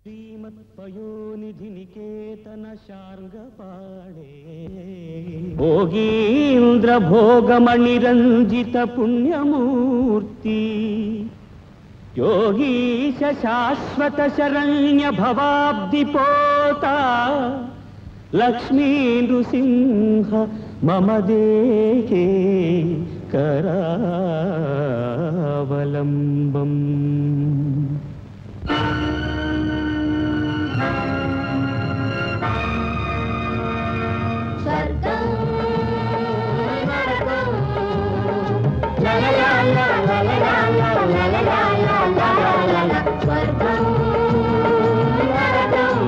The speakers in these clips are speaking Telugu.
శ్రీమత్పయోనిధినికేతన శార్గపాడే భోగీంద్ర భోగమణిరంజిత పుణ్యమూర్తి యోగీశ శాశ్వత శరణ్య భవాబ్ది పోత లక్ష్మీ నృసింహ మమ దేహే కరావలంబం స్వర్గం నరకం స్వర్గం నరకం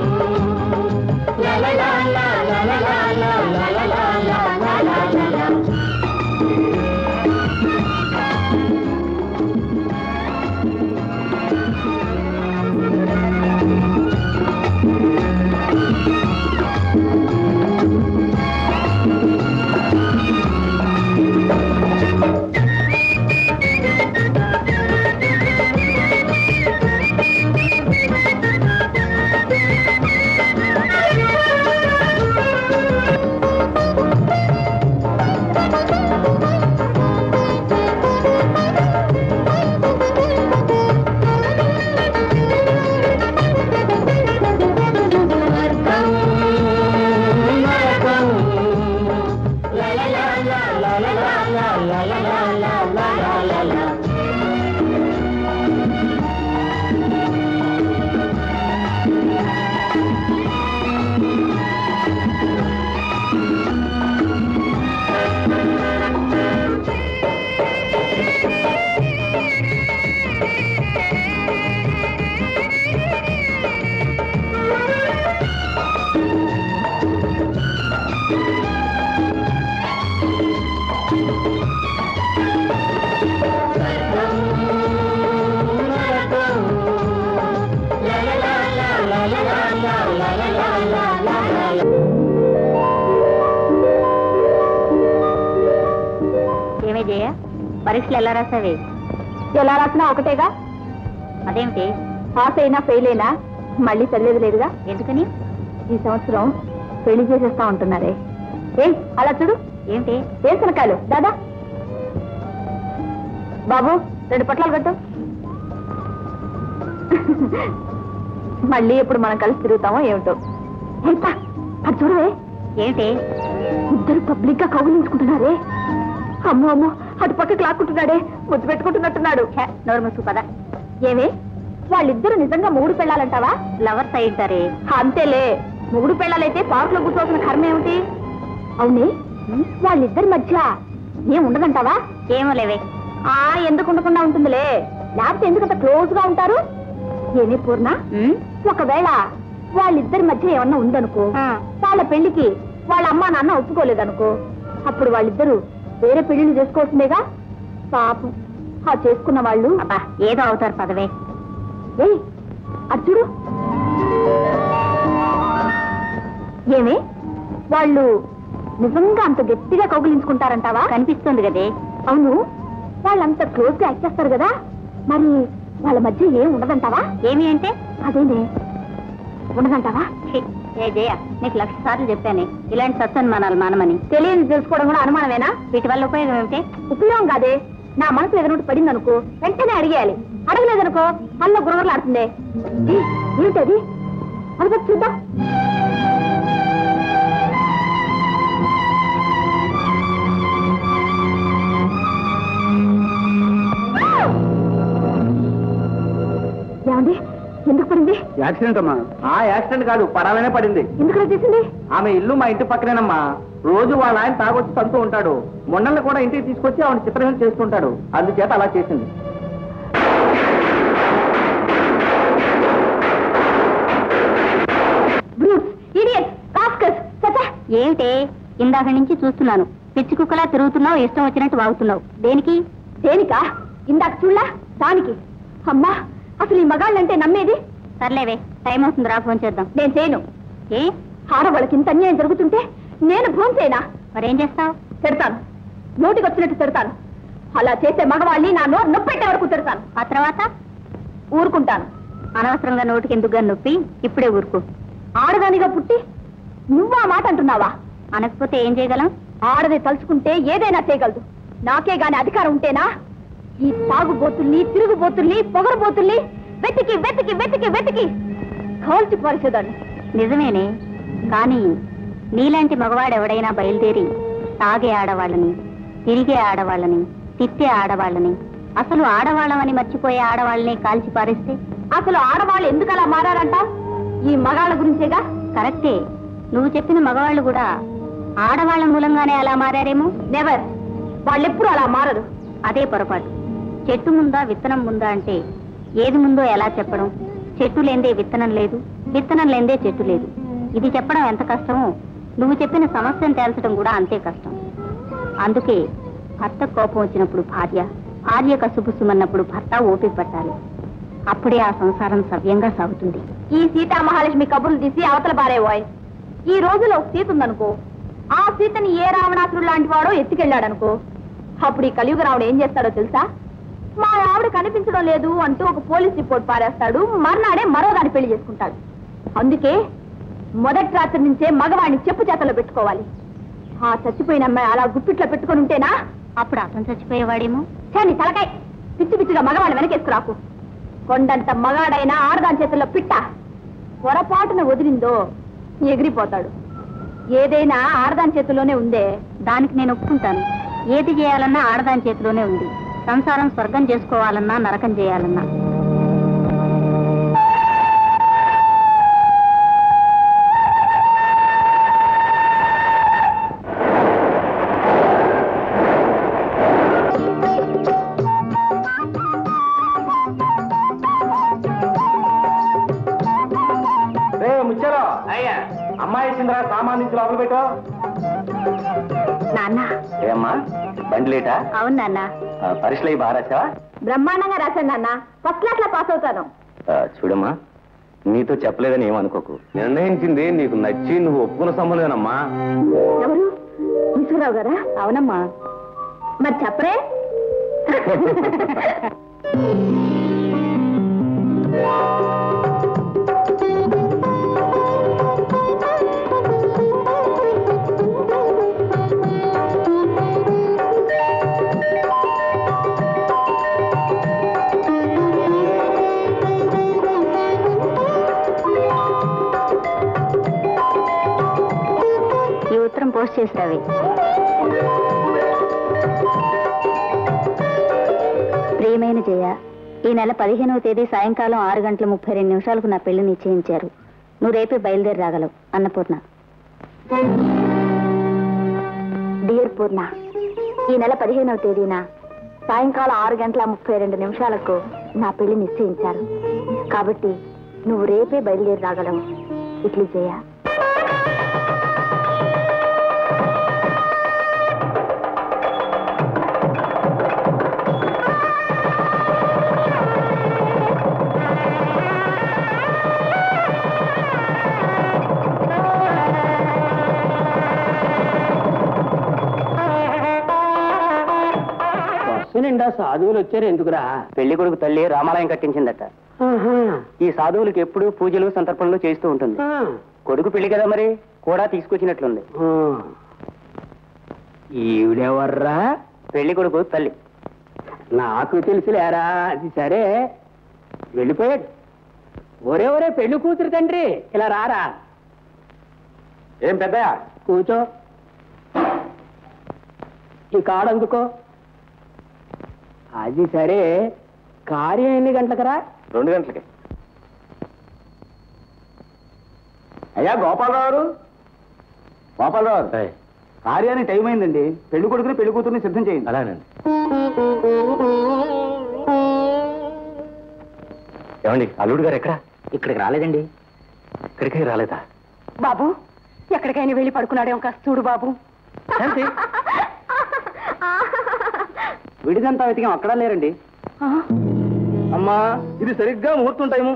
స్వర్గం నరకం ఏమే జయ పరీక్షలు ఎలా రాసావి ఎలా రాసినా ఒకటేగా అదేమిటి పాస్ అయినా ఫెయిల్ అయినా మళ్ళీ చదివేది లేదుగా ఎందుకని ఈ సంవత్సరం పెళ్లి చేసేస్తా ఉంటున్నారే ఏ అలా చూడు ఏమిటి ఏం శనకాయలు దాదా బాబు రెండు పొట్లాలు కట్టు మళ్ళీ ఎప్పుడు మనం కలిసి తిరుగుతామో ఏమిటో ఎంత అది చూడవే ఏమిటి ఇద్దరు పబ్లిక్ గా కౌగులించుకుంటున్నారే అమ్మో అమ్మో అటు పక్కకి లాక్కుంటున్నాడే ముద్దు పెట్టుకుంటున్నట్టున్నాడు ఛే, నోరు మూసు పద ఏమే వాళ్ళిద్దరు నిజంగా మూడు పెళ్ళాలంటావా లవర్స్ అయ్యింటారే అంతేలే మొగుడు పెళ్ళాలైతే పార్క్ లో కూర్చోవలసిన కర్మ ఏమిటి అవునే వాళ్ళిద్దరి మధ్య ఏం ఉండదంటావా ఏమో లేవే ఆ ఎందుకు ఉండకుండా ఉంటుందిలే లేకపోతే ఎందుకంత క్లోజ్ గా ఉంటారు ఏమే పూర్ణ ఉమ్, ఒకవేళ వాళ్ళిద్దరి మధ్య ఏమన్నా ఉందనుకో ఆ, వాళ్ళ పెళ్లికి వాళ్ళ అమ్మా నాన్న ఒప్పుకోలేదనుకో అప్పుడు వాళ్ళిద్దరూ వేరే పెళ్లిళ్ళు చేసుకోవాల్సిందేగా పాపం ఆ చేసుకున్న వాళ్ళు అబ్బా ఏదో అవుతారు పదవే ఏయ్ అటు చూడు ఏమే వాళ్ళు నిజంగా అంత గట్టిగా కౌగిలించుకుంటారంటావా కనిపిస్తుంది కదే అవును వాళ్ళంత క్లోజ్ గా యాక్ట్ చేస్తారు కదా మరి వాళ్ళ మధ్య ఏం ఉండదంటావా ఏమి అంటే అదేనే ఉండదంటావా ఛీ, ఏ జయ నీకు లక్ష సార్లు చెప్పానే ఇలాంటి సత్సన్మానాలు మానమని తెలియని తెలుసుకోవడం కూడా అనుమానమేనా వీటి వల్ల ఉపయోగం ఏమిటి ఉపయోగం కాదే నా మనసు ఎదురుంటి పడింది అనుకో వెంటనే అడిగేయాలి అడగలేదనుకో అల్ల గురగరలు ఆడుతుంది ఏయ్, ఏమిటది అది చూద్దాం ఏమండి ఎందుకు పడింది యాక్సిడెంట్ అమ్మా ఆ యాక్సిడెంట్ కాదు పడాలనే పడింది ఎందుకు చేసింది ఆమె ఇల్లు మా ఇంటి పక్కనేనమ్మా రోజు వాళ్ళ ఆయన తాగొచ్చి తంతూ ఉంటాడు మొన్నల్ని కూడా ఇంటికి తీసుకొచ్చి ఆవిడ చిత్రహింస చేస్తుంటాడు అందుచేత అలా చేసింది బ్రూట్స్ ఇడియట్ కాస్కస్ చచ్చా ఏమిటి ఇందాక నుంచి చూస్తున్నాను పిచ్చి కుక్కలా తిరుగుతున్నావు ఇష్టం వచ్చినట్టు వాగుతున్నావు దేనికి దేనికా ఇందాక చూడలా దానికి అమ్మా అసలు ఈ మగాళ్ళంటే నమ్మేది సర్లేవే టైం అవుతుంది రా ఫోన్ చేద్దాం నేను చేయను ఏ ఆడవాళ్ళకి ఇంత అన్యాయం జరుగుతుంటే నేను ఫోన్ చేయనా మరేం చేస్తావు తిడతాను నోటికి వచ్చినట్టు తిడతాను అలా చేసే మగవాళ్ళని నా నోరు నొప్పెట్టే వరకు తిడతాను ఆ తర్వాత ఊరుకుంటాను అనవసరంగా నోటికి ఎందుకు నొప్పి ఇప్పుడే ఊరుకో ఆడదానిగా పుట్టి నువ్వు ఆ మాట అంటున్నావా అనకపోతే ఏం చేయగలం ఆడది తలుచుకుంటే ఏదైనా చేయగలదు నాకే గాని అధికారం ఉంటేనా ఈ తాగుబోతుల్ని తిరుగుబోతుల్ని పొగరబోతుల్ని వెతికి వెతికి వెతికి వెతికి కాల్చి పరిచేదాన్ని నిజమేనే కానీ నీలాంటి మగవాడు ఎవడైనా బయలుదేరి తాగే ఆడవాళ్ళని తిరిగే ఆడవాళ్ళని తిట్టే ఆడవాళ్ళని అసలు ఆడవాళ్ళమని మర్చిపోయే ఆడవాళ్ళని కాల్చి పారేస్తే అసలు ఆడవాళ్ళు ఎందుకు అలా మారారంట ఈ మగాళ్ళ గురించేగా కరెక్టే నువ్వు చెప్పిన మగవాళ్ళు కూడా ఆడవాళ్ళ మూలంగానే అలా మారారేమో నెవర్ వాళ్ళెప్పుడు అలా మారరు అదే పొరపాటు చెట్టు ముందా విత్తనం ముందా అంటే ఏది ముందో ఎలా చెప్పడం చెట్టు లేందే విత్తనం లేదు విత్తనం లేందే చెట్టు లేదు ఇది చెప్పడం ఎంత కష్టమో నువ్వు చెప్పిన సమస్యను తేల్చడం కూడా అంతే కష్టం అందుకే భర్త కోపం వచ్చినప్పుడు భార్య భార్య కసుపుసుమన్నప్పుడు భర్త ఓపిక పట్టాలి అప్పుడే ఆ సంసారం సవ్యంగా సాగుతుంది ఈ సీతా మహాలక్ష్మి కబుర్లు తీసి అవతల పారేవాయ్ ఈ రోజులో ఒక సీత ఉందనుకో ఆ సీతని ఏ రావణాసురుడు లాంటి వాడో ఎత్తుకెళ్ళాడనుకో అప్పుడు ఈ కలియుగ రావుడు ఏం చేస్తాడో తెలుసా మా ఆవిడ కనిపించడం లేదు అంటూ ఒక పోలీస్ రిపోర్ట్ పారేస్తాడు మర్నాడే మరో దాన్ని పెళ్లి చేసుకుంటాడు అందుకే మొదటి రాత్రి నుంచే మగవాడిని చెప్పు చేతల్లో పెట్టుకోవాలి ఆ చచ్చిపోయిన అమ్మాయి అలా గుప్పిట్లో పెట్టుకొని ఉంటేనా అప్పుడు అతను చచ్చిపోయేవాడేమో చాని తలకాయ్ పిచ్చి పిచ్చిగా మగవాడిని వెనకేసుకురాకు కొండంత మగాడైనా ఆడదాని చేతుల్లో పిట్ట పొరపాటున వదిలిందో ఎగిరిపోతాడు ఏదైనా ఆడదాని చేతుల్లోనే ఉందే దానికి నేను ఒప్పుకుంటాను ఏది చేయాలన్నా ఆడదాని చేతిలోనే ఉంది సంసారం స్వర్గం చేసుకోవాలన్నా నరకం చేయాలన్నా రే ముచ్చారో అయ్యా అమ్మాయి వచ్చిందిరా సామాన్ నుంచి లోపల పెట్టు నాన్న ఏమ్మా బండి లేటా అవును నాన్న పరీక్షలు అయి బాగా రాసావా బ్రహ్మాండంగా రాశాను నాన్న ఫస్ట్ క్లాస్ లో పాస్ అవుతాను ఆ, చూడమ్మా నీతో చెప్పలేదని ఏమనుకోకు నిర్ణయించింది నీకు నచ్చి నువ్వు ఒప్పుకున్న సంబంధమేనమ్మా ఎవరు ఈశ్వరరావు గారా అవునమ్మా మరి చెప్పరే ఈ ఉత్తరం పోస్ట్ చేసిరావి ప్రియమైన జయ ఈ నెల పదిహేనవ తేదీ సాయంకాలం ఆరు గంటల ముప్పై రెండు నిమిషాలకు నా పెళ్లి నిశ్చయించారు నువ్వు రేపే బయలుదేరి రాగలవు అన్నపూర్ణ డియర్ పూర్ణ ఈ నెల పదిహేనవ తేదీన సాయంకాలం ఆరు గంటల ముప్పై రెండు నిమిషాలకు నా పెళ్లి నిశ్చయించారు కాబట్టి నువ్వు రేపే బయలుదేరి రాగలవు ఇట్లు చేయ బస్సు నిండా సాధువులు వచ్చారు ఎందుకురా పెళ్లి కొడుకు తల్లి రామాలయం కట్టించిందట ఈ సాధువులకు ఎప్పుడు పూజలు సంతర్పణలు చేస్తూ ఉంటుంది కొడుకు పెళ్లి కదా మరి కూడా తీసుకొచ్చినట్లుంది ఈవిడెవర్రా పెళ్లి కొడుకు తల్లి నాకు తెలుసులేరా అది సరే వెళ్ళిపోయాడు ఒరే ఒరే పెళ్లి కూతురు తండ్రి ఇలా రారా ఏం పెద్దయా కూర్చో ఈ కాడు అందుకో అది సరే కార్యం ఎన్ని గంటలకరా రెండు గంటలకి అయ్యా గోపాలరావు గారు గోపాలరావు గారు కార్యానికి టైం అయిందండి పెళ్లి కొడుకుని పెళ్లి కూతురుని సిద్ధం చేయండి అలానండి ఏమండి అల్లుడు గారు ఎక్కడ ఇక్కడికి రాలేదండి ఇక్కడికి రాలేదా బాబు ఎక్కడికైనా వెళ్ళి పడుకున్నాడేమో కాస్త చూడు బాబు శాంతి. విడిదంతా వెతికాం అక్కడ లేరండి అమ్మా ఇది సరిగ్గా ముహూర్తం టైము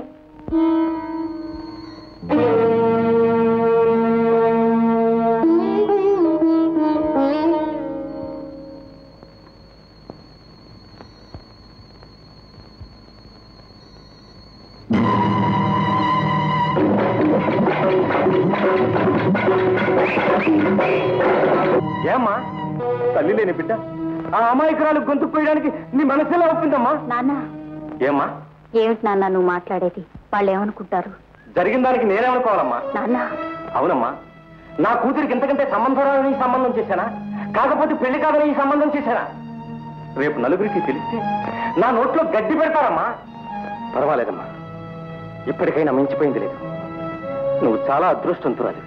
ఏమ్మా తల్లి లేని బిడ్డ ఆ అమాయకురాలు గొంతు పోయడానికి నీ మనసులో ఒప్పిందమ్మా నాన్న ఏమ్మా ఏమిటి నాన్న నువ్వు మాట్లాడేది వాళ్ళు ఏమనుకుంటారు జరిగిన దానికి నేనేమనుకోవాలమ్మా నాన్న అవునమ్మా నా కూతురికి ఇంతకంటే సంబంధం రాదని ఈ సంబంధం చేశానా కాకపోతే పెళ్లి కాదని ఈ సంబంధం చేశానా రేపు నలుగురికి తెలిస్తే నా నోట్లో గడ్డి పెడతారమ్మా పర్వాలేదమ్మా ఇప్పటికైనా మించిపోయింది లేదు నువ్వు చాలా అదృష్టవంతురాలి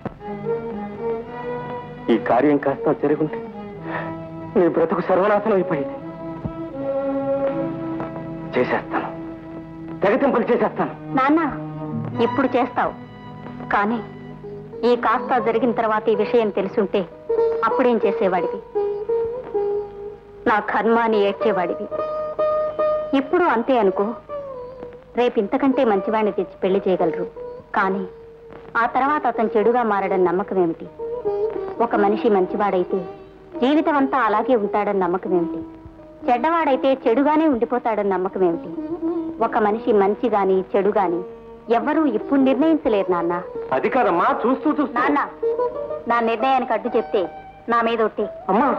ఈ కార్యం కాస్త జరుగుంటే నీ బ్రతుకు సర్వనాశనం అయిపోయింది చేసేస్తాను తెగతింపులు చేసేస్తాను నాన్న ఇప్పుడు చేస్తావు కానీ ఈ కాస్త జరిగిన తర్వాత ఈ విషయం తెలుసుంటే అప్పుడేం చేసేవాడివి నా కర్మ అని ఏడ్చేవాడివి ఇప్పుడు అంతే అనుకో రేపు ఇంతకంటే మంచివాడిని తెచ్చి పెళ్లి చేయగలరు కానీ ఆ తర్వాత అతను చెడుగా మారడం నమ్మకం ఏమిటి ఒక మనిషి మంచివాడైతే జీవితం అంతా అలాగే ఉంటాడని నమ్మకం ఏమిటి చెడ్డవాడైతే చెడుగానే ఉండిపోతాడని నమ్మకం ఏమిటి ఒక మనిషి మంచి గాని చెడు గాని ఎవ్వరూ ఇప్పుడు నిర్ణయించలేరు నాన్న అది కాదమ్మా చూస్తూ చూస్తూ నాన్న నా నిర్ణయానికి అడ్డు చెప్తే నా మీద ఒట్టి అమ్మా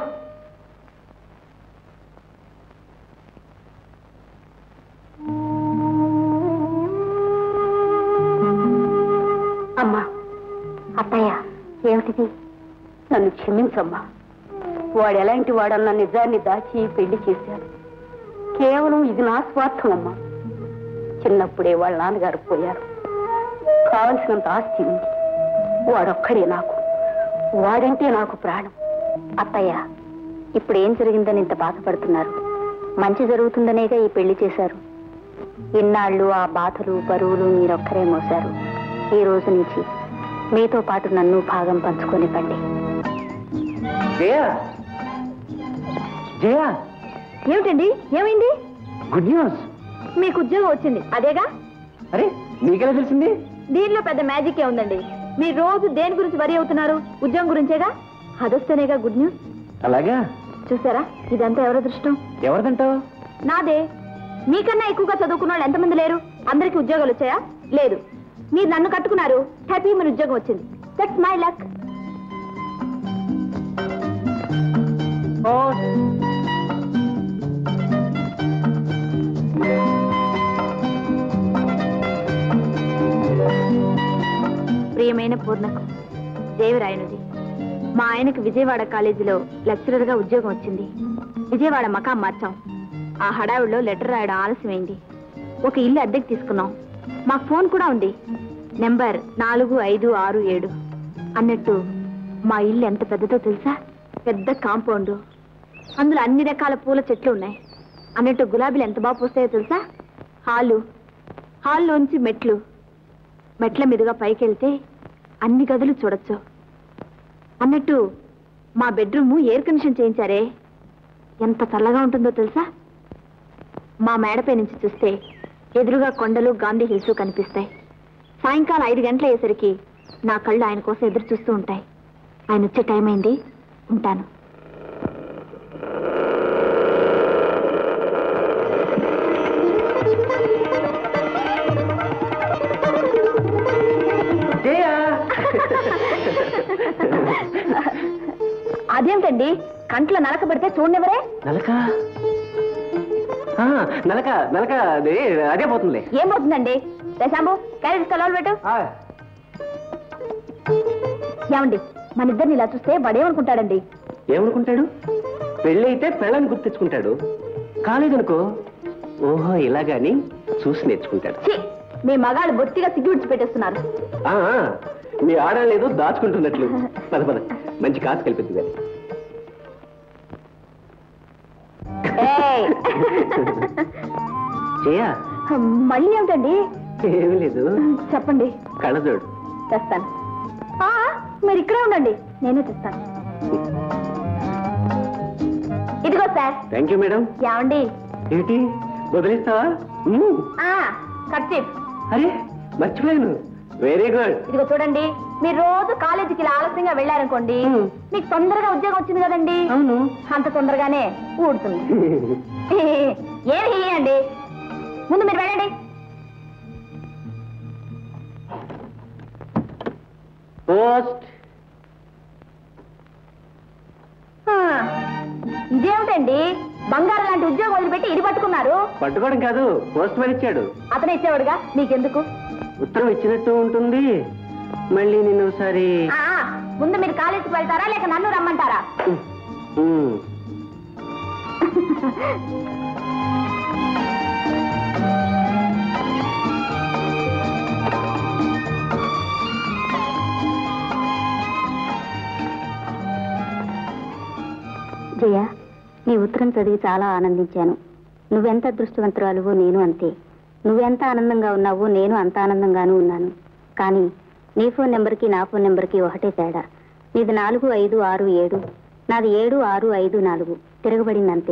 అమ్మా అత్తయ్య ఏమిటిది నన్ను క్షమించమ్మా వాడు ఎలాంటి వాడన్న నిజాన్ని దాచి పెళ్లి చేశాడు కేవలం ఇది నా స్వార్థం అమ్మా చిన్నప్పుడే వాళ్ళ నాన్నగారు పోయారు కావలసినంత ఆస్తి ఉంది వాడొక్కడే నాకు వాడంటే నాకు ప్రాణం అత్తయ్య ఇప్పుడు ఏం జరిగిందని ఇంత బాధపడుతున్నారు మంచి జరుగుతుందనేగా ఈ పెళ్లి చేశారు ఇన్నాళ్ళు ఆ బాధలు బరువులు మీరొక్కరే మోశారు ఈ రోజు నుంచి మీతో పాటు నన్ను భాగం పంచుకొనివ్వండి జయా జయా ఏమిటండి ఏమైంది గుడ్ న్యూస్ మీకు ఉద్యోగం వచ్చింది అదేగా అరే నీకెలా తెలిసింది దీనిలో పెద్ద మ్యాజిక్ ఏ ఉందండి మీరు రోజు దేని గురించి వరి అవుతున్నారు ఉద్యోగం గురించేగా అదొస్తేనేగా గుడ్ న్యూస్ అలాగా చూసారా ఇదంతా ఎవరి దృష్టం ఎవరిదంటావు నాదే మీకన్నా ఎక్కువగా చదువుకున్న వాళ్ళు ఎంతమంది లేరు అందరికీ ఉద్యోగాలు వచ్చాయా లేదు మీరు నన్ను కట్టుకున్నారు హ్యాపీ మన ఉద్యోగం వచ్చింది దట్స్ మై లక్ ప్రియమైన పూర్ణకు దేవరాయనుది మా ఆయనకు విజయవాడ కాలేజీలో లెక్చరర్ గా ఉద్యోగం వచ్చింది విజయవాడ మకాం మార్చాం ఆ హడావిడిలో లెటర్ రాయడం ఆలస్యమైంది ఒక ఇల్లు అద్దెకి తీసుకున్నాం మాకు ఫోన్ కూడా ఉంది నెంబర్ నాలుగు ఐదు ఆరు ఏడు అన్నట్టు మా ఇల్లు ఎంత పెద్దదో తెలుసా పెద్ద కాంపౌండ్ అందులో అన్ని రకాల పూల చెట్లు ఉన్నాయి అన్నట్టు గులాబీలు ఎంత బాగా పూస్తాయో తెలుసా హాలు హాల్లోంచి మెట్లు మెట్ల మీదుగా పైకి వెళ్తే అన్ని గదులు చూడొచ్చు అన్నట్టు మా బెడ్రూమ్ ఎయిర్ కండిషన్ చేయించారే ఎంత చల్లగా ఉంటుందో తెలుసా మా మేడపై నుంచి చూస్తే ఎదురుగా కొండలు గాంధీ హిల్స్ కనిపిస్తాయి సాయంకాలం ఐదు గంటల అయ్యేసరికి నా కళ్ళు ఆయన కోసం ఎదురు చూస్తూ ఉంటాయి ఆయన వచ్చే టైం అయింది ఉంటాను జయా అదేమిటండి కంట్లో నలక పెడితే చూడనివరే నలక ఆ, నలక నలక అదే అదే పోతుంది ఏం పోతుందండి దశాంబు క్యారెట్ కలవలు పెట్టు ఏమండి మన ఇద్దరిని ఇలా చూస్తే వాడేమనుకుంటాడండి ఏమనుకుంటాడు పెళ్ళి అయితే పెళ్ళని గుర్తించుకుంటాడు కాలేదనుకో ఓహో ఇలాగాని చూసి నేర్చుకుంటాడు ఛీ మీ మగాళ్ళు బొత్తిగా సిగ్గు విడిచిపెట్టేస్తున్నారు ఆ, ఆ, మీ ఆడవాళ్ళు ఏదో దాచుకుంటున్నట్లు పద పద మంచి కాసు కల్పిస్తుంది కానీ ఏయ్! చేయా మళ్ళీ ఏమిటండి ఏమీ లేదు చెప్పండి కళ్ళజోడు తెస్తాను ఆ, మీరు ఇక్కడే ఉండండి నేనే తెస్తాను ఇదిగో సార్ థ్యాంక్ యూ మేడం ఏమండి ఏంటి వదిలేస్తావా ఉమ్, ఆ కర్చీఫ్ అరే మర్చిపోయాను వెరీ గుడ్ ఇదిగో చూడండి మీరు రోజు కాలేజీకి ఇలా ఆలస్యంగా వెళ్ళారనుకోండి మ్. మీకు తొందరగా ఉద్యోగం వచ్చింది కదండి అవును అంత తొందరగానే ఊడుతుంది ఏమి అండి ముందు మీరు వెళ్ళండి పోస్ట్ ఇదేమిటండి బంగారం లాంటి ఉద్యోగం వదిలిపెట్టి ఇడి పట్టుకున్నారు పట్టుకోవడం కాదు పోస్ట్ మ్యాన్ ఇచ్చాడు అతనే ఇచ్చేవాడుగా మీకెందుకు ఉత్తరం ఇచ్చినట్టు ఉంటుంది మళ్ళీ నేను ఒకసారి ఆ, ముందు మీరు కాలేజీకి వెళ్తారా లేక నన్ను రమ్మంటారా ఉమ్. జయ నీ ఉత్తరం చదివి చాలా ఆనందించాను నువ్వెంత అదృష్టవంతురాలువో నేను అంతే నువ్వెంత ఆనందంగా ఉన్నావో నేను అంత ఆనందంగానూ ఉన్నాను కానీ నీ ఫోన్ నెంబర్కి నా ఫోన్ నెంబర్కి ఒకటే తేడా నీది నాలుగు ఐదు ఆరు ఏడు నాది ఏడు ఆరు ఐదు నాలుగు తిరగబడిందంతే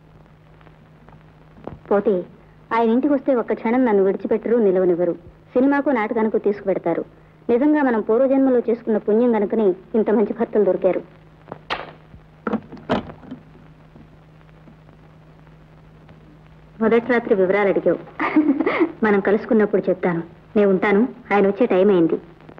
పోతే ఆయన ఇంటికి వస్తే ఒక్క క్షణం నన్ను విడిచిపెట్టరు నిలవనివ్వరు సినిమాకు నాటకానికి తీసుకుపెడతారు నిజంగా మనం పూర్వజన్మలో చేసుకున్న పుణ్యం గనుకని ఇంత మంచి భర్తలు దొరికారు మొదటి రాత్రి వివరాలు అడిగావు మనం కలుసుకున్నప్పుడు చెప్తాను నేను ఉంటాను ఆయన వచ్చే టైం అయింది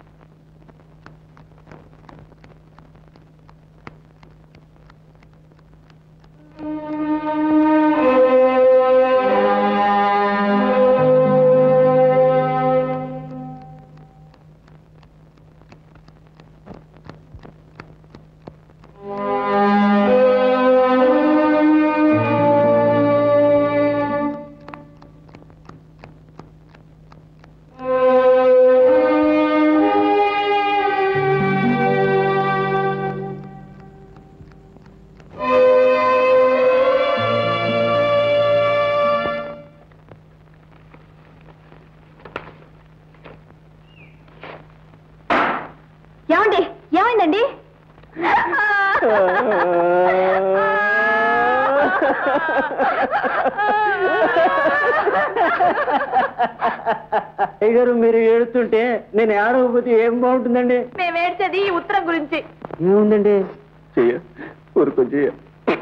ఏమండి ఏమైందండి అయ్య గారు మీరు ఏడుస్తుంటే నేను ఏడవకపోతే ఏం బాగుంటుందండి మేము ఏడ్చేది ఈ ఉత్తరం గురించి ఏముందండి చెయ్య ఊరుకో చెయ్య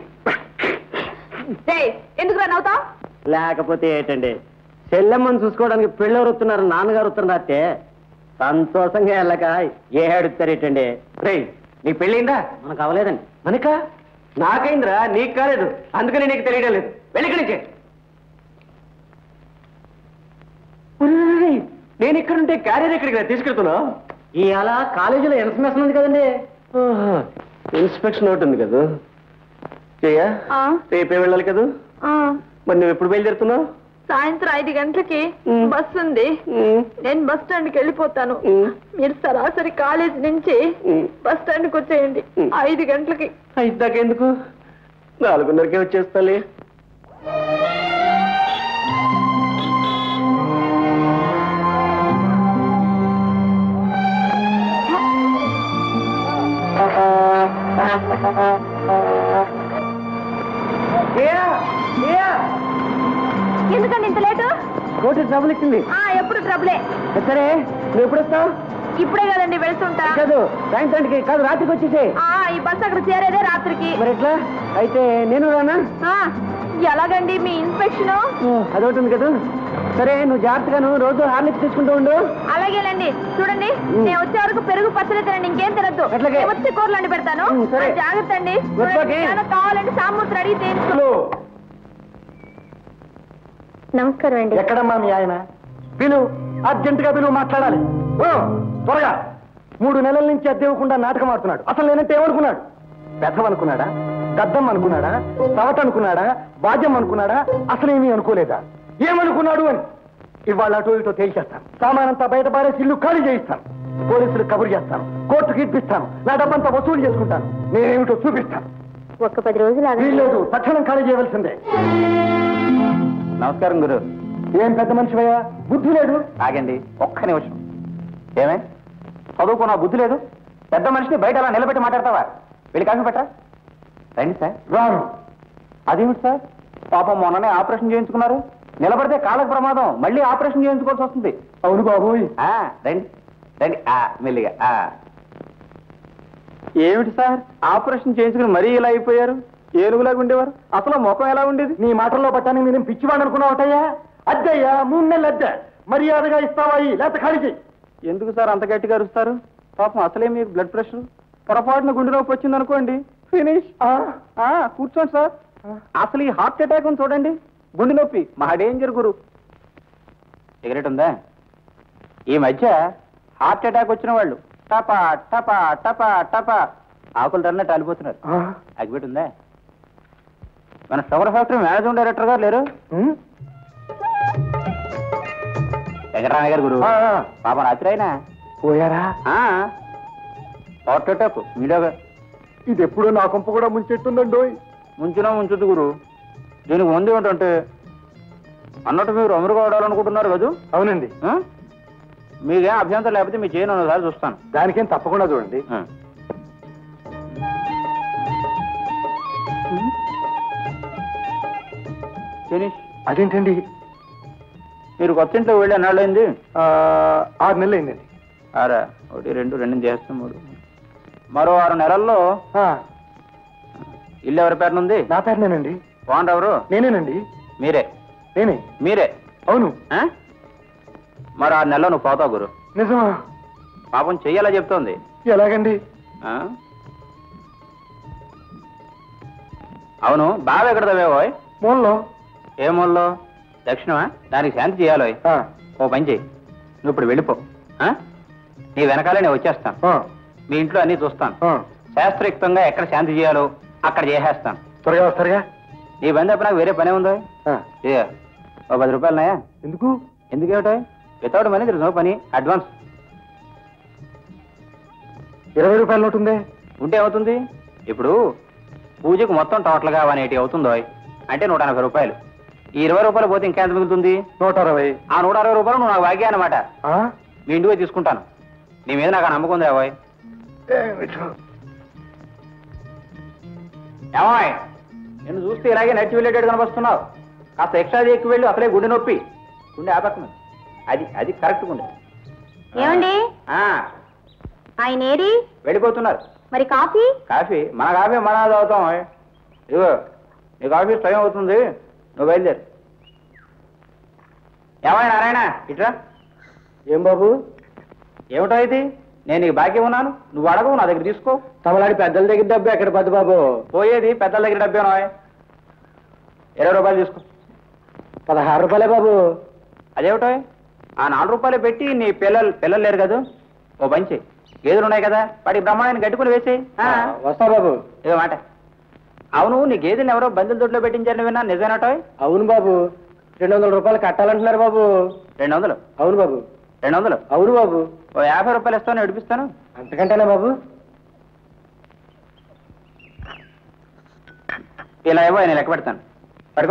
ఏయ్, ఎందుకు రా నవ్వుతావు లేకపోతే ఏంటండి చెల్లెమ్మని చూసుకోవడానికి పెళ్ళెవరు వస్తున్నారు నాన్నగారు ఉత్తరం రాస్తే సంతోషంగా వెళ్ళక ఏడుతారేటండి రేయ్ నీ పెళ్ళయిందా మనకు అవ్వలేదండి మనక నాకైందిరా నీకు కాలేదు అందుకని నీకు తెలియడం లేదు వెళ్ళి ఇక్కడి నుంచి ఒరేయ్, నేను ఇక్కడుంటే క్యారియర్ ఎక్కడికి తీసుకెళ్తున్నావు ఇవాళ కాలేజీలో ఇన్స్పెక్షన్ ఉంది కదండి ఇన్స్పెక్షన్ ఒకటి ఉంది కదా చెయ్య ఆ, రేపే వెళ్ళాలి కదా ఆ, మరి నువ్వు ఎప్పుడు బయలుదేరుతున్నావు సాయంత్రం ఐదు గంటలకి ఉమ్. బస్ ఉంది ఉమ్, నేను బస్ స్టాండ్కి వెళ్ళిపోతాను ఉమ్, మీరు సరాసరి కాలేజ్ నుంచి ఉమ్. బస్ స్టాండ్కి వచ్చేయండి ఉమ్. ఐదు గంటలకి ఇద్దాకెందుకు నాలుగున్నరకే వచ్చేస్తాలే ఎందుకండి ఇంత లేటు కోటి ట్రబుల్ ఇచ్చింది ఆ ఎప్పుడు ట్రబులే సరే నువ్వు ఎప్పుడు వస్తావు ఇప్పుడే కదండి వెళ్తుంటా కాదు సాయంత్రానికి కాదు రాత్రికి వచ్చేసే ఆ ఈ బస్ అక్కడ చేరేదే రాత్రికి మరి ఎట్లా అయితే నేను రానా ఆ, ఎలాగండి మీ ఇన్స్పెక్షన్ అదొకటి ఉంది కదా సరే నువ్వు జాగ్రత్తగాను రోజు హార్లిక్స్ తీసుకుంటూ ఉండు అలాగేనండి చూడండి నేను వచ్చే వరకు పెరుగు పచ్చడి తినండి ఇంకేం తినద్దు అట్లాగే. నేను వచ్చి కూరలు అండి పెడతాను ఉమ్, సరే. ఆ, జాగ్రత్త అండి గుడ్ చూడండి, బాయ్. ఏమైనా కావాలంటే సామూర్తి అడిగి తీసుకో నమస్కారం అండి ఎక్కడమ్మా మీ ఆయన పిలు అర్జెంటుగా పిలువు మాట్లాడాలి ఓ త్వరగా మూడు నెలల నుంచి అద్దె ఇవ్వకుండా నాటకం ఆడుతున్నాడు అసలు నేనంటే ఏమనుకున్నాడు పెద్దం అనుకున్నాడా గద్దం అనుకున్నాడా సవట అనుకున్నాడా బాజ్యం అనుకున్నాడా అసలేమీ అనుకోలేదా ఏమనుకున్నాడు అని ఇవాళ అటు ఇటు తేల్చేస్తాను సామానంతా బయట పారేసి ఇల్లు ఖాళీ చేయిస్తాను పోలీసులు కబురు చేస్తాను కోర్టుకి ఇప్పిస్తాను నా డబ్బంతా వసూలు చేసుకుంటాను నేనేమిటో చూపిస్తాను ఒక్క పది రోజులు ఆగండి. వీల్లేదు తక్షణం ఖాళీ చేయవలసిందే నమస్కారం గురు ఏం పెద్ద మనిషివయ్యా బుద్ధి లేదు ఆగండి ఒక్క నిమిషం ఏమే చదువుకున్న బుద్ధి లేదు పెద్ద మనిషిని బయట అలా నిలబెట్టి మాట్లాడతావా వెళ్ళి కాఫీ పెట్టరా రండి సార్ రాను అదేమిటి సార్ పాపం మొన్ననే ఆపరేషన్ చేయించుకున్నారు నిలబడితే కాళ్ళకు ప్రమాదం మళ్ళీ ఆపరేషన్ చేయించుకోవాల్సి వస్తుంది అవును బాబు రండి రండి ఆ, మెల్లిగా ఆ. ఏమిటి సార్ ఆపరేషన్ చేయించుకుని మరీ ఇలా అయిపోయారు ఏనుగులాగా ఉండేవారు అసలు ముఖం ఎలా ఉండేది నీ మాటల్లో పట్టానికి నేను పిచ్చివాడు అనుకున్నావటయ్యా అద్దయ్యా మూడు నెలలు అద్దె మర్యాదగా ఇస్తావా ఈ లేత ఖాళీ చెయ్యి ఎందుకు సార్ అంత గట్టిగా అరుస్తారు పాపం అసలే మీకు బ్లడ్ ప్రెషర్ పొరపాటున గుండె నొప్పి వచ్చింది అనుకోండి ఫినిష్ కూర్చోండి సార్ అసలు ఈ హార్ట్ అటాక్ ఉంది చూడండి గుండె నొప్పి మా డేంజర్ గురు సిగరెట్ ఉందా ఈ మధ్య హార్ట్ అటాక్ వచ్చిన వాళ్ళు టపా టపా టపా టపా ఆకులు తన్నట్టు అలిపోతున్నారు అగ్గిపెట్టి ఉందా మన షుగర్ ఫ్యాక్టరీ మేనేజింగ్ డైరెక్టర్ గారు లేరు వెంకటరామయ్య గారు గురు పాప రాత్రి అయినా పోయారా హార్ట్ అటాక్ మీడియాగా ఇది ఎప్పుడో నా కొంప కూడా ముంచెట్టుందండో ముంచునా ముంచుద్దు గురు దీనికి ముందు ఏంటంటే అన్నట్టు మీరు అమెరికా వాడాలనుకుంటున్నారు కదా అవునండి ఆ? మీకేం అభ్యంతరం లేకపోతే మీ చేయను ఒకసారి చూస్తాను దానికేం తప్పకుండా చూడండి ఆ. ఫినిష్ అదేంటండి మీరు కొత్త ఇంట్లో వెళ్ళి ఎన్నాళ్ళైంది ఆ, ఆరు నెలలు అయిందండి ఆరా ఒకటి రెండు రెండు చేస్తాం మూడు మరో ఆరు నెలల్లో ఆ, ఇల్లు ఎవరి పేరున ఉంది నా పేరునేనండి ఓనర్ ఎవరు నేనేనండి మీరే నేనే మీరే అవును ఆ? మరి ఆరు నెలలో నువ్వు పోతావు గురు నిజమా పాపం చెయ్యాలా చెప్తోంది ఎలాగండి ఆ? అవును బావ ఎక్కడ తవ్వేవోయ్ మూలలో ఏ మూలలో దక్షిణమా దానికి శాంతి చేయాలోయ్ ఆ, ఓ పని చెయ్యి నువ్వు ఇప్పుడు వెళ్ళిపో ఆ? నీ వెనకాలే నేను వచ్చేస్తాను ఆ, మీ ఇంట్లో అన్నీ చూస్తాను ఆ. శాస్త్రయుక్తంగా ఎక్కడ శాంతి చేయాలో అక్కడ చేసేస్తాను త్వరగా వస్తారుగా నీ బండి అప్పుడు నాకు వేరే పనే ఉందో ఆ, ఏ ఓ పది రూపాయలున్నాయా ఎందుకు ఎందుకేమిటో వితౌట్ మనీ తెలుసు పని అడ్వాన్స్ ఇరవై రూపాయల నోటు ఉందే ఉంటే ఏమవుతుంది ఇప్పుడు పూజకు మొత్తం టోటల్గా వన్ ఎయిటీ అవుతుందో అంటే నూట ఎనభై రూపాయలు ఈ ఇరవై రూపాయలు పోతే ఇంకెంత మిగులుతుంది నూట అరవై ఆ నూట అరవై రూపాయలు నువ్వు నాకు భాగ్య అనమాట ఆ? మీ ఇంటికి పోయి తీసుకుంటాను నీ మీద నాకు ఆ నమ్మకం ఉంది రాబోయ్ ఏమిటో. ఏమాయ్ నిన్ను చూస్తే ఇలాగే నడిచి వెళ్ళేటట్టు కనిపిస్తున్నావు కాస్త ఎక్స్ట్రా ఎక్కువ వెళ్ళి అసలే గుండె నొప్పి గుండె ఆపక్కన అది అది కరెక్ట్ గుండె ఏమండి ఆ, ఆయన ఏరి వెళ్ళిపోతున్నారు మరి కాఫీ కాఫీ మన కాఫీ మన తాగుతాం ఇదిగో నీ కాఫీ టైం అవుతుంది నువ్వు బయలుదేరు ఏమాయ్ నారాయణ ఇట్రా ఏం బాబు ఏమిటో ఇది నేను నీకు బాకీ ఉన్నాను నువ్వు అడగవు నా దగ్గర తీసుకో తమలాడి పెద్దల దగ్గర డబ్బు ఎక్కడ పెద్ద బాబు పోయేది పెద్దల దగ్గర డబ్బేనో ఇరవై రూపాయలు తీసుకో పదహారు రూపాయలే బాబు అదేమిటో ఆ నాలుగు రూపాయలు పెట్టి నీ పిల్లలు పిల్లలు లేరు కదా ఓ పంచి గేదెలు ఉన్నాయి కదా వాటి బ్రహ్మాండాన్ని గట్టుకుని వేసేయి ఆ, వస్తా బాబు ఇదో మాట అవును నీ గేదెలు ఎవరో బందుల దొడ్లో పెట్టించారని విన్నా నిజమేనటో అవును బాబు రెండు వందల రూపాయలు కట్టాలంటున్నారు బాబు రెండు వందలు అవును బాబు రెండు వందలు అవును బాబు ఓ యాభై రూపాయలు ఇస్తాను నడిపిస్తాను అంతకంటేనా బాబు ఇలా ఇవ్వ నేను లెక్క పెడతాను పడుకో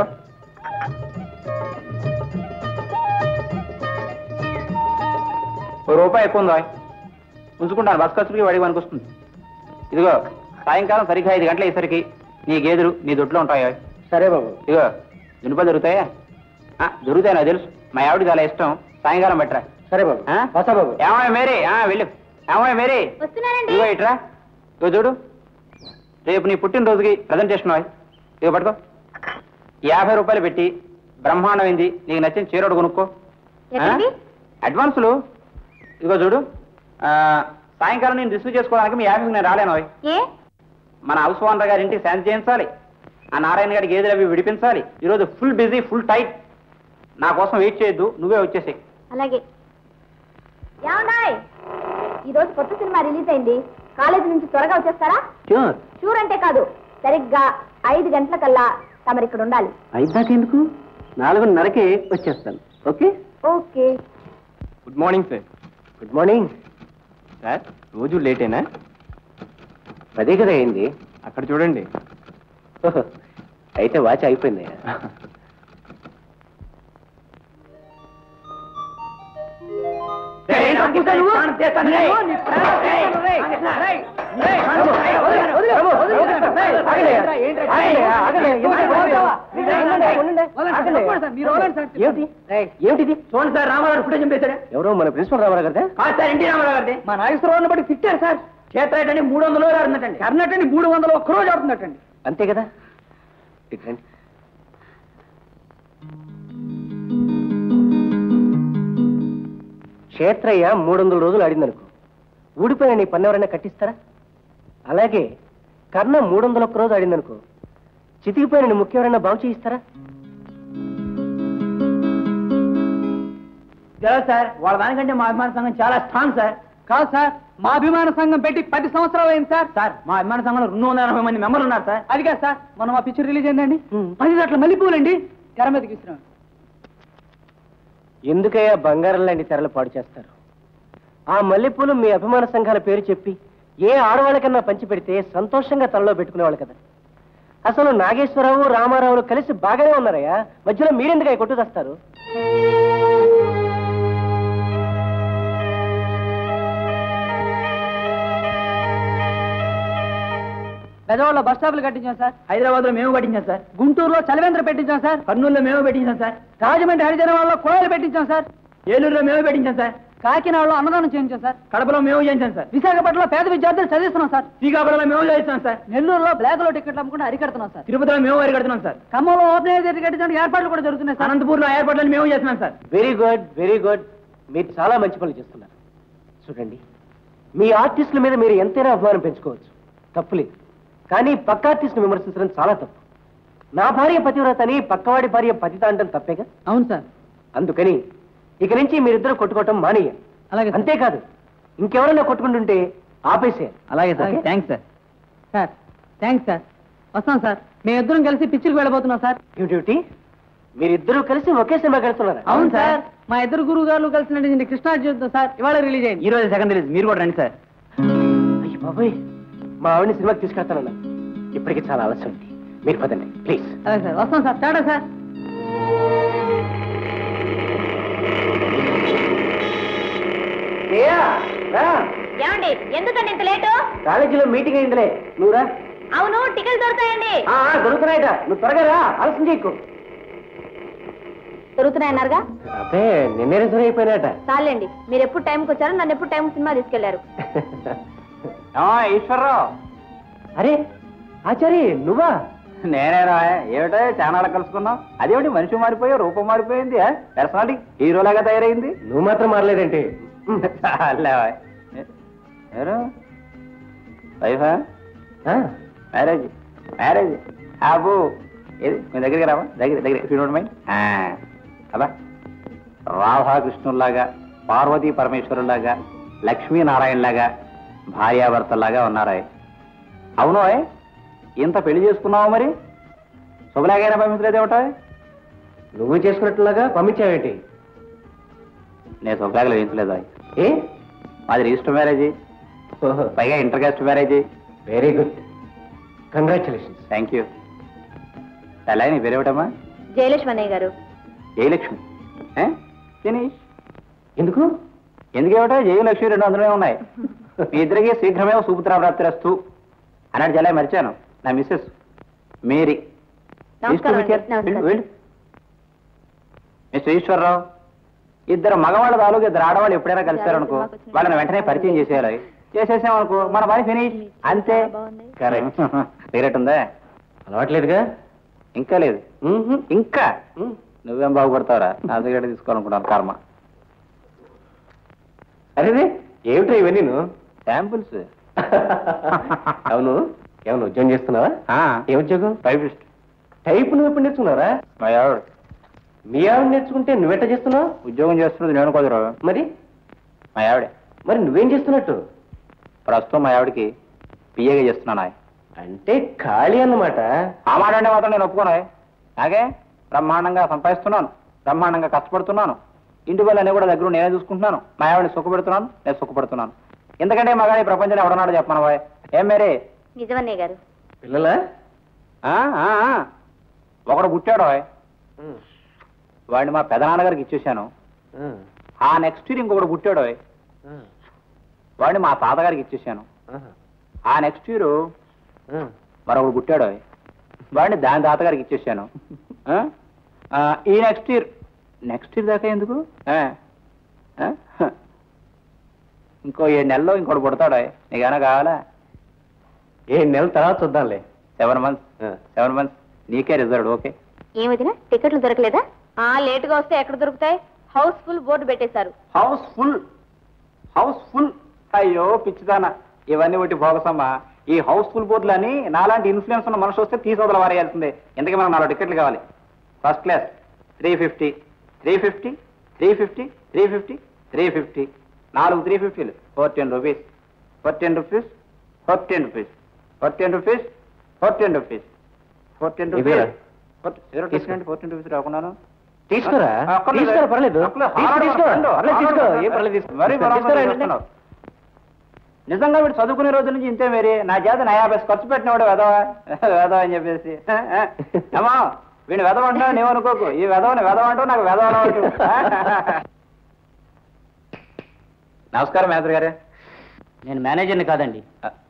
ఓ రూపాయి ఎక్కువ ఉందో ఉంచుకుంటాను బస్ ఖర్చుకి వాడి మనకు వస్తుంది ఇదిగో సాయంకాలం సరిగ్గా ఐదు గంటల అయ్యేసరికి నీ గేదెలు నీ దొడ్లో ఉంటాయో సరే బాబు ఇదిగో దునుపలు దొరుకుతాయా ఆ, దొరుకుతాయి నాకు తెలుసు మా ఆవిడ చాలా ఇష్టం సాయంకాలం పెట్టరా సరే బాబు ఆ? వస్తా బాబు ఏమయ్య మేరీ ఆ, వెళ్ళు ఏమయ్య మేరీ వస్తున్నానండి ఇదిగో ఇట్రా ఇదిగో చూడు రేపు నీ పుట్టినరోజుకి ప్రజెంటేషన్ అయ్యి ఇదిగో పట్టుకో యాభై రూపాయలు పెట్టి బ్రహ్మాండమైంది నీకు నచ్చిన చీరోడు కొనుక్కో ఎక్కడికి? ఆ? అడ్వాన్సులు ఇదిగో చూడు ఆ, సాయంకాలం నేను రిసీవ్ చేసుకోవడానికి మీ యాభైకి నేను రాలేను ఓయ్. ఏ మన హౌస్ ఓనర్ గారి ఇంటికి శాంతి చేయించాలి ఆ నారాయణ గారి గేదెలు అవి విడిపించాలి ఈరోజు ఫుల్ బిజీ ఫుల్ టైట్ నా కోసం వెయిట్ చేయొద్దు నువ్వే వచ్చేసేయ్ అలాగే ఏమన్నాయ్ ఈ రోజు కొత్త సినిమా రిలీజ్ అయింది కాలేజీ నుంచి త్వరగా వచ్చేస్తారా షూర్ షూర్ అంటే కాదు సరిగ్గా ఐదు గంటలకల్లా తమరు ఇక్కడ ఉండాలి ఐదాకెందుకు నాలుగున్నరకే వచ్చేస్తాను okay okay good morning sir good morning sir రోజు లేటేనా పదే కదా అయింది అక్కడ చూడండి ఓహో, అయితే వాచ్ అయిపోయింది ఏమిటిది చూడండి సార్ రామారావు ఇప్పుడే చంపేశాడు ఎవరో మన ప్రిన్సిపల్ రామారావు గారిదా కాదు సార్ ఎన్టీ రామారావు గారిది మా నాగేశ్వరరావుని బట్టి తిట్టారు సార్ చేత మూడు వందలు ఆడుతున్నట్టండి కర్ణటండి మూడు వందలు ఒక్క రోజు ఆడుతున్నట్టండి అంతే కదా ఇటు రండి. క్షేత్రయ్య మూడు వందల రోజులు ఆడిందనుకో ఊడిపోయిన నీ పన్ను ఎవరైనా కట్టిస్తారా అలాగే కర్ణ మూడు వందల ఒక్క రోజు ఆడిందనుకో చితికిపోయిన ముఖ్యం ఎవరైనా బాగు చేయిస్తారా తెలియదు సార్ వాళ్ళ దానికంటే మా అభిమాన సంఘం చాలా స్ట్రాంగ్ సార్ కాదు సార్ మా అభిమాన సంఘం పెట్టి పది సంవత్సరాలు అయింది సార్ సార్ మా అభిమాన సంఘంలో రెండు వందల ఎనభై మంది మెంబర్లు ఉన్నారు సార్ అది కాదు సార్ మనం మా పిక్చర్ రిలీజ్ అయిందండి పది గంటల మల్లెపూలండి తెర మీదకి ఇస్తున్నాం ఎందుకయ్యా బంగారం లాంటి తెరలు పాడు చేస్తారు ఆ మల్లెపూలు మీ అభిమాన సంఘాల పేరు చెప్పి ఏ ఆడవాళ్ళకన్నా పంచి పెడితే సంతోషంగా తలలో పెట్టుకునేవాళ్ళు కదా అసలు నాగేశ్వరరావు రామారావులు కలిసి బాగానే ఉన్నారయ్యా మధ్యలో మీరెందుకు కొట్టు తెస్తారు పెదవాళ్ళ బస్ స్టాప్లు కట్టించాం సార్ హైదరాబాద్ లో మేము కట్టించాం సార్ గుంటూరులో చలవేంద్ర పెట్టించాం సార్ కర్నూలులో మేము పెట్టించాం సార్ రాజమండ్రి హరిజనవాడలో కోయలు పెట్టించాం సార్ ఏలూరులో మేము పెట్టించాం సార్ కాకినాడలో అన్నదానం చేయించాం సార్ కడపలో మేము చేయించాం సార్ విశాఖపట్నంలో పేద విద్యార్థులు చదివిస్తున్నాం సార్ శ్రీకాకుళంలో మేము చదివిస్తున్నాం సార్ నెల్లూరులో బ్లాక్ లో టికెట్లు అమ్ముకుంటే అరికడుతున్నాం సార్ తిరుపతిలో మేము అరికడుతున్నాం సార్ ఖమ్మంలో ఓపెన్ ఎయిర్ టికెట్ కట్టించడానికి ఏర్పాట్లు కూడా జరుగుతున్నాయి సార్ అనంతపూర్లో ఏర్పాట్లు మేము చేస్తున్నాం sir very good very good మీరు చాలా మంచి పనులు చేస్తున్నారు చూడండి మీ ఆర్టిస్టుల మీద మీరు ఎంతైనా అభిమానం పెంచుకోవచ్చు తప్పులేదు కానీ పక్క ఆర్టిస్ట్ని విమర్శించడం చాలా తప్పు నా భార్య పతివ్రత అని పక్కవాడి భార్య పతిత అంటం తప్పేగా అవును సార్ అందుకని ఇక నుంచి మీరిద్దరు కొట్టుకోవటం మానేయాలి అలాగే సార్. అంతేకాదు ఇంకెవరైనా కొట్టుకుంటుంటే ఆపేసేయాలి అలాగే sir thanks sir sir thanks sir వస్తాం సార్ మేము ఇద్దరం కలిసి పిక్చర్కి వెళ్ళబోతున్నాం సార్ డ్యూటీ మీరిద్దరూ కలిసి ఒకే సినిమా కడుతున్నారా అవును సార్ మా ఇద్దరు గురువు గారు కలిసి నటించిన కృష్ణా జీవితం సార్ ఇవాళ రిలీజ్ అయింది ఈ రోజు సెకండ్ రిలీజ్ మీరు కూడా రండి సార్ అయ్యి బాబోయ్ మా ఆవిడని సినిమాకి తీసుకెళ్తానన్నా ఇప్పటికి చాలా ఆలస్యం ఉంది మీరు పదండి ప్లీజ్ అలాగే సార్ వస్తాం సార్ టాటా సార్ ఏమండి ఎందుకండి ఇంత లేటు కాలేజీలో మీటింగ్ అయిందిలే నువ్వురా అవును టికెట్ దొరుకుతాయండి ఆ, ఆ, దొరుకుతున్నాయట నువ్వు త్వరగా రా ఆలస్యం చేయకు దొరుకుతున్నాయన్నారుగా అబ్బే నిన్నే రిజర్వ్ అయిపోయినాట చాలండి మీరు ఎప్పుడు టైంకి వచ్చారో నన్ను ఎప్పుడు టైం సినిమా తీసుకెళ్లారు ఈశ్వరరావు అరే ఆచారి నువ్వా నేనేనా ఏమిటో చాలా కలుసుకున్నాం అదేమిటి మనిషి మారిపోయి రూపం మారిపోయింది పర్సనాలిటీ హీరోలాగా తయారైంది నువ్వు మాత్రం మారలేదంటే చాలేవా. ఎవరు వైఫా ఆ, మ్యారేజ్ మ్యారేజ్ అబ్బో ఏది మీ దగ్గరికి రావా దగ్గర దగ్గర if you don't mind. ఆ అలా రాధాకృష్ణుల్లాగా పార్వతీ పరమేశ్వరులాగా లక్ష్మీనారాయణలాగా భార్యాభర్తలాగా ఉన్నారాయ్ అవును ఆయ్. ఇంత పెళ్లి చేసుకున్నావు మరి శుభలాగైనా పంపించలేదేమిటా నువ్వు చేసుకున్నట్లుగా పంపించావేంటి నేను శుభలాగలు వేయించలేదు ఆయ్. ఏ మాది రిజిస్టర్ మ్యారేజ్ పైగా inter caste marriage very good congratulations thank you అలా నీ పేరేమిటమ్మా జయలక్ష్మి అన్నయ్య గారు జయలక్ష్మి ఏ? ఫినిష్ ఎందుకు ఎందుకేమిటో జయలక్ష్మి రెండు అందులోనే ఉన్నాయి మీ ఇద్దరికి శీఘ్రమే సుపుత్ర ప్రాప్తిరస్తు అన్నాడు జలా మరిచాను నా మిస్సెస్ మేరీ నమస్కారం అండి. వెళ్ళు, నమస్కారం. వెళ్ళు. మిస్టర్ ఈశ్వరరావు ఇద్దరు మగవాళ్ళ తాలూకు ఇద్దరు ఆడవాళ్ళు ఎప్పుడైనా కలిశారనుకో వాళ్ళని వెంటనే పరిచయం చేసేయాలి చేసేసామనుకో మన పని ఫినిష్ అంతే కరెక్ట్ సిగరెట్ ఉందా అలవాట్లేదుగా ఇంకా లేదు మ్మ్హ్మ్. ఇంకా మ్మ్. నువ్వేం బాగుపడతావురా నా సిగరెట్ తీసుకోవాలనుకున్నాను కర్మ అరేరే ఏమిటో ఇవన్నీ నువ్వు శాంపుల్స్ అవును ఏమన్నా ఉద్యోగం చేస్తున్నావా ఏ ఉద్యోగం టైపిస్ట్ టైప్ నువ్వు ఎప్పుడు నేర్చుకున్నావా మా ఆవిడ మీ ఆవిడ నేర్చుకుంటే నువ్వెట్ట చేస్తున్నావు ఉద్యోగం చేస్తున్నది నేను కుదరు మరి మా ఆవిడే మరి నువ్వేం చేస్తున్నట్టు ప్రస్తుతం మా ఆవిడకి పిఏగా చేస్తున్నాను ఆయ్. అంటే ఖాళీ అన్నమాట ఆ మాట అంటే మాత్రం నేను ఒప్పుకోను ఆయ్. నాకే బ్రహ్మాండంగా సంపాదిస్తున్నాను బ్రహ్మాండంగా కష్టపడుతున్నాను ఇంటి వాళ్ళని కూడా దగ్గర నేనే చూసుకుంటున్నాను మా ఆవిడని సుఖపెడుతున్నాను నేను సుఖపడుతున్నాను ఎందుకంటే మగాడి ఈ ప్రపంచంలో ఎవడన్నాడు చెప్పను బాయ్ ఏం మేరే నిజమన్నయ్య గారు పిల్లలా ఆ, ఆ, ఆ. ఒకడు పుట్టాడు ఆయ్. వాడిని మా పెదనాన్నగారికి ఇచ్చేసాను ఆ నెక్స్ట్ ఇయర్ ఇంకొకడు పుట్టాడు ఆయ్. వాడిని మా తాతగారికి ఇచ్చేసాను ఆ నెక్స్ట్ ఇయర్ మరొకడు పుట్టాడు ఆయ్. వాడిని దాని తాతగారికి ఇచ్చేసాను ఆ? ఆ, ఈ నెక్స్ట్ ఇయర్ నెక్స్ట్ ఇయర్ దాకా ఎందుకు ఆ? ఆ? ఇంకో ఏడు నెలల్లో ఇంకోటి పుడతాడు ఆయ్. నీకేమైనా కావాలా ఏ నెల తర్వాత చూద్దాంలే సెవెన్ మంత్స్ ఆ. సెవెన్ మంత్స్ నీకే రిజర్వ్డ్ ఓకే ఏమదినా టికెట్లు దొరకలేదా ఆ లేటుగా వస్తే ఎక్కడ దొరుకుతాయి హౌస్ ఫుల్ బోర్డు పెట్టేశారు హౌస్ ఫుల్ హౌస్ ఫుల్ అయ్యో పిచ్చిదానా ఇవన్నీ ఒకటి భోగసమ్మా ఈ హౌస్ఫుల్ బోర్డులు అని నాలాంటి ఇన్ఫ్లుయెన్స్ ఉన్న మనిషి వస్తే తీసుకోదల వారేయాల్సిందే ఎందుకంటే మనకు నాలుగు టికెట్లు కావాలి first class three fifty three fifty three fifty three fifty three fifty నాలుగు త్రీ ఫిఫ్టీలు fourteen rupees fourteen rupees fourteen rupees fourteen rupees fourteen rupees fourteen ఇదిగో. రూపీస్ తీసుకోండి ఫోర్టీన్ రూపీస్ రాకున్నాను తీసుకురా ఆ, అక్కర్లేదు. తీసుకోరా పర్లేదు అక్కర్లేదు. తీసుకో, హారడు తీసుకో. రండు, పర్లేదు, హారడు తీసుకో రండు. ఏం పర్లేదు తీసుకో మరీ తీసుకోరా, బరాబర్ ఏంటండి? చేస్తున్నావు. నిజంగా వీడు చదువుకునే రోజుల నుంచి ఇంతే మేరీ నా చేత నయా బస్ ఖర్చు పెట్టినవాడు వెదవా వెదవ అని చెప్పేసి ఏమో వీడిని వెదవ అంటున్నావు నీవు అనుకోకు ఈ వెదవని వెదవ అంటావు నాకు వెదవ అనవచ్చు. నమస్కారం మేదర్ గారు నేను మేనేజర్ని కాదండి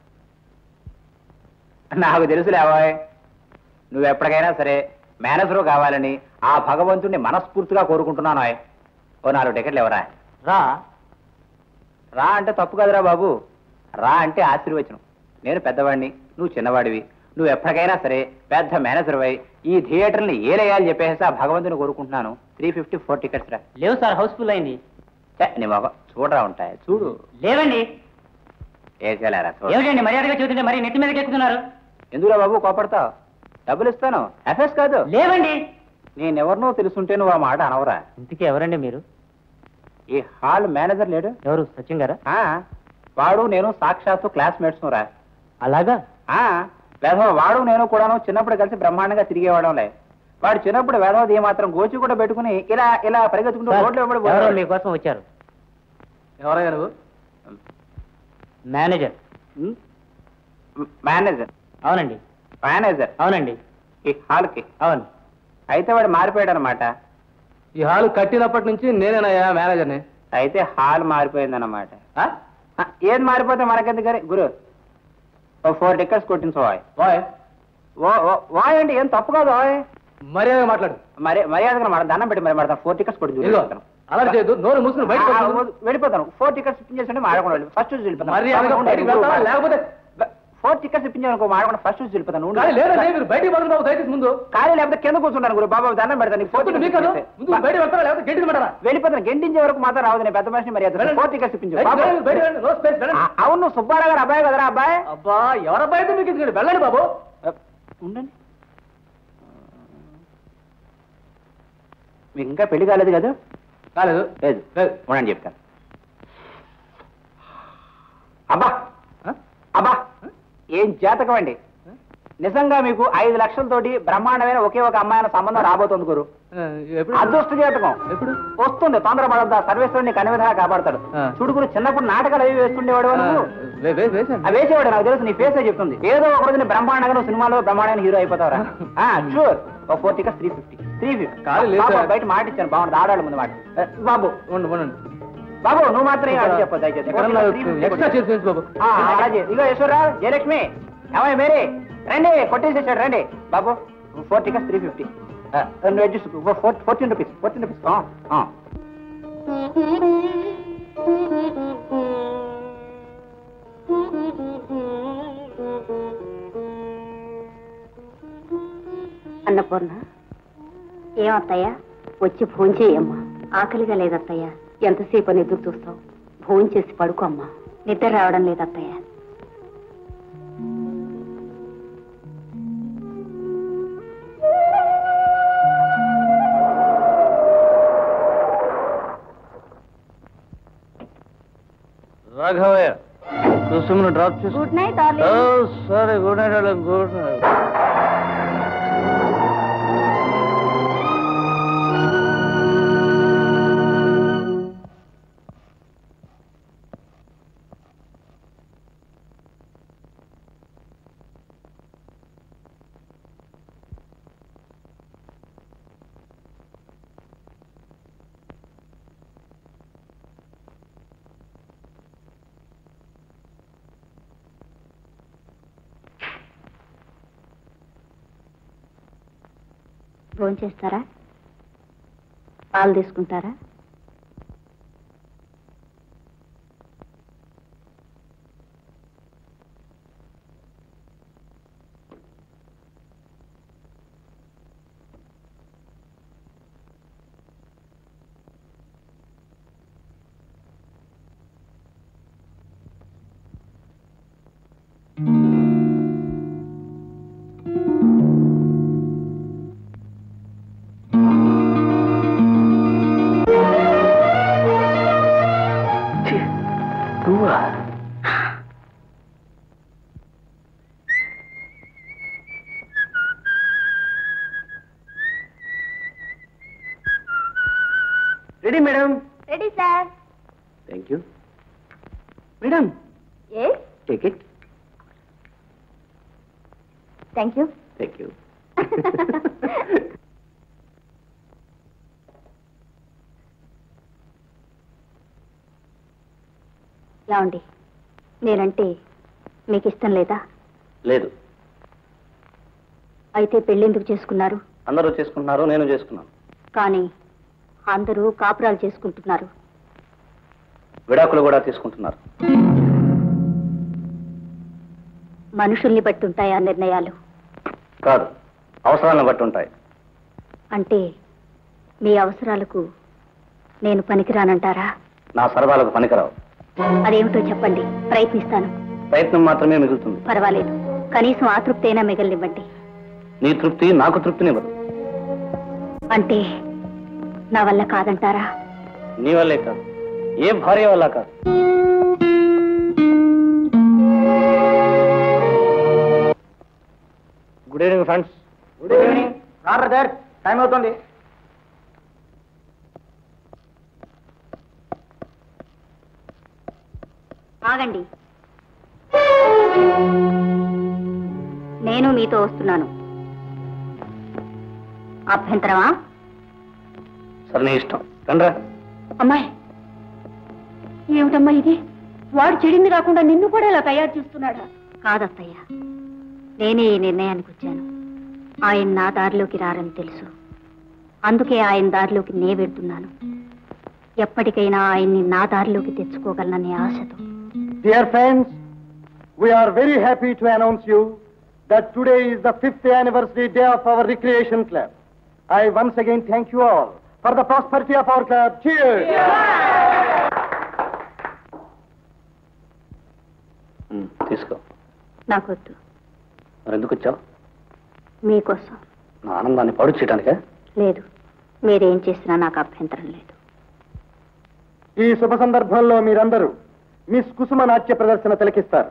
నాకు తెలుసులేవాయ్ నువ్వు ఎప్పటికైనా సరే మేనేజరు కావాలని ఆ భగవంతుణ్ణి మనస్ఫూర్తిగా కోరుకుంటున్నాను ఆయ్. ఓ నాలుగు టికెట్లు ఎవరా రా రా అంటే తప్పు కదరా బాబు రా అంటే ఆశీర్వచనం నేను పెద్దవాడిని నువ్వు చిన్నవాడివి నువ్వు ఎప్పటికైనా సరే పెద్ద మేనేజర్ అయి ఈ థియేటర్ని ఏలేయాలని చెప్పేసి ఆ భగవంతుని కోరుకుంటున్నాను త్రీ ఫిఫ్టీ ఫోర్ టికెట్స్ రా లేవు సార్ హౌస్ఫుల్ అయింది ఛే, నీ మొగ చూడరా ఉంటాయి చూడు లేవండి ఏసేలేరా చూడు ఏమిటండి మర్యాదగా చూస్తుంటే మరి నెత్తి మీదకి ఎక్కుతున్నారు ఎందుకురా బాబు కోపడతావు డబ్బులు ఇస్తాను ఎఫ్ఎస్ కాదు లేవండి నేనెవరినో తెలుసుంటే నువ్వు ఆ మాట అనవరా ఇంతకీ ఎవరండి మీరు ఈ హాల్ మేనేజర్ లేడు ఎవరు సచిన్ గారా ఆ, వాడు నేను సాక్షాత్తు క్లాస్మేట్స్ రా అలాగా ఆ, వేధవ వాడు నేను కూడాను చిన్నప్పుడు కలిసి బ్రహ్మాండంగా తిరిగేవాడంలే వాడు చిన్నప్పుడు వేధవది మాత్రం గోచి కూడా పెట్టుకుని ఇలా ఇలా పరిగెత్తుకుంటూ సార్, రోడ్లో వెంబడి ఎవరో పోయేవాడు. మీకోసం వచ్చారు ఎవరయ్యా నువ్వు మేనేజర్ ఉమ్, మేనేజర్ అవునండి మేనేజర్ అవునండి ఈ హాల్కి అవును అయితే వాడు మారిపోయాడు అనమాట ఈ హాల్ కట్టినప్పటి నుంచి నేనేనయ్యా మేనేజర్ని అయితే హాల్ మారిపోయిందన్నమాట ఆ? ఆ, ఏది మారిపోతే మనకెందుకని గురు ఓ ఫోర్ టికెట్స్ కొట్టించవాయ్ వాయ్ ఓ ఓ- వాయ్ అంటే ఏం తప్పు కాదు వాయ్ మర్యాద మాట్లాడు మరి మర్యాదగా మన దండం పెట్టి మరి మరి ఫోర్ టికెట్స్ ఇదిగో కొట్టి అలా చేయొద్దు నోరు మూసుకుని బయటకు ఆ, వద్దు. ఆ, వెళ్ళిపోతాను ఫోర్ టికెట్స్ ఇప్పించేసి మాడకుండా వెళ్ళి ఫస్ట్ చూసి వెళ్ళిపోతాను మర్యాదగా బయటికి వెళ్తావా లేకపోతే ఫోర్ టికెట్స్ ఇప్పించాను మాడకుండా ఫస్ట్ చూసి వెళ్ళిపోతాను ఉండు. కానీ లేదండి మీరు బయటికి పడుతుంది బాబు దయచేసి ముందు ఖాళీ లేకపోతే కింద కూర్చుంటాను గురు బాబా దండం పెడతాను నీకు ఫోర్ పొద్దున్న మీకు కాదు ముందు బయటికి వెళ్తారా లేకపోతే గట్టిగా పెట్టరా వెళ్ళిపోతాను గెంటించే వరకు మాత్రం రావద్దు నేను పెద్ద మనిషిని మర్యాద ఫోర్ టికెట్స్ ఇప్పించు బాబు. బయట నో స్పేస్ ఆ, అవును సుబ్బారావు గారు అబ్బాయి కదరా అబ్బాయి అబ్బా ఎవరబ్బాయి అయితే మీకు ఎందుకండి వెళ్ళండి బాబు ఆ, ఉండండి మీకు ఇంకా పెళ్లి కాలేదు కదా కాలేదు లేదు లేదు. ఉండండి చెప్తాను అబ్బా ఆ? అబ్బా ఏం జాతకం అండి నిజంగా మీకు ఐదు లక్షలతోటి బ్రహ్మాండమైన ఒకే ఒక అమ్మాయిన సంబంధం రాబోతుంది గురు ఆ, ఎప్పుడు అదృష్ట జాతకం ఎప్పుడు వస్తుంది తొందరపడద్దా సర్వేశ్వరుని కన్ని విధంగా కాపాడతాడు ఆ. చూడుకుని చిన్నప్పుడు నాటకాలు అవి వేస్తుండేవాడు ఆ, నువ్వు వే- వే- వేశాను. ఆ వేసేవాడు నాకు తెలుసు నీ ఫేసే చెప్తుంది ఏదో ఒక రోజు నీ బ్రహ్మాండంగా నువ్వు సినిమాలో బ్రహ్మాండమైన హీరో అయిపోతావురా షూర్ ఒక four tickets three fifty three fifty కాదు, లేదు సార్. బయట మాట ఇచ్చాను బాగుంది ఆడాలి ముందు మాట ఏ, బాబు ఉండు, ఉండండి. బాబు నువ్వు మాత్రం ఏం అడిగి చెప్పొద్దు దయచేసి ఎక్కడన్నా 350 ఎక్స్ట్రా చేసి వేసి బాబు ఆ, అలా చేయి. ఇదిగో యశ్వరరావు జయలక్ష్మి ఏమయ్య మేరీ రండి కొట్టేసేసాడు రండి బాబు ఫోర్ టికెట్స్ త్రీ ఫిఫ్టీ నువ్వు adjust four fourteen rupees fourteen rupees Annapurna ఏమత్తయ్యా వచ్చి ఫోన్ చేయమ్మా ఆకలిగా లేదత్తయ్యా ఎంతసేపు అని ఎదురు చూస్తావు ఫోన్ చేసి పడుకో అమ్మా నిద్ర రావడం లేదత్తయ్య రాఘవయ్య కుసుమ్ను డ్రాప్ చేసి గుడ్ నైట్ డార్లింగ్ సరే good night good night phone చేస్తారా పాలు తీసుకుంటారా ఆ ready madam ready sir thank you madam ఏ take it thank you thank you ఏమండి నేనంటే మీకు ఇష్టం లేదా లేదు అయితే పెళ్ళెందుకు చేసుకున్నారు అందరూ చేసుకుంటున్నారు నేను చేసుకున్నాను కానీ అందరూ కాపురాలు చేసుకుంటున్నారు విడాకులు కూడా తీసుకుంటున్నారు మనుషుల్ని బట్టి ఉంటాయా నిర్ణయాలు కాదు అవసరాలను బట్టి ఉంటాయి అంటే మీ అవసరాలకు నేను పనికిరానంటారా నా సరదాలకు పనికిరావు అదేమిటో చెప్పండి ప్రయత్నిస్తాను ప్రయత్నం మాత్రమే మిగులుతుంది పర్వాలేదు కనీసం ఆతృప్తి అయినా మిగలనివ్వండి నీ తృప్తి నాకు తృప్తినివ్వదు అంటే నా వల్ల కాదంటారా నీ వల్లే కాదు ఏ భార్య వల్ల కాదు good evening friends good evening brother time అవుతుంది ఆగండి నేను మీతో వస్తున్నాను అభ్యంతరమా సరే నీ ఇష్టం రండ్రా అమ్మాయి ఏమిటమ్మా ఇది వాడు చెడింది కాకుండా నిన్ను కూడా ఇలా తయారు చేస్తున్నాడా కాదత్తయ్య నేనే ఈ నిర్ణయానికి వచ్చాను ఆయన నా దారిలోకి రారని తెలుసు అందుకే ఆయన దారిలోకి నే వెళ్తున్నాను ఎప్పటికైనా ఆయన్ని నా దారిలోకి తెచ్చుకోగలననే ఆశతో Dear friends, we are very happy to announce you that today is the fifth anniversary day of our recreation club. I once again thank you all for the prosperity of our club. Cheers! ఉమ్, తీసుకో నాకొద్దు మరి ఎందుకు వచ్చావు మీకోసం నా ఆనందాన్ని పాడు చేయడానికా లేదు మీరేం చేసినా నాకు అభ్యంతరం లేదు ఈ శుభ సందర్భంలో మీరందరూ మిస్ కుసుమ నాట్య ప్రదర్శన తిలకిస్తారు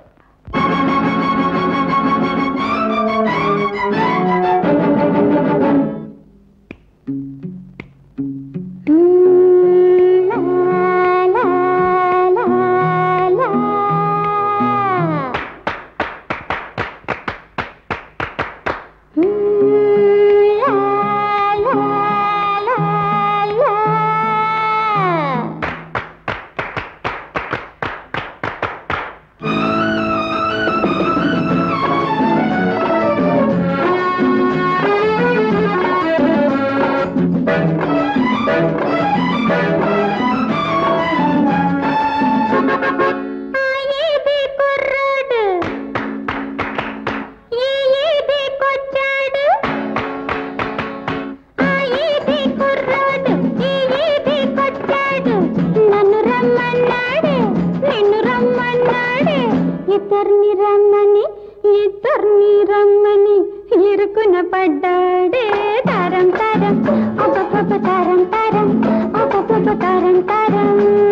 నన్ను రమ్మన్నాడు నిన్ను రమ్మన్నాడు ఇద్దరిని రమ్మని ఇద్దరిని రమ్మని ఇరుకున పడ్డాడే తరం తరం ఒక్కొక్క తరం తరం ఒక్కొక్క తరం తరం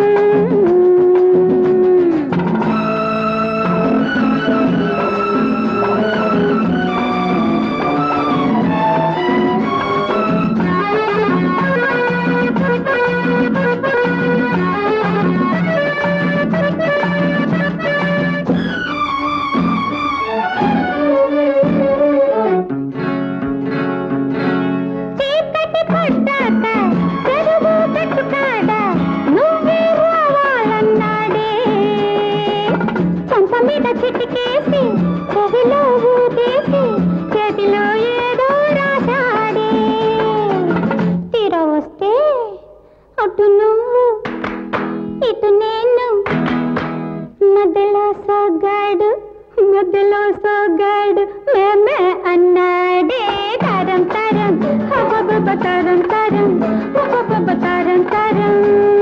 చీకటి పడ్డాక చెరువు కట్టుకాడ నువ్వే రావాలన్నాడే చంప మీద చిటికేసి చెవిలో ఊదేసి చేతిలో ఏదో రాశాడే తీర వస్తే అటు నువ్వు ఇటు నేను మధ్యలో సోగాడు మధ్యలో సోగాడు మేమే అన్నాడే తరం తరం హబబ తరం తరం హబబ తరం తరం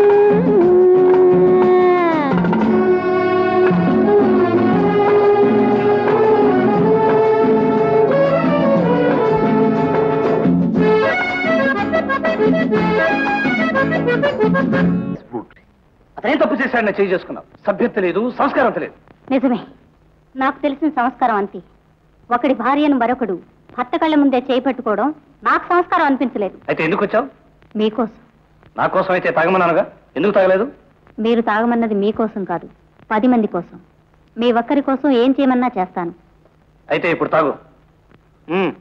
అతనేం తప్పు చేశాడని చేయి చేసుకున్నావు సభ్యత లేదు సంస్కారం లేదు నిజమే నాకు తెలిసిన సంస్కారం అంతే ఒకడి భార్యను మరొకడు భర్త కళ్ళ ముందే చేపట్టుకోవడం నాకు సంస్కారం అనిపించలేదు అయితే ఎందుకు వచ్చావు మీకోసం నా కోసం అయితే తాగమన్నానుగా ఎందుకు తాగలేదు మీరు తాగమన్నది మీకోసం కాదు పది మంది కోసం మీ ఒక్కరి కోసం ఏం చేయమన్నా చేస్తాను అయితే ఇప్పుడు తాగు మ్మ్.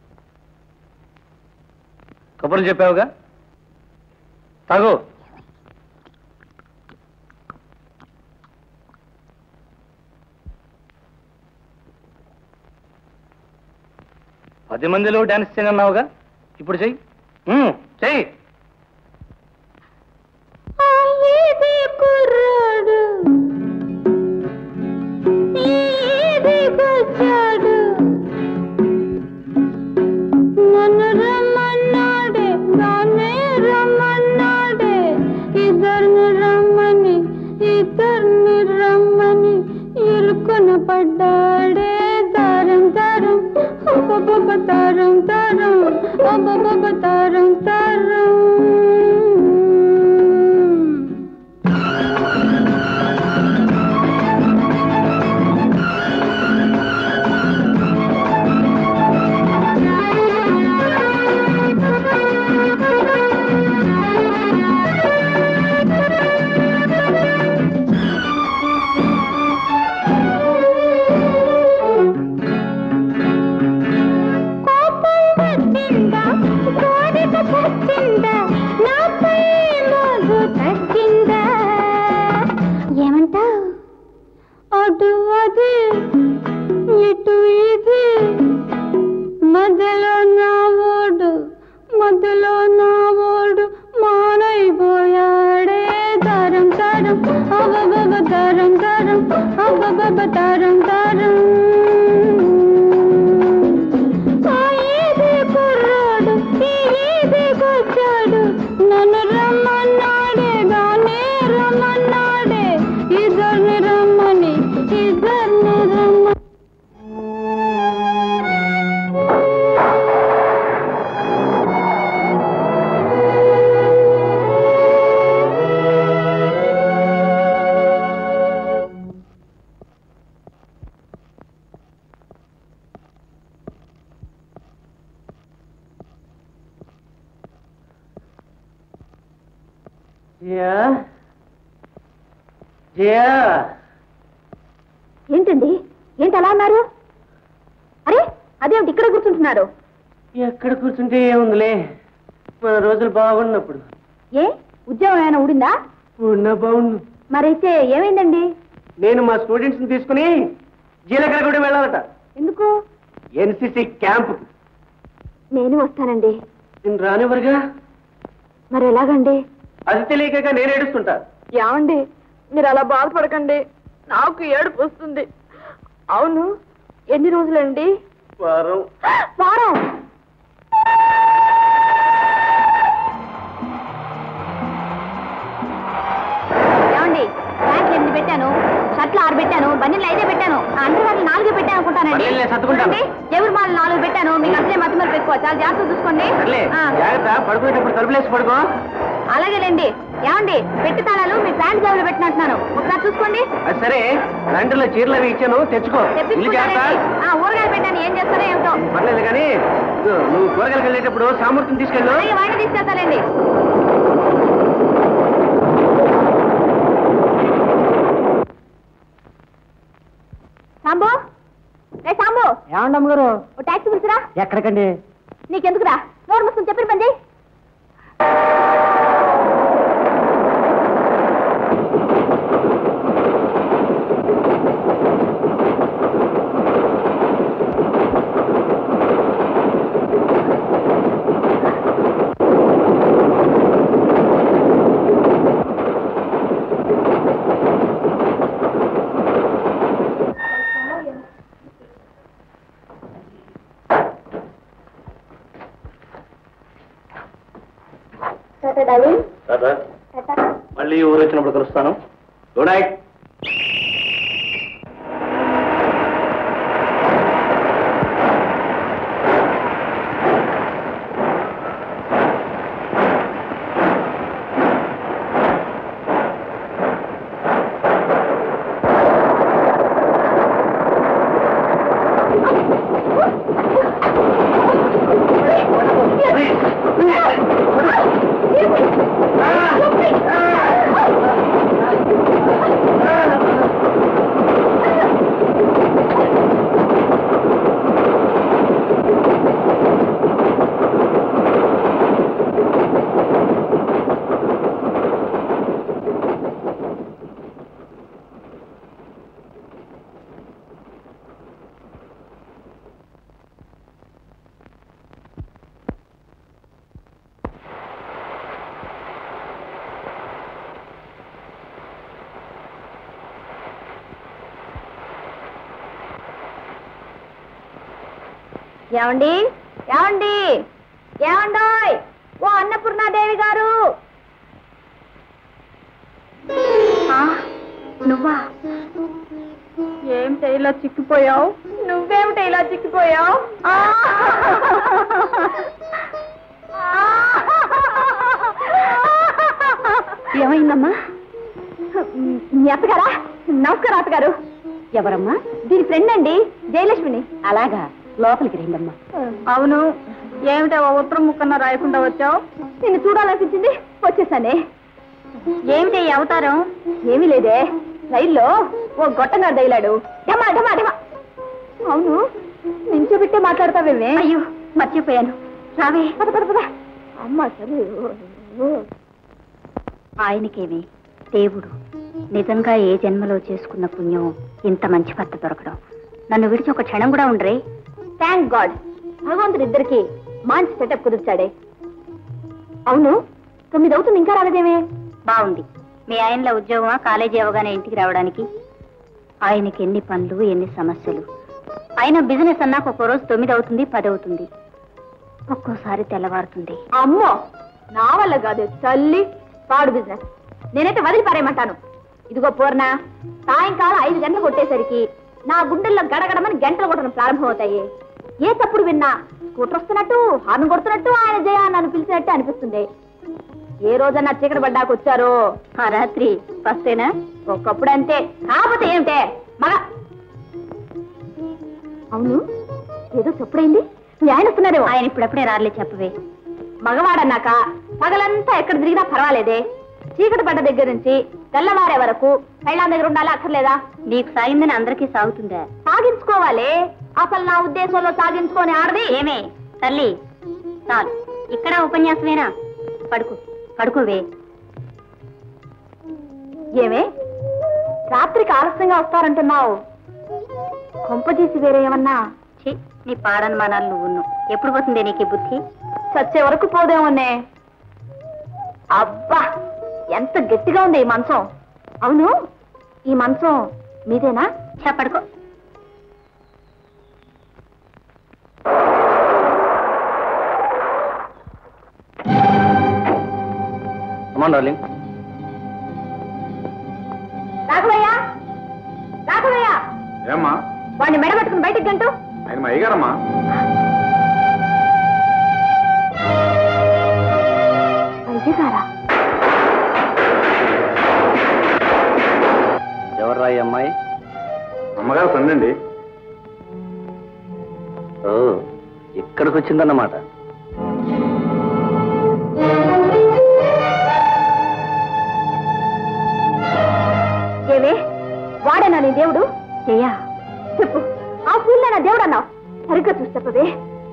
కబుర్లు చెప్పావుగా తాగు పది మందిలో డాన్స్ చేయనన్నావుగా ఇప్పుడు చెయ్యి మ్మ్, చెయ్యి ఏది కుర్రాడు ఏది వచ్చాడు నన్ను రమ్మన్నాడే నాన్నే రమ్మన్నాడే ఇద్దరిని రమ్మని ఇద్దరిని రమ్మని ఇరుకున పడ్డాడే తరం తరం ఒబ్బొబ్బ తరం తరం ఒబ్బొబ్బ తరం తరం కోపం వచ్చిందా కోరిక వచ్చిందా నాపై మోజు తగ్గిందా ఏమంటావు అటు అది ఇటు ఇది మధ్యలో నా ఓడు మధ్యలో నా ఓడు మానైపోయాడే తరం తరం అబ్బబ్బ తరం తరం అబ్బబ్బ తరం తరం ఆ ఏది కుర్రాడు ఈ ఏది కొచ్చాడు నన్ను రమ్మన్నాడే గానే రమ్మన్నాడే ఇద్దరిని రమ్మని ఇద్దరిని రమ్మని జియా జియా ఏంటండి ఏంటి అలా అన్నారు అరే అదేమిటి ఇక్కడ కూర్చుంటున్నారు ఎక్కడ కూర్చుంటే ఏముందిలే మన రోజులు బాగున్నప్పుడు ఏ ఉద్యోగం ఏమైనా ఊడిందా ఉన్న బాగుండు మరైతే ఏమైందండి నేను మా స్టూడెంట్స్ ని తీసుకుని జీలకర్ర కూడా వెళ్ళాలట ఎందుకు ఎన్సిసి క్యాంప్ నేను వస్తానండి నేను రానివ్వరుగా మరి ఎలాగండి అది తెలియక నేను ఏడుస్తుంటా ఏమండి మీరు అలా బాధపడకండి నాకు ఏడుపు వస్తుంది అవును ఎన్ని రోజులండి వారం వారం ఏమండి ప్యాంట్లు ఎనిమిది పెట్టాను షర్ట్లు ఆరు పెట్టాను బన్నీళ్ళు ఐదే పెట్టాను అంటరాలు నాలుగే పెట్టాను అనుకుంటానండి బన్నీళ్ళే సర్దుకుంటాను. చూడండి, ఎవరి మాలు నాలుగు పెట్టాను మీకు అసలే మతి మరపు ఎక్కువ చాలా జాగ్రత్త చూసుకోండి సర్లే ఆ, జాగ్రత్త పడుకునేటప్పుడు తలుపులేసి పడుకో అలాగేలేండి ఏమండి పెట్టి తాళాలు మీ ప్యాంట్ జాబులో పెట్టినట్టున్నాను ఒకసారి చూసుకోండి అది సరే లాంటిలో చీరలు అవి ఇచ్చాను తెచ్చుకో ఇల్లు జాగ్రత్త తెప్పించుకుంటానండి ఆ, ఊరగాయలు పెట్టాను ఏం చేస్తారో ఏమిటో పర్లేదు కానీ ఇదిగో, నువ్వు కూరగాయలకు వెళ్ళేటప్పుడు సామర్థ్యం తీసుకెళ్ళు అలాగే వాడిని తీసుకెళ్తానండి సాంబు రే సాంబు ఏమండమ్మ గారు ఓ టాక్సీ పిలుచురా ఎక్కడికండి నీకెందుకురా నోరు మూసుకుని చెప్పిన పని చెయ్యి. మళ్ళీ ఊరు వచ్చినప్పుడు కలుస్తాను గుడ్ నైట్ ఆ ఏమండి ఏమండి ఏమండోయ్ ఓ అన్నపూర్ణాదేవి గారు ఆ, నువ్వా ఏమిటి ఇలా చిక్కిపోయావు నువ్వేమిటి ఇలా చిక్కిపోయావు ఏమైందమ్మా మీ అత్తగారా నమస్కారం అత్తగారు ఎవరమ్మా దీని ఫ్రెండ్ అండి జయలక్ష్మిని అలాగా లోపలికి రండమ్మా అవును ఏమిటో ఉత్తరం ముక్కన్న రాయకుండా వచ్చావు నిన్ను చూడాలనిపించింది వచ్చేసానే ఏమిటి ఈ అవతారం ఏమీ లేదే రైల్లో ఓ గొట్టంగా దైలాడు డమా డమా డమా అవును నించోబెట్టే మాట్లాడతావేమే అయ్యో మర్చిపోయాను రావే పద పద పద అమ్మ సరే ఆయనకేమి దేవుడు నిజంగా ఏ జన్మలో చేసుకున్న పుణ్యం ఇంత మంచి భర్త దొరకడం నన్ను విడిచి ఒక క్షణం కూడా ఉండరే థ్యాంక్ గాడ్ భగవంతుడు ఇద్దరికి మంచి సెటప్ కుదిర్చాడే అవును తొమ్మిది అవుతుంది ఇంకా రాలేదేమే బాగుంది మీ ఆయనలో ఉద్యోగమా కాలేజీ అవగానే ఇంటికి రావడానికి ఆయనకి ఎన్ని పనులు ఎన్ని సమస్యలు ఆయన బిజినెస్ అన్నాక ఒక్కో రోజు తొమ్మిది అవుతుంది పది అవుతుంది ఒక్కోసారి తెల్లవారుతుంది అమ్మో నా వల్ల కాదు తల్లి పాడు బిజినెస్ నేనైతే వదిలి పారేయమంటాను ఇదిగో పూర్ణ సాయంకాలం ఐదు గంటలు కొట్టేసరికి నా గుండెల్లో గడగడమని గంటలు కొట్టడం ప్రారంభమవుతాయి ఏ తప్పుడు విన్నా స్కూటర్ వస్తున్నట్టు హార్న్ కొడుతున్నట్టు ఆయన జయ నన్ను పిలిచినట్టు అనిపిస్తుంది ఏ రోజన్నా చీకటి పడ్డాక వచ్చారో ఆ రాత్రి ఫస్టేనా ఒక్కప్పుడు అంతే కాకపోతే ఏమిటే మగ అవును ఏదో చెప్పుడైంది మీ ఆయన వస్తున్నారేమో ఆయన ఇప్పుడప్పుడే రాలే చెప్పవే మగవాడన్నాక పగలంతా ఎక్కడ తిరిగినా పర్వాలేదే చీకటి పడ్డ దగ్గర నుంచి తెల్లవారే వరకు కైలాం దగ్గర ఉండాలా అక్కర్లేదా నీకు సాగిందని అందరికీ సాగుతుందా సాగించుకోవాలి అసలు నా ఉద్దేశంలో సాగించుకొని ఆడది ఏమే తల్లి చాలు ఇక్కడ ఉపన్యాసమేనా పడుకో పడుకోవే ఏమే రాత్రికి ఆలస్యంగా వస్తారంటున్నావు కొంపదీసి వేరే ఏమన్నా ఛీ నీ పాడనుమానాలు నువ్వును ఎప్పుడు పోతుంది నీకు ఈ బుద్ధి చచ్చే వరకు పోదేమోనే అబ్బా ఎంత గట్టిగా ఉంది ఈ మంచం అవును ఈ మంచం మీదేనా ఛా, పడుకో అమ్మా డార్లింగ్ రాఘవయ్య రాఘవయ్య ఏమ్మా వాడిని మెడబెట్టుకుని బయటికి గంటూ ఆయన మా అయ్యగారమ్మా అయ్యగారా ఎవర్రా ఈ అమ్మాయి అమ్మగారు ఫ్రెండ్ అండి ఓ ఇక్కడికి వచ్చిందన్నమాట ఏమే వాడేనా నీ దేవుడు జయ చెప్పు ఆ పూల్లో నా దేవుడు అన్నావు సరిగ్గా చూసి చెప్పవే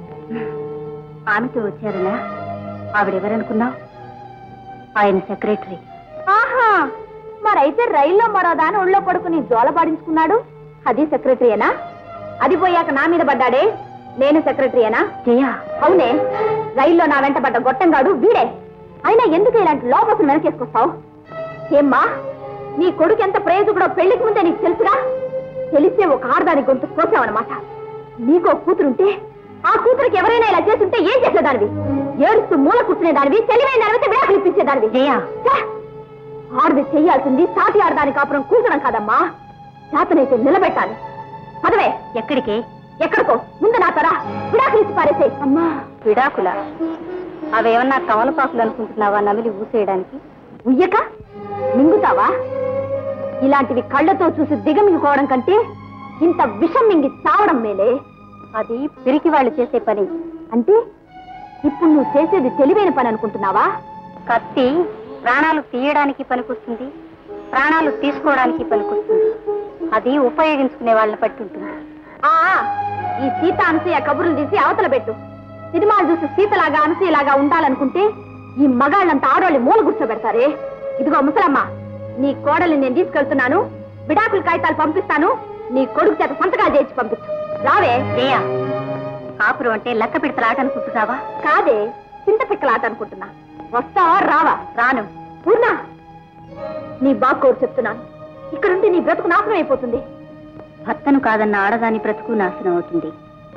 ఆమెతో వచ్చారనా ఆవిడెవరనుకున్నావు ఆయన సెక్రటరీ ఆహా మరైతే రైల్లో మరో దాని ఒళ్ళో పడుకుని జోల పాడించుకున్నాడు అది సెక్రటరీయేనా అది పోయాక నా మీద పడ్డాడే నేను సెక్రటరీయేనా జయ అవునే రైల్లో నా వెంట పడ్డ గొట్టంగాడు వీడే అయినా ఎందుకు ఇలాంటి లోపసం వెనకేసుకొస్తావు ఏమ్మా నీ కొడుకు ఎంత ప్రయోజకుడో పెళ్లికి ముందే నీకు తెలుసుగా తెలిసే ఒక ఆడదాని గొంతు కోసావన్నమాట నీకో కూతురుంటే ఆ కూతురికి ఎవరైనా ఇలా చేస్తుంటే ఏం చేసేదానివి ఏడుస్తూ మూల కూర్చునే దానివి తెలివైన దానివి విడాకులు ఇప్పించేదానివి జయ ఛ! ఆడది చెయ్యాల్సింది సాటి ఆడదాని కాపురం కూర్చడం కాదమ్మా చేతనైతే నిలబెట్టాలి పదవే ఎక్కడికి ఎక్కడికో ముందు నా తరా విడాకులు ఇచ్చి పారేసే అమ్మా విడాకుల అవేమన్నా కమలపాకులు అనుకుంటున్నావా నమిలి ఊసేయడానికి ఉయ్యక మింగుతావా ఇలాంటివి కళ్ళతో చూసి దిగమింగుకోవడం కంటే ఇంత విషం మింగి చావడం మేలే అది పిరికి వాళ్ళు చేసే పని అంటే ఇప్పుడు నువ్వు చేసేది తెలివైన పని అనుకుంటున్నావా కత్తి ప్రాణాలు తీయడానికి పనికొస్తుంది ప్రాణాలు తీసుకోవడానికి పనికొస్తుంది అది ఉపయోగించుకునే వాళ్ళని బట్టి ఉంటుంది ఆ ఈ సీత అనసూయ కబుర్లు తీసి అవతల పెట్టు సినిమాలు చూసి సీతలాగా అనసూయలాగా ఉండాలనుకుంటే ఈ మగాళ్ళంతా ఆడవాళ్ళని మూల కూర్చోబెడతారే ఇదిగో ముసలమ్మ నీ కోడల్ని నేను తీసుకెళ్తున్నాను విడాకుల కాగితాలు పంపిస్తాను నీ కొడుకు చేత సంతకాలు చేసి పంపించు రావే జయ కాపురం అంటే లెక్క పెడతలాట అనుకుంటున్నావా కాదే చింత పిక్కలాట అనుకుంటున్నా వస్తావా రావా రాను పూర్ణ నీ బాగోరు చెప్తున్నాను ఇక్కడుంటే నీ బ్రతుకు నాశనం అయిపోతుంది భర్తను కాదన్న ఆడదాని బ్రతుకు నాశనం అవుతుంది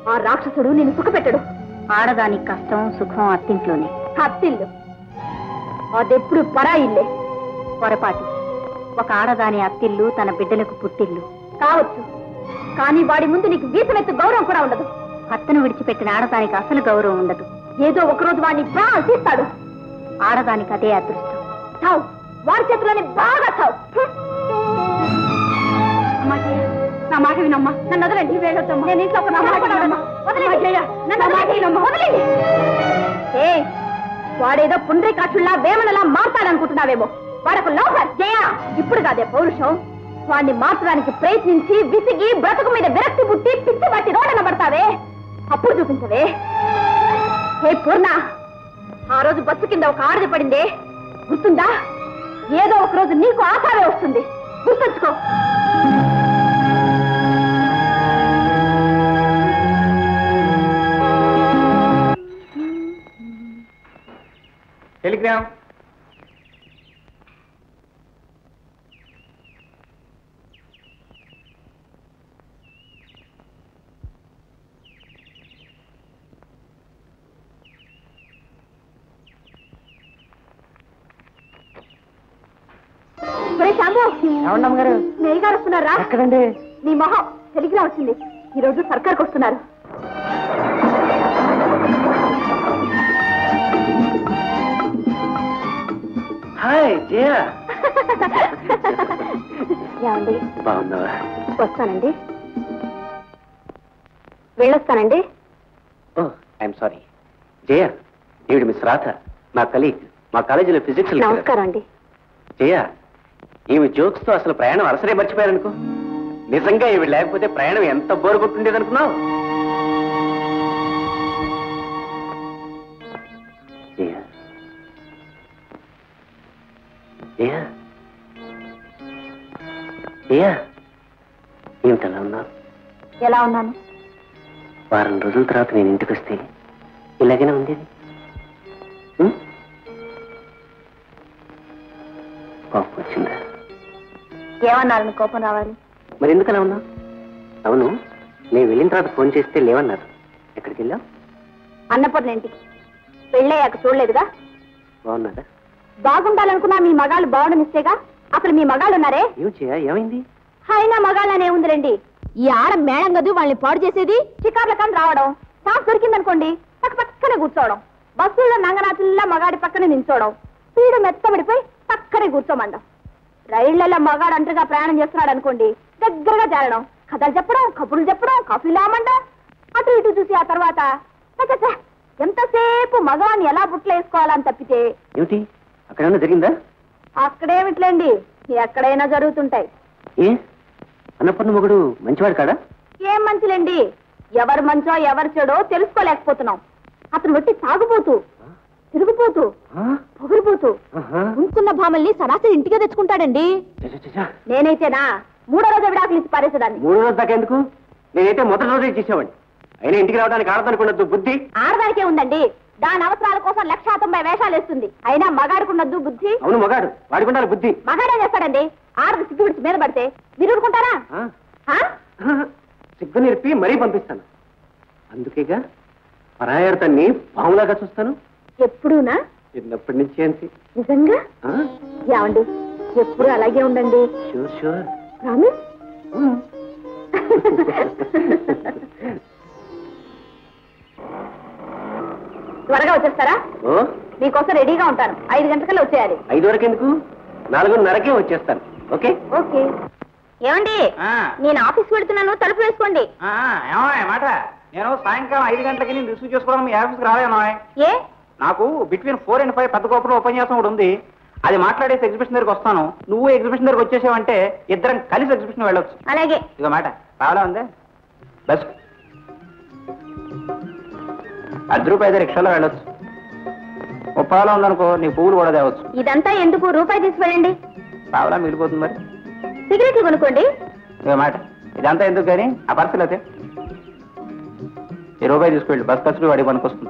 ఆ రాక్షసుడు నేను సుఖపెట్టడు ఆడదాని కష్టం సుఖం అత్తింట్లోనే అత్తిల్లు అదెప్పుడు పరాయిల్లే పొరపాటు ఒక ఆడదాని అత్తిల్లు తన బిడ్డలకు పుట్టిల్లు కావచ్చు కానీ వాడి ముందు నీకు వీసమెత్తు గౌరవం కూడా ఉండదు భర్తను విడిచిపెట్టిన ఆడదానికి అసలు గౌరవం ఉండదు ఏదో ఒకరోజు వాడిని ప్రాణాలు తీస్తాడు ఆడదానికి అదే అదృష్టం చావు వాడి చేతిలోనే బాగా చావు అమ్మా జయ, నా మాట వినమ్మా నన్ను వదలండి వేగొద్దమ్మా నేను ఇంట్లో ఒక నా మాట వినమ్మా. వదలండి జయ, నన్ను వదలండి. వదలండి ఏ వాడేదో పుండ్రీకాక్షుల్లా వేమనలా మారుతాడనుకుంటున్నావేమో వాడొక లోఫర్ జయ ఇప్పుడు కాదే పౌరుషం వాడిని మార్చడానికి ప్రయత్నించి విసిగి బ్రతుకు మీద విరక్తి పుట్టి పిచ్చి పట్టి రోడ్డున పడతావే అప్పుడు చూపించవే హే పూర్ణ ఆ రోజు బస్సు కింద ఒక ఆడది పడిందే గుర్తుందా ఏదో ఒక రోజు నీకు ఆశావే వస్తుంది గుర్తుంచుకో టెలిగ్రామ్ ఒరే శాంబు ఏమండమ్మ గారు మేరీ గారు వస్తున్నారా ఎక్కడండి నీ మొహం టెలిగ్రామ్ వచ్చింది ఈ రోజు సర్కార్కి వస్తున్నారు హాయ్ జయ ఏమండి బాగున్నావా వస్తానండి వెళ్ళొస్తానండి ఓ ఐఎమ్ సారీ జయ ఈవిడ మిస్ రాధ నా కలీగ్ మా కాలేజీలో ఫిజిక్స్ నమస్కారం అండి జయ ఈమె జోక్స్ తో అసలు ప్రయాణం అలసరే మర్చిపోయారనుకో నిజంగా ఈవిడ లేకపోతే ప్రయాణం ఎంత బోరు కొట్టుండేది అనుకున్నావు జయ జయ జయ ఏమిటలా ఉన్నావు ఎలా ఉన్నాను వారం రోజుల తర్వాత నేను ఇంటికి వస్తే ఇలాగైనా ఉండేది ఉం? కోపం వచ్చిందా ఏమన్నారని కోపం రావాలి మరి ఎందుకు అలా ఉన్నావు అవును నేను వెళ్ళిన తర్వాత ఫోన్ చేస్తే లేవన్నారు ఎక్కడికి వెళ్ళావు అన్నపూర్ణ ఇంటికి పెళ్ళయ్యాక చూడలేదుగా బాగున్నారా బాగుండాలనుకున్నా మీ మగాళ్ళు బాగుండనిస్తేగా అసలు మీ మగాళ్ళు ఉన్నారే ఏం చేయ ఏమైంది అయినా మగాళ్ళనే ఉందిలేండి ఈ ఆడ మేళం గదు వాళ్ళని పాడు చేసేది షికార్ల కానీ రావడం ఛాన్స్ దొరికిందనుకోండి పక్క పక్కనే కూర్చోవడం బస్సుల్లో నంగనాథుల్లా మగాడి పక్కనే నించోవడం స్పీడ్ మెత్తబడిపోయి పక్కనే కూర్చోమండం రైళ్లలో మగాడు అంటగా ప్రయాణం చేస్తున్నాడు అనుకోండి దగ్గరగా చేరడం కథలు చెప్పడం కబుర్లు చెప్పడం కాఫీలు ఆమండం అటు ఇటు చూసి ఆ తర్వాత ఛ, ఛ, ఛ, ఎంతసేపు మగవాన్ని ఎలా బుట్టలు వేసుకోవాలని తప్పితే ఏమిటి అక్కడ ఏమన్నా జరిగిందా అక్కడేమిట్లేండి ఎక్కడైనా జరుగుతుంటాయి ఏ అన్నపూర్ణ మొగుడు మంచివాడు కాడా ఏం మంచిలేండి ఎవరు మంచో ఎవరు చెడో తెలుసుకోలేకపోతున్నాం అతను వట్టి తాగుపోతూ తిరుగుపోతూ ఆ? పొగిరిపోతూ ఆహా. ఉంచుకున్న భామల్ని సరాసరి ఇంటికే తెచ్చుకుంటాడండి చ, చ, చ, చ. నేనైతేనా మూడో రోజు విడాకులు ఇచ్చి పారేసేదాన్ని మూడు రోజు దాకా ఎందుకు నేనైతే మొదటి రోజే చేసేవాడిని అయినా ఇంటికి రావడానికి ఆడదనుకున్నట్టు బుద్ధి ఆడదానికే ఉందండి దాని అవసరాల కోసం లక్షా తొంభై వేషాలు వేస్తుంది అయినా మగాడుకున్నద్దు బుద్ధి అవును మగాడు వాడికి ఉండాలి బుద్ధి మగాడే చేస్తాడండి ఆడది సిగ్గు విడిచి మీద పడితే మీరు ఊరుకుంటారా ఆ? ఆ? సిగ్గు నేర్పి మరీ పంపిస్తాను అందుకేగా పరాయర్తన్ని పాములాగా చూస్తాను ఎప్పుడూనా చిన్నప్పటి నుంచి అంతే నిజంగా ఆ? ఏమండి ఎప్పుడు అలాగే ఉండండి షూర్ షూర్ ప్రామిస్ త్వరగా వచ్చేస్తారా ఓ మీకోసం రెడీగా ఉంటాను ఐదు గంటలకల్లా వచ్చేయాలి ఐదు వరకు ఎందుకు నాలుగున్నరకే వచ్చేస్తాను ఓకే ఓకే ఏమండి నేను ఆఫీస్ వెళ్తున్నాను తలుపు వేసుకోండి ఏమో మాట నేను సాయంకాలం ఐదు గంటలకి నేను రిసీవ్ చేసుకోవడం మీ ఆఫీస్కి రాలేను ఏ నాకు బిట్వీన్ ఫోర్ అండ్ ఫైవ్ పెద్ద గోపురం ఉపన్యాసం కూడా ఉంది అది మాట్లాడేసి ఎగ్జిబిషన్ దగ్గరికి వస్తాను నువ్వు ఎగ్జిబిషన్ దగ్గరికి వచ్చేసావంటే ఇద్దరం కలిసి ఎగ్జిబిషన్ వెళ్ళొచ్చు అలాగే ఇదిగో మాట రావాలా ఉంది బస్ అర్ధ రూపాయి అయితే రిక్షాలో వెళ్ళొచ్చు ముప్పాలో ఉందనుకో నీకు పువ్వులు కూడా తేవచ్చు ఇదంతా ఎందుకు రూపాయి తీసుకెళ్ళండి పావలా మిగిలిపోతుంది మరి సిగరెట్లు కొనుక్కోండి ఇదిగో మాట ఇదంతా ఎందుకు కానీ ఆ పర్సలు అయితే ఈ రూపాయి తీసుకెళ్ళి బస్ ఖర్చులు వాడి పనికొస్తుంది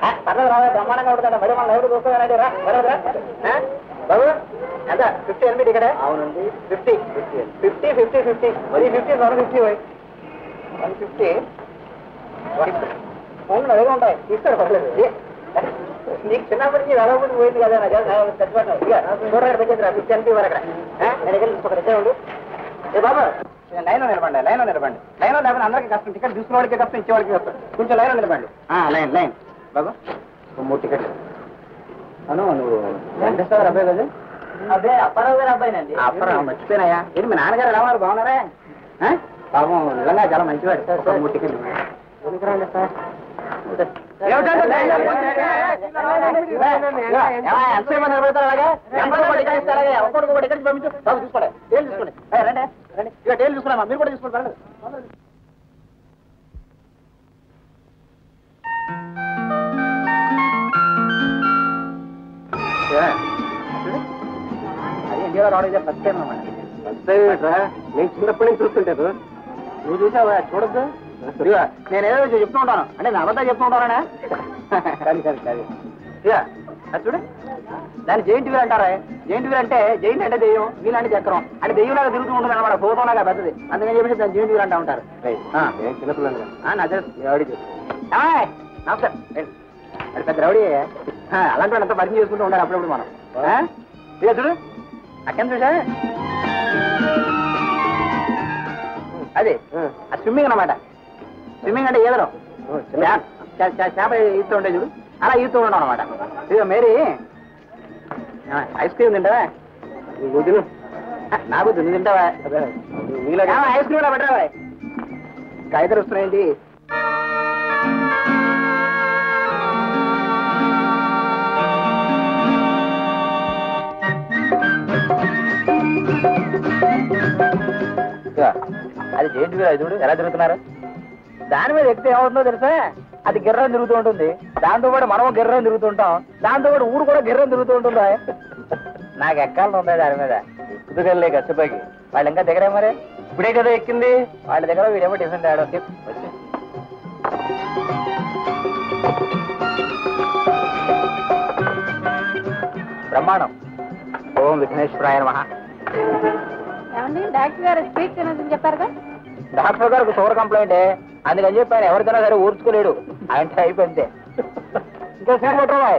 పర్లేదు రావా బ్రహ్మాండంగా ఉంటుంది మరి మన ఎవరు చూసుకోవాలండి రా బరోబరా? ఆ? బాబు ఎంత ఫిఫ్టీ ఎనిమిది ఇక్కడ అవునండి ఫిఫ్టీ ఫిఫ్టీ ఫిఫ్టీ ఫిఫ్టీ మరి fifty one fifty one fifty అవును అదే ఉంటాయి తీసుకోండి పర్లేదు ఏ, నీకు చిన్నప్పటి నుంచి వెళ్ళబడి పోయింది కదా నా జా- చచ్చిపోతాను ఇక చూడండి పెంచేది ఫిఫ్టీ ఎనిమిది వరకు అక్కడ ఆ? నేను దగ్గర తీసుకోండి ఇద్దరే ఉండు ఏ బాబా లైన్ లో నిలబండి లైన్ లో నిలబండి లైన్ లో లేకపోతే అందరికీ కష్టం టికెట్ తీసుకున్న వాడికి కష్టం ఇచ్చే వాడికి కష్టం కొంచెం లైన్ లో నిలబండి లైన్ లైన్ బాబు ఓ మూడు టికెట్లు అను నువ్వు వెంకటేశ్వర అబ్బాయి కదా అదే అప్పారావు గారు అబ్బాయినండి అప్పారావు మర్చిపోయినాయా ఏంటి మీ నాన్నగారు ఎలా ఉన్నారు బాగున్నారా ఆ? పాపం నిజంగా చాలా మంచివాడు ఒక మూడు టికెట్లు ఎందుకురండి సార్ మీరు కూడా తీసుకోండి అది ఇండియాలో రావడం ఇదే ఫస్ట్ టైం అన్నమాట నేను చిన్నప్పటి నుంచి చూస్తుంటాను నువ్వు చూసావా చూడద్దు ఇదిగో, నేను ఏదో చెప్తూ ఉంటాను అంటే నేను అబద్ధాలు చెప్తూ ఉంటానా సరే సరే సరే ఇదిగో, అది చూడు దాన్ని జైంట్ వీల్ అంటారా జైంట్ వీల్ అంటే జైంట్ అంటే దెయ్యం వీల్ అంటే చక్రం అంటే దెయ్యం లాగా తిరుగుతూ ఉంటుంది అనమాట భూతం లాగా పెద్దది అందుకని చెప్పేసి దాన్ని జైంట్ వీల్ అంటా ఉంటారు ఆ. నేను చిన్నపిల్లలు ఆ, నా తెలుసు. ఏయ్, నమస్కారం రండి. అది పెద్ద రౌడీ ఆ, అలాంటి వాళ్ళంతా పరిచయం చేసుకుంటూ ఉండాలి అప్పుడప్పుడు మనం ఆ? ఇదిగో చూడు అక్కడ చూసా అది ఆ స్విమ్మింగ్ అన్నమాట స్విమ్మింగ్ అంటే ఈదడం చా- చా- చా- చేప ఈతూ ఉంటే చూడు అలా ఈతూ ఉండడం అనమాట ఇదిగో మేరీ ఆ, ఐస్ క్రీమ్ తింటావా నువ్వు తిను ఆ, నాకు తిని తింటావా నీలాగే ఆ, ఐస్ క్రీమ్ పెట్టరావా కాగితాలు వస్తున్నాయండి ఇదిగో, అది జైంట్ వీల్ అది చూడు ఎలా తిరుగుతున్నారు దాని మీద ఎక్కితే ఏమవుతుందో తెలుసా అది గిర్రం తిరుగుతూ ఉంటుంది దాంతో పాటు మనం గిర్రం తిరుగుతుంటాం దాంతో పాటు ఊరు కూడా గిర్రం తిరుగుతూ ఉంటుందా నాకు ఎక్కాలని ఉంది దాని మీద ఎక్కుతుగలే కచ్చపాకి వాళ్ళు ఇంకా దగ్గరే మరి ఇప్పుడే కదా ఎక్కింది వాళ్ళ దగ్గర వీడేమో టిఫిన్ తేడా వచ్చి బ్రహ్మాండం ఓం విఘ్నేశ్వరాయ మహా ఏమండి డాక్టర్ గారు స్వీట్ తినదని చెప్పారుగా డాక్టర్ గారికి షుగర్ కంప్లైంట్ అందుకని చెప్పి ఆయన ఎవరికైనా సరే ఊర్చుకోలేడు అంటే అయిపోయింది ఇంకా సీట్ పెట్టరా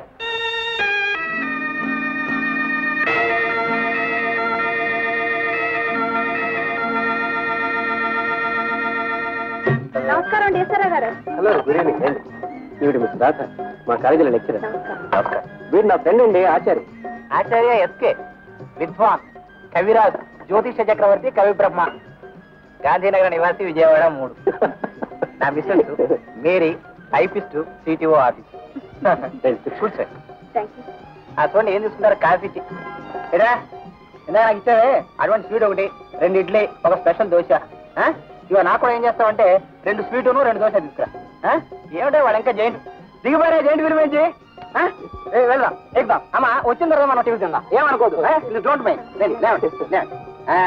నమస్కారం అండి ఈశ్వరరావు గారు హలో గుడ్ ఈవినింగ్ రండి ఈవిడ మిస్ రాత మా కాలేజీలో లెక్చరర్ నమస్కారం వీడు నా ఫ్రెండ్ అండి ఆచార్య ఆచార్య ఎస్కే విద్వాన్ కవిరాజ్ జ్యోతిష చక్రవర్తి కవి బ్రహ్మ గాంధీనగర్ నివాసి విజయవాడ మూడు నా Mrs Mary typist CTO office కూర్చో థ్యాంక్ యూ ఆ చూడండి ఏం తీసుకుంటారు కాఫీ టీ ఏరా ఇందా నాకు ఇచ్చావే అటువంటి స్వీట్ ఒకటి రెండు ఇడ్లీ ఒక స్పెషల్ దోశ ఆ? ఇగో నాకు కూడా ఏం చేస్తావంటే రెండు స్వీటును రెండు దోశ తీసుకురా ఆ? ఏమిటో వాడు ఇంకా జైంట్ దిగిపోయారా జైంట్ విలువేంచి ఏ వెళ్దాం ఎక్కుదాం అమ్మా వచ్చిన తర్వాత మనం టిఫిన్ తిందాం ఏమనుకోదు డోంట్ మైండ్ లేవండి లేవండి ఆ.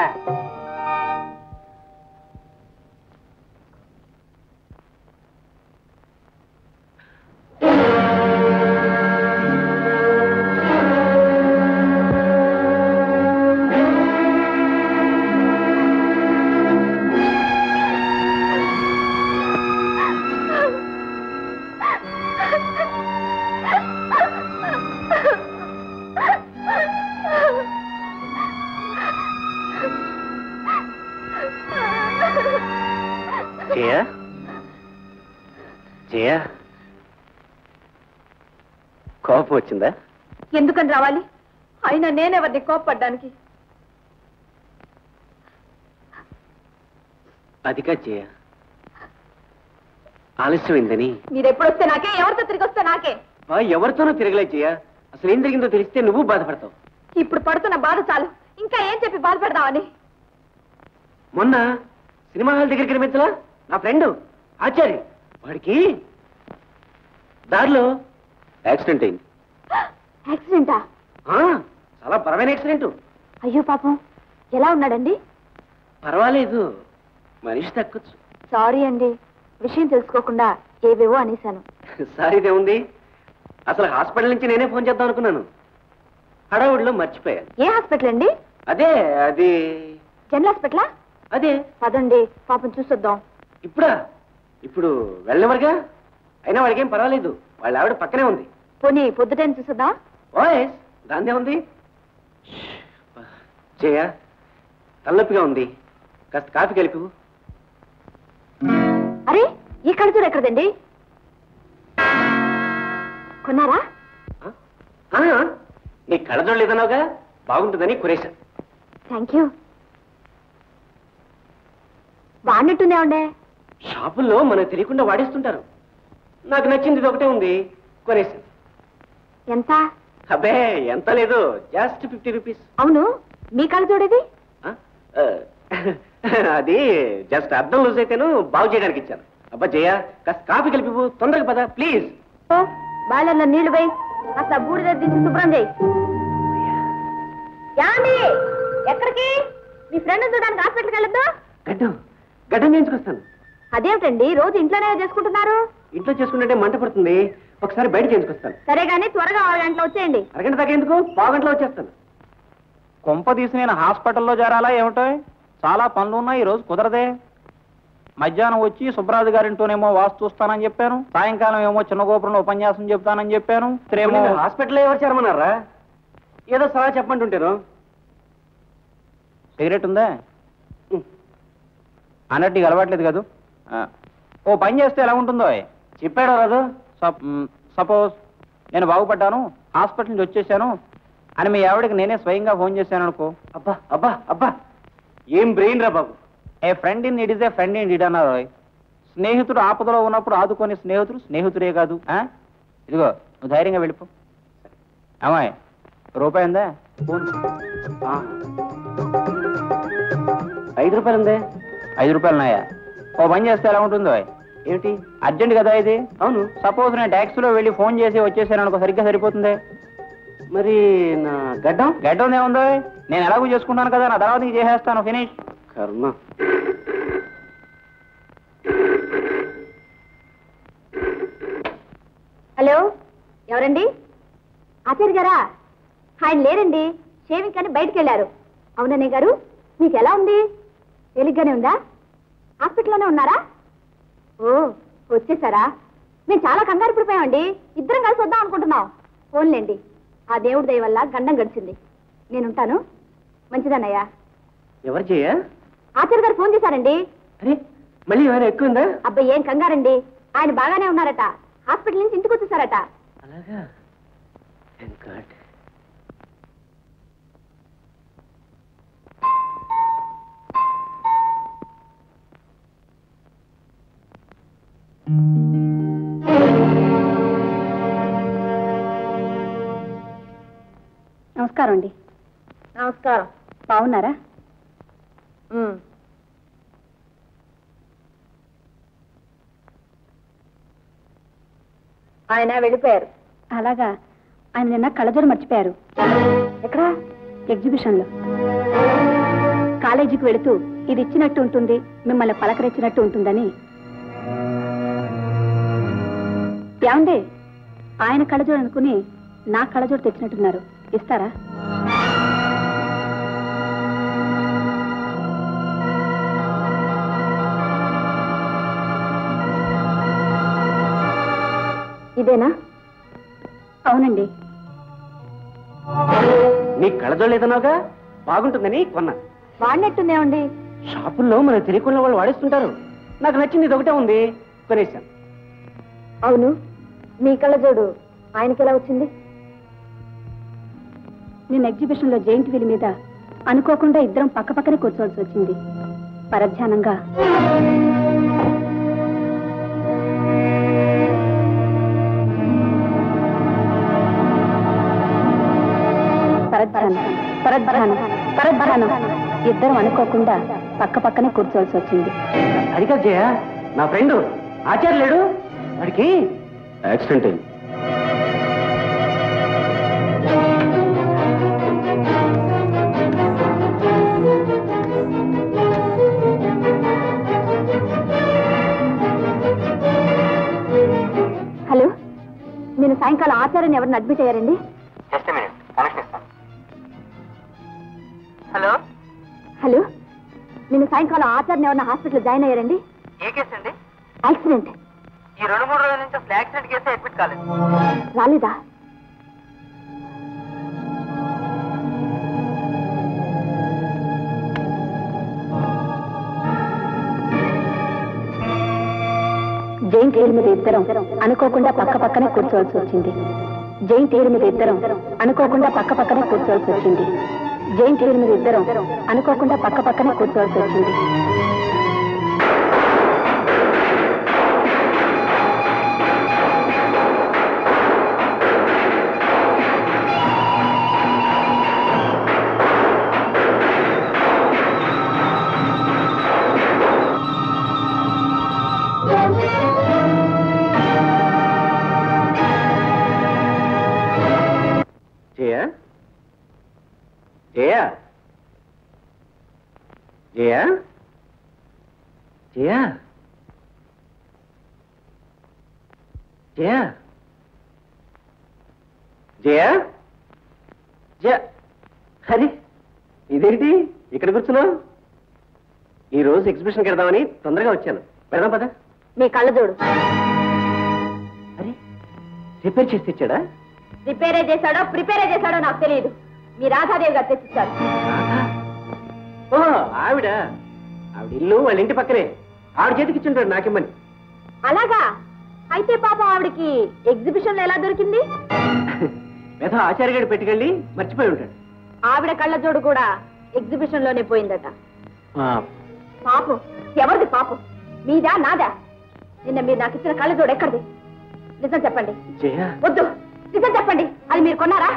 జయ జయ కోపం వచ్చిందా ఎందుకని రావాలి అయినా నేనెవరిని కోప్పడ్డానికి అది కాదు జయ ఆలస్యమైందని మీరు ఎప్పుడొస్తే నాకే ఎవరితో తిరిగి వస్తే నాకే బా, ఎవరితోనో తిరగలేదు జయ అసలు ఏం జరిగిందో తెలిస్తే నువ్వు బాధపడతావు ఇప్పుడు పడుతున్న బాధ చాలు ఇంకా ఏం చెప్పి బాధపడదామని మొన్న సినిమా హాల్ దగ్గరికి కనిపించలా నా ఫ్రెండ్ ఆచార్య వాడికి దారిలో యాక్సిడెంట్ అయింది యాక్సిడెంటా ఆ, చాలా బలమైన యాక్సిడెంట్ అయ్యో పాపం ఎలా ఉన్నాడండి పర్వాలేదు మనిషి తగ్గొచ్చు సారీ అండి విషయం తెలుసుకోకుండా ఏవేవో అనేశాను సారీదే ఉంది అసలు హాస్పిటల్ నుంచి నేనే ఫోన్ చేద్దాం అనుకున్నాను హడావుడిలో మర్చిపోయాను ఏ హాస్పిటల్ అండి అదే అది జనరల్ హాస్పిటలా అదే పదండి పాపం చూసొద్దాం ఇప్పుడా ఇప్పుడు వెళ్ళినవరిగా అయినా వాడికేం పర్వాలేదు వాళ్ళ ఆవిడ పక్కనే ఉంది పోనీ పొద్దుటైన చూసొద్దాం వాయిస్ దాందే ఉంది జయ తలనొప్పిగా ఉంది కాస్త కాఫీ కలిపి అరే ఈ కడుచూరు ఎక్కడదండి కొన్నారా నీ కళ్ళజోడు లేదన్నావుగా బాగుంటుందని కురేశా థ్యాంక్ యూ బాగున్నట్టునే ఉండే షాపుల్లో మనకు తెలియకుండా వాడేస్తుంటారు నాకు నచ్చింది ఇది ఒకటే ఉంది కొనేసాను ఎంత అబ్బే ఎంత లేదు జస్ట్ ఫిఫ్టీ రూపీస్ అవును మీ కళ్ళు చూడేది అది జస్ట్ అర్థం లూజ్ అయితేను బాగు చేయడానికి ఇచ్చాను అబ్బా జయ కాస్త కాఫీ కలిపి తొందరగా పద ప్లీజ్ ఓ బాయిలర్లో నీళ్లు పోయి కాస్త బూడిద దించి శుభ్రం చేయి యాండి ఎక్కడికి మీ ఫ్రెండ్ చూడడానికి హాస్పిటల్కి వెళ్ళొద్దు గడ్డం గడ్డం చేయించుకొస్తాను అదేమిటండి రోజు ఇంట్లోనే చేసుకుంటున్నారు ఇంట్లో చేసుకుంటే మంట పడుతుంది ఒకసారి బయట చేయించుకొస్తాను సరే గానీ త్వరగా ఆరు గంటలు వచ్చేయండి అరగంట దాకా ఎందుకు పావు గంటలో వచ్చేస్తాను కొంప తీసి నేను హాస్పిటల్లో చేరాలా ఏమిటో చాలా పనులు ఉన్నాయి ఈ రోజు కుదరదే మధ్యాహ్నం వచ్చి సుబ్రాజు గారింటోనేమో వాస్తు చూస్తానని చెప్పాను సాయంకాలం ఏమో చిన్న గోపురంలో ఉపన్యాసం చెప్తానని చెప్పాను ఇద్దరేమో ఏమో హాస్పిటల్లో ఎవరు చేరమన్నారా ఏదో సలహా చెప్పమంటుంటారు సిగరెట్ ఉందా అన్నట్టు నీకు అలవాట్లేదు కదా ఆ. ఓ పని చేస్తే ఎలా ఉంటుందో చెప్పాడు రాదు సపోజ్ నేను బాగుపడ్డాను హాస్పిటల్ నుంచి వచ్చేసాను అని మీ ఆవిడకి నేనే స్వయంగా ఫోన్ చేశాను అనుకో అబ్బా అబ్బా అబ్బా ఏం బ్రెయిన్ రా బాబు a friend in it is a friend in it అన్నారు స్నేహితుడు ఆపదలో ఉన్నప్పుడు ఆదుకొని స్నేహితుడు స్నేహితుడే కాదు ఆ? ఇదిగో నువ్వు ధైర్యంగా వెళ్ళిపో అమ్మాయి రూపాయి ఉందా ఫోన్ ఆ. ఐదు రూపాయలు ఉందే ఐదు రూపాయలు ఉన్నాయా ఓ పని చేస్తే ఎలా ఉంటుందో ఏమిటి అర్జెంట్ కదా ఇది అవును సపోజ్ నేను ట్యాక్సీలో వెళ్ళి ఫోన్ చేసి వచ్చేసాను అనుకో సరిగ్గా సరిపోతుంది మరి నా గడ్డం గడ్డం ఏముందో నేను ఎలాగో చేసుకుంటాను కదా నా తర్వాత నీకు చేసేస్తాను ఫినిష్ కర్మ హలో ఎవరండి ఆచార్య గారా ఆయన లేరండి షేవింగ్ కానీ బయటికి వెళ్ళారు అవుననే గారు మీకు ఎలా ఉంది తేలిగ్గానే ఉందా హాస్పిటల్లోనే ఉన్నారా ఓ వచ్చేసారా మేము చాలా కంగారు పడిపోయామండి ఇద్దరం కలిసి వద్దాం అనుకుంటున్నాం ఫోన్లేండి ఆ దేవుడి దయ వల్ల గండం గడిచింది నేనుంటాను మంచిదన్నయ్యా ఎవరు చేయ ఆచార్య గారు ఫోన్ చేశారండి అరే మళ్ళీ ఏమైనా ఎక్కువ ఉందా అబ్బాయి ఏం కంగారండి ఆయన బాగానే ఉన్నారట హాస్పిటల్ నుంచి ఇంటికి వచ్చేసారట అలాగా Thank God. నమస్కారం అండి నమస్కారం బాగున్నారా ఆయన వెళ్ళిపోయారు అలాగా ఆయన నిన్న కళ్ళజోడు మర్చిపోయారు ఎక్కడ ఎగ్జిబిషన్లో కాలేజీకి వెళుతూ ఇది ఇచ్చినట్టు ఉంటుంది మిమ్మల్ని పలకరించినట్టు ఉంటుందని ఏమండి ఆయన కళ్ళజోడు అనుకుని నా కళ్ళజోడు తెచ్చినట్టున్నారు ఇస్తారా ఇదేనా అవునండి నీ కళ్ళజోడు లేదన్నావుగా బాగుంటుందని కొన్నా వాడినట్టుందేమండి షాపుల్లో మనకు తెలియకుండా వాళ్ళు వాడేస్తుంటారు నాకు నచ్చింది ఇది ఒకటే ఉంది కొనేసాను అవును మీ కళ్ళజోడు ఆయనకి ఎలా వచ్చింది నేను ఎగ్జిబిషన్లో జైంట్ వీల్ మీద అనుకోకుండా ఇద్దరం పక్కపక్కనే కూర్చోవలసి వచ్చింది పరధ్యానంగా పరధ్యానం పరధ్యానం పరధ్యానం ఇద్దరం అనుకోకుండా పక్క పక్కనే కూర్చోవలసి వచ్చింది అది కాదు జయ నా ఫ్రెండ్ ఆచార్య లేడు వాడికి యాక్సిడెంట్ అయింది హలో నేను నిన్న సాయంకాలం ఆచార్యని ఎవరిని అడ్మిట్ అయ్యారండి జస్ట్ మినిట్ కనెక్షన్ ఇస్తాను హలో హలో నిన్న సాయంకాలం ఆచార్యని ఎవరిన హాస్పిటల్ జాయిన్ అయ్యారండి ఏ కేసు అండి యాక్సిడెంట్ ఈ రెండు మూడు రోజుల నుంచి అసలు యాక్సిడెంట్ కేసు అడ్మిట్ కాలేదు రాలేదా జైన్ టేరు మీద ఇద్దరం అనుకోకుండా పక్క పక్కనే కూర్చోవలసి వచ్చింది జైన్ టేరు మీద ఇద్దరం అనుకోకుండా పక్క పక్కనే కూర్చోవలసి వచ్చింది జైన్ టేరు మీద ఇద్దరం అనుకోకుండా పక్క పక్కనే కూర్చోవలసి వచ్చింది జయ జయ జయ జయ జయ జయ జయ హరి ఇదేంటి ఇక్కడ కూర్చున్నావు ఈ రోజు ఎగ్జిబిషన్కి వెళ్దామని తొందరగా వచ్చాను వెళ్దాం పద మీ కళ్ళజోడు అరే రిపేర్ చేసి తెచ్చాడా రిపేరే చేశాడో ప్రిపేరే చేశాడో నాకు తెలియదు మీ రాధాదేవి గారు తెచ్చిచ్చారు ఓ ఆవిడ ఆవిడ ఇల్లు వాళ్ళ ఇంటి పక్కనే ఆవిడ చేతికి ఇచ్చుంటాడు నాకిమ్మని అలాగా అయితే పాపం ఆవిడకి ఎగ్జిబిషన్ లో ఎలా దొరికింది మెథ ఆచార్యగాడు పెట్టుకెళ్ళి మర్చిపోయి ఉంటాడు ఆవిడ కళ్ళజోడు కూడా ఎగ్జిబిషన్ లోనే పోయిందట పాపం ఎవరిది పాపం మీదా నాదా నిన్న మీరు నాకు ఇచ్చిన కళ్ళజోడు ఎక్కడిది నిజం చెప్పండి జయ వద్దు నిజం చెప్పండి అది మీరు కొన్నారా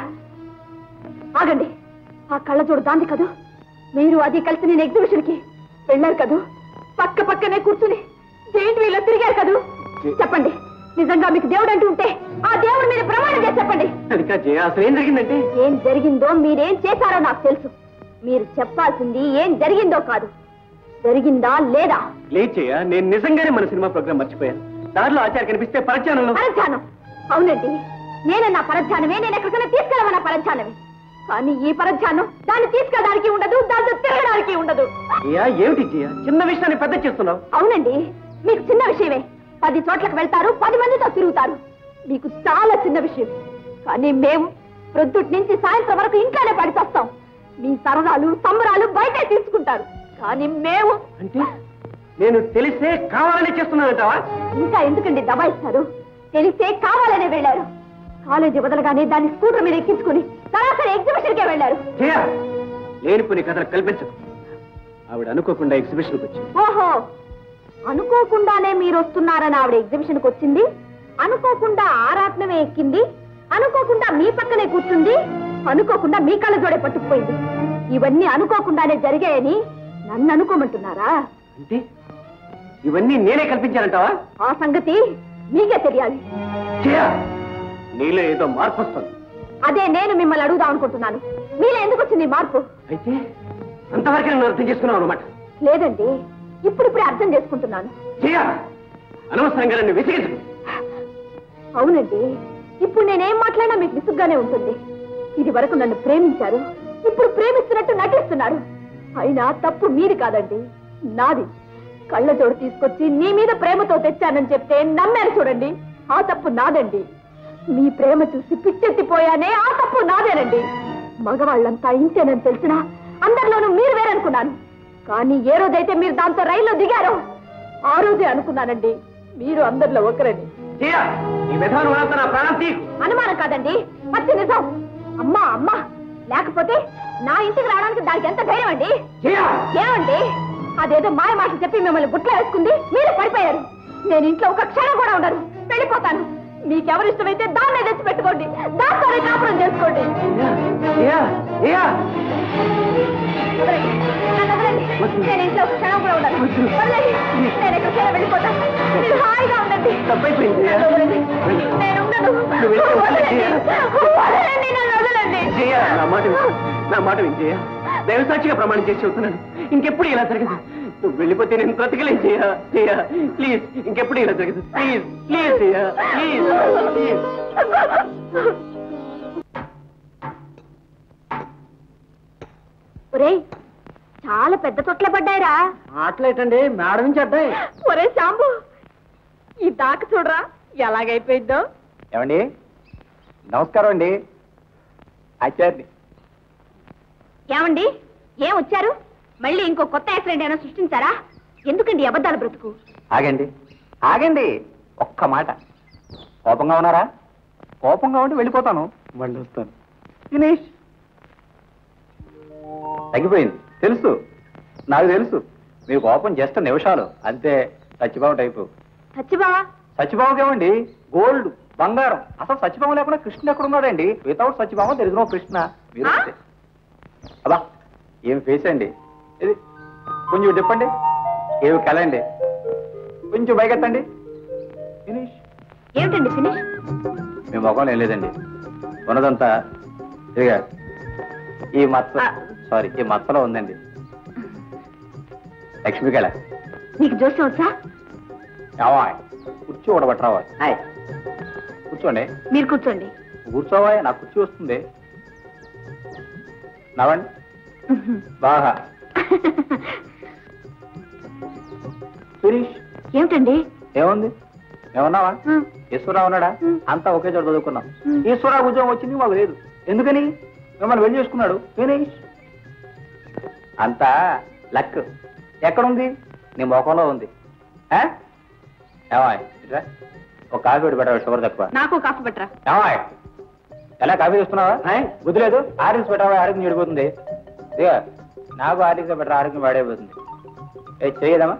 ఆగండి ఆ కళ్ళజోడు దాంది కదూ మీరు అది కలిసి నేను ఎగ్జిబిషన్ కి వెళ్ళారు కదూ పక్క పక్కనే కూర్చుని జైంట్ వీల్లో తిరిగారు కదూ చెప్పండి నిజంగా మీకు దేవుడు అంటూ ఉంటే ఆ దేవుడి మీద ప్రమాణం చేసి చెప్పండి అది కాదు జయ అసలు ఏం జరిగిందంటే ఏం జరిగిందో మీరేం చేశారో నాకు తెలుసు మీరు చెప్పాల్సింది ఏం జరిగిందో కాదు జరిగిందా లేదా లేదు జయ నేను నిజంగానే మన సినిమా ప్రోగ్రామ్ మర్చిపోయాను దారిలో ఆచార్య కనిపిస్తే పరచానంలో పరధ్యానం అవునండి నేనే నా పరధ్యానమే నేను ఎక్కడికైనా తీసుకెళ్ళమన్న పరధ్యానమే కానీ ఈ పరధ్యానం దాన్ని తీసుకెళ్ళడానికి ఉండదు దాంతో తిరగడానికి ఉండదు జయ ఏమిటి జయ చిన్న విషయాన్ని పెద్ద చేస్తున్నావు అవునండి మీకు చిన్న విషయమే పది చోట్లకు వెళ్తారు పది మందితో తిరుగుతారు మీకు చాలా చిన్న విషయం కానీ మేము ప్రొద్దుటి నుంచి సాయంత్రం వరకు ఇంట్లోనే పడిచేస్తాం మీ సరదాలు సంబరాలు బయటే తీసుకుంటారు కానీ మేము అంటే నేను తెలిసే కావాలని చేస్తున్నానంటావా ఇంకా ఎందుకండి దబాయిస్తారు తెలిసే కావాలనే వెళ్ళారు కాలేజీ వదలగానే దాన్ని స్కూటర్ మీద ఎక్కించుకుని సరాసరి ఎగ్జిబిషన్ కే వెళ్ళారు జయ లేనిపోని కథలు కల్పించకు ఆవిడ అనుకోకుండా ఎగ్జిబిషన్కి వచ్చింది ఓహో అనుకోకుండానే మీరు వస్తున్నారని ఆవిడ ఎగ్జిబిషన్ కి వచ్చింది అనుకోకుండా ఆరాత్నమే ఎక్కింది అనుకోకుండా మీ పక్కనే కూర్చుంది అనుకోకుండా మీ కళ్ళ జోడే పట్టుకుపోయింది ఇవన్నీ అనుకోకుండానే జరిగాయని నన్ను అనుకోమంటున్నారా అంటే ఇవన్నీ నేనే కల్పించానంటావా ఆ సంగతి మీకే తెలియాలి జయ నీలో ఏదో మార్పు వస్తుంది అదే నేను మిమ్మల్ని అడుగుదాం అనుకుంటున్నాను మీలో ఎందుకు వచ్చింది ఈ మార్పు అయితే అంతవరకు నన్ను అర్థం చేసుకున్నావు అనమాట లేదండి ఇప్పుడిప్పుడే అర్థం చేసుకుంటున్నాను జయ అనవసరంగా నన్ను విసిగించు అవునండి ఇప్పుడు నేనేం మాట్లాడినా మీకు విసుగ్గానే ఉంటుంది ఇది వరకు నన్ను ప్రేమించారు ఇప్పుడు ప్రేమిస్తున్నట్టు నటిస్తున్నారు అయినా తప్పు మీది కాదండి నాది కళ్ళజోడు తీసుకొచ్చి నీ మీద ప్రేమతో తెచ్చానని చెప్తే నమ్మారు చూడండి ఆ తప్పు నాదండి మీ ప్రేమ చూసి పిచ్చెత్తిపోయానే ఆ తప్పు నాదేనండి మగవాళ్ళంతా ఇంతేనని తెలిసినా అందరిలోనూ మీరు వేరనుకున్నాను కానీ ఏ రోజైతే మీరు దాంతో రైల్లో దిగారో ఆ రోజే అనుకున్నానండి మీరు అందరిలో ఒకరని జయ ఈ విధానం అంతా నా ప్రాణం తీయకు అనుమానం కాదండి పచ్చి నిజం అమ్మా అమ్మా లేకపోతే నా ఇంటికి రావడానికి దానికి ఎంత ధైర్యం అండి జయ ఏమండి అదేదో మాయ మాట చెప్పి మిమ్మల్ని బుట్లో వేసుకుంది మీరు పడిపోయారు నేను ఇంట్లో ఒక క్షణం కూడా ఉండను వెళ్ళిపోతాను మీకెవరు ఇష్టమైతే దాన్నే తెచ్చి పెట్టుకోండి దాంతోనే కాపురం చేసుకోండి జయ జయ వదలండి. నన్ను వదలండి. నేను ఇంట్లో ఒక క్షణం కూడా ఉండను వదలండి. నేను ఎక్కడికైనా వెళ్ళిపోతాను మీరు హాయిగా ఉండండి తప్పైపోయింది జయ నన్ను వదలండి. నేను ఉండను నువ్వు వెళ్ళి వదలండి. జయ. వదలండి, నన్ను వదలండి జయ నా మాట విను. నా మాట విని జయ దైవసాక్షిగా ప్రమాణం చేసి చెబుతున్నాను ఇంకెప్పుడు ఇలా జరగదు నువ్వు వెళ్ళిపోతే నేను బ్రతకలేను జయ జయ ప్లీజ్ ఇంకెప్పుడు ఇలా జరగదు please please Jaya please please ఒరేయ్ చాలా పెద్ద తొట్ల పడ్డాయిరా మాటలేటండి మేడం నుంచి అడ్డాయి ఒరే శాంబు ఈ దాక చూడరా ఎలాగైపోయిందో ఏమండి నమస్కారం అండి ఆచార్య ఏమండి ఏం వచ్చారు మళ్ళీ ఇంకో కొత్త యాక్సిడెంట్ అయినా సృష్టించారా ఎందుకండి ఈ అబద్ధాల బ్రతుకు ఆగండి ఆగండి ఒక్క మాట కోపంగా ఉన్నారా కోపంగా ఉండి వెళ్ళిపోతాను మళ్ళీ వస్తాను ఫినిష్ తగ్గిపోయింది తెలుసు నాకు తెలుసు మీ కోపం జస్ట్ నిమిషాలు అంతే సత్యబాబు టైపు సచ్చిబావా సత్యబాబుకి ఏమండి గోల్డ్ బంగారం అసలు సత్యబాబు లేకుండా కృష్ణ ఎక్కడ ఉన్నాడండి వితౌట్ సత్యబాబు తెలిసిన కృష్ణ మీరు ఆ? అంతే. అబ్బా ఏం ఫేస్ అండి ఇది కొంచెం చెప్పండి ఏమి కలండి కొంచెం పైకెత్తండి ఫినిష్ ఏమిటండి ఫినిష్ మీ ముఖం ఏం లేదండి ఉన్నదంతా ఇదిగా ఈ మచ్చ ఆ. సారీ ఈ మచ్చలో ఉందండి లక్ష్మీకళ నీకు జోస్యం వచ్చా ఏమా కుర్చీ ఊడబట్టరావా హాయ్ కూర్చోండి మీరు కూర్చోండి కూర్చోవా నాకు కుర్చీ వస్తుంది నవ్వండి బాగా శిరీష్ ఏమిటండి ఏముంది ఏమన్నావా హ్మ్. ఈశ్వరరావు ఉన్నాడా హ్మ్. అంతా ఒకే చోట చదువుకున్నాం హ్మ్. ఈశ్వరరావు ఉద్యోగం వచ్చింది మాకు లేదు ఎందుకని మిమ్మల్ని వెళ్ళి చేసుకున్నాడు ఫినిష్ అంతా లక్ ఎక్కడుంది నీ ముఖంలో ఉంది ఆ? ఏమాయ్ ఇట్రా ఒక కాఫీ పెట్టి పెట్టాలి షుగర్ తక్కువ నాకు కాఫీ పట్టరా ఏమాయ్ ఎలా కాఫీ చేస్తున్నావా బుద్ధి లేదు ఆర్ఎస్ పెట్టావా ఆరోగ్యం చెడిపోతుంది ఇక నాకు ఆర్ఎస్ పెట్టరా ఆరోగ్యం పాడైపోతుంది ఏ చేయదమ్మా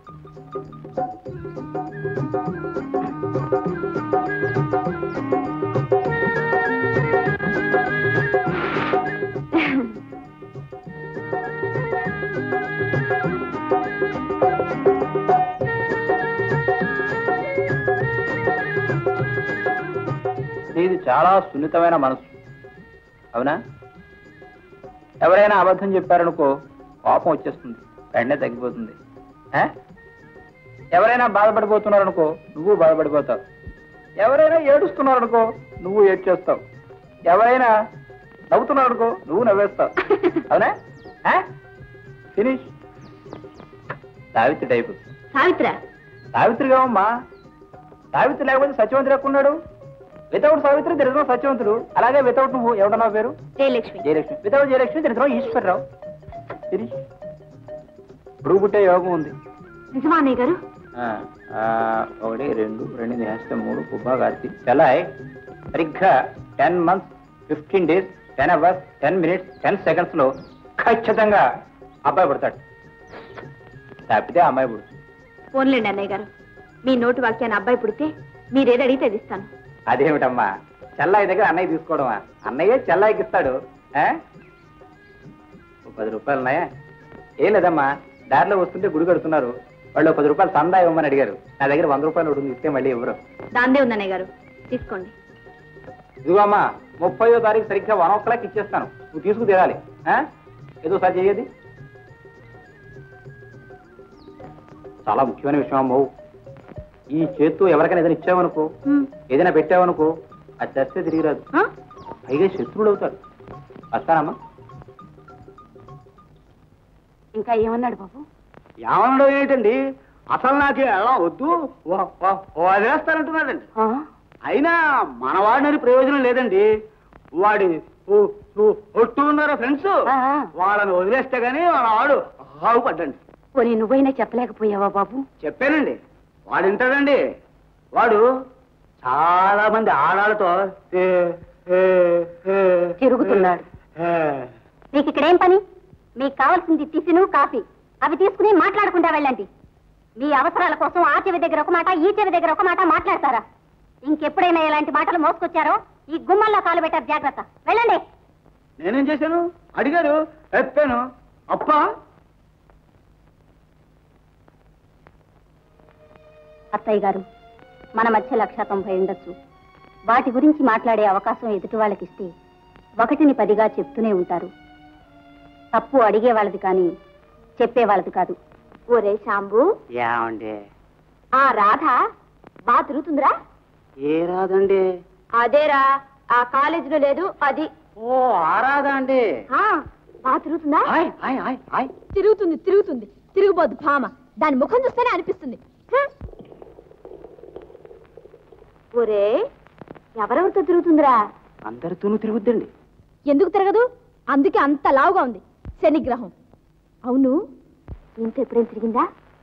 నీది చాలా సున్నితమైన మనసు అవునా ఎవరైనా అబద్ధం చెప్పారనుకో కోపం వచ్చేస్తుంది వెంటనే తగ్గిపోతుంది ఆ? ఎవరైనా బాధపడిపోతున్నారనుకో నువ్వు బాధపడిపోతావు ఎవరైనా ఏడుస్తున్నారనుకో నువ్వు ఏడ్చేస్తావు ఎవరైనా నవ్వుతున్నారనుకో నువ్వు నవ్వేస్తావు అవునా ఫినిష్ సావిత్రి టైపు సావిత్ర సావిత్రిగా అమ్మా సావిత్రి లేకపోతే సత్యవంతుడు ఎక్కున్నాడు వితౌట్ సావిత్రి దరిద్రం సత్యవంతుడు అలాగే వితౌట్ నువ్వు ఎవడన్నా పేరు జయలక్ష్మి జయలక్ష్మి వితౌట్ జయలక్ష్మి దరిద్రం ఈశ్వరరావు శిరీష్ ఇప్పుడు పుట్టే యోగం ఉంది నిజమా అన్నయ్య గారు ఆ, ఆ, ఒకటి రెండు రెండు నేస్తే మూడు పుబ్బా కార్తీ చలాయ్ సరిగ్గా ten months fifteen days ten hours ten minutes ten seconds లో ఖచ్చితంగా అబ్బాయి పుడతాడు తప్పితే అమ్మాయి పుడుతుంది ఫోన్లేండి అన్నయ్య గారు మీ నోటి వాక్యాన్ని అబ్బాయి పుడితే మీరేది అడిగితే అది ఇస్తాను అదేమిటమ్మా చెల్లాయి దగ్గర అన్నయ్య తీసుకోవడమా అన్నయ్య చెల్లాయికి ఇస్తాడు ఆ? ఓ పది రూపాయలు ఉన్నాయా ఏం లేదమ్మా దారిలో వస్తుంటే గుడి కడుతున్నారు వాళ్ళు ఓ పది రూపాయలు సందా ఇవ్వమని అడిగారు నా దగ్గర వంద రూపాయలు ఉంటుంది ఇస్తే మళ్ళీ ఇవ్వరు దాందే ఉంది అన్నయ్య గారు తీసుకోండి ఇదిగో అమ్మా ముప్పయో తారీఖు సరిగ్గా వన్ ఓ క్లాక్ ఇచ్చేస్తాను నువ్వు తీసుకు తీరాలి ఆ? ఏదో సార్ చేయది చాలా ముఖ్యమైన విషయం అమ్మవు ఈ చేత్తో ఎవరికైనా ఏదైనా ఇచ్చావనుకో హ్మ్. ఏదైనా పెట్టావనుకో అది చస్తే తిరిగి రాదు ఆ? పైగా శత్రువుడు అవుతాడు వస్తానమ్మా ఇంకా ఏమన్నాడు బాబు ఏమనడం ఏంటండి అసలు నాకు ఎలా వద్దు వదిలేస్తానంటున్నాడండి ఆ? అయినా మన వాడిని ప్రయోజనం లేదండి వాడి ఓ- ఓ- ఒట్టు ఉన్నారా ఫ్రెండ్స్ ఆ, ఆ. వాళ్ళని వదిలేస్తే గానీ మన వాడు బాగుపడ్డండి పోనీ నువ్వైనా చెప్పలేకపోయావా బాబు చెప్పానండి వాడు వింటాడండి వాడు చాలా మంది ఆడాలతో తిరుగుతున్నాడు. మీకు ఇక్కడేం పని మీకు కావాల్సింది టిఫిను కాఫీ అవి తీసుకుని మాట్లాడకుండా వెళ్ళండి మీ అవసరాల కోసం ఆ చెవి దగ్గర ఒక మాట ఈ చెవి దగ్గర ఒక మాట మాట్లాడతారా ఇంకెప్పుడైనా ఇలాంటి మాటలు మోసుకొచ్చారో ఈ గుమ్మల్లో కాలు పెట్టారు జాగ్రత్త వెళ్ళండి నేనేం చేశాను అడిగారు చెప్పాను అప్ప అత్తయ్య గారు మన మధ్య లక్ష తొంభై ఉండొచ్చు వాటి గురించి మాట్లాడే అవకాశం ఎదుటి వాళ్ళకిస్తే ఒకటిని పదిగా చెప్తూనే ఉంటారు తప్పు అడిగే వాళ్ళది కానీ చెప్పే వాళ్ళది కాదు ఒరే శాంబు ఏమండి ఆ రాధ బాగా తిరుగుతుందిరా ఏ రాదండి అదేరా ఆ కాలేజీలో లేదు అది ఓ ఆరాధా అండి ఆ, బాగా తిరుగుతుందా హాయ్ హాయ్ హాయ్ హాయ్ తిరుగుతుంది తిరుగుతుంది తిరుగుబోద్దు భామ దాని ముఖం చూస్తేనే అనిపిస్తుంది హ. ఒరే ఎవరెవరితో తిరుగుతుందిరా అందరితోనూ తిరుగుద్దండి ఎందుకు తిరగదు అందుకే అంత లావుగా ఉంది శనిగ్రహం అవును ఇంత ఎప్పుడేం తిరిగిందా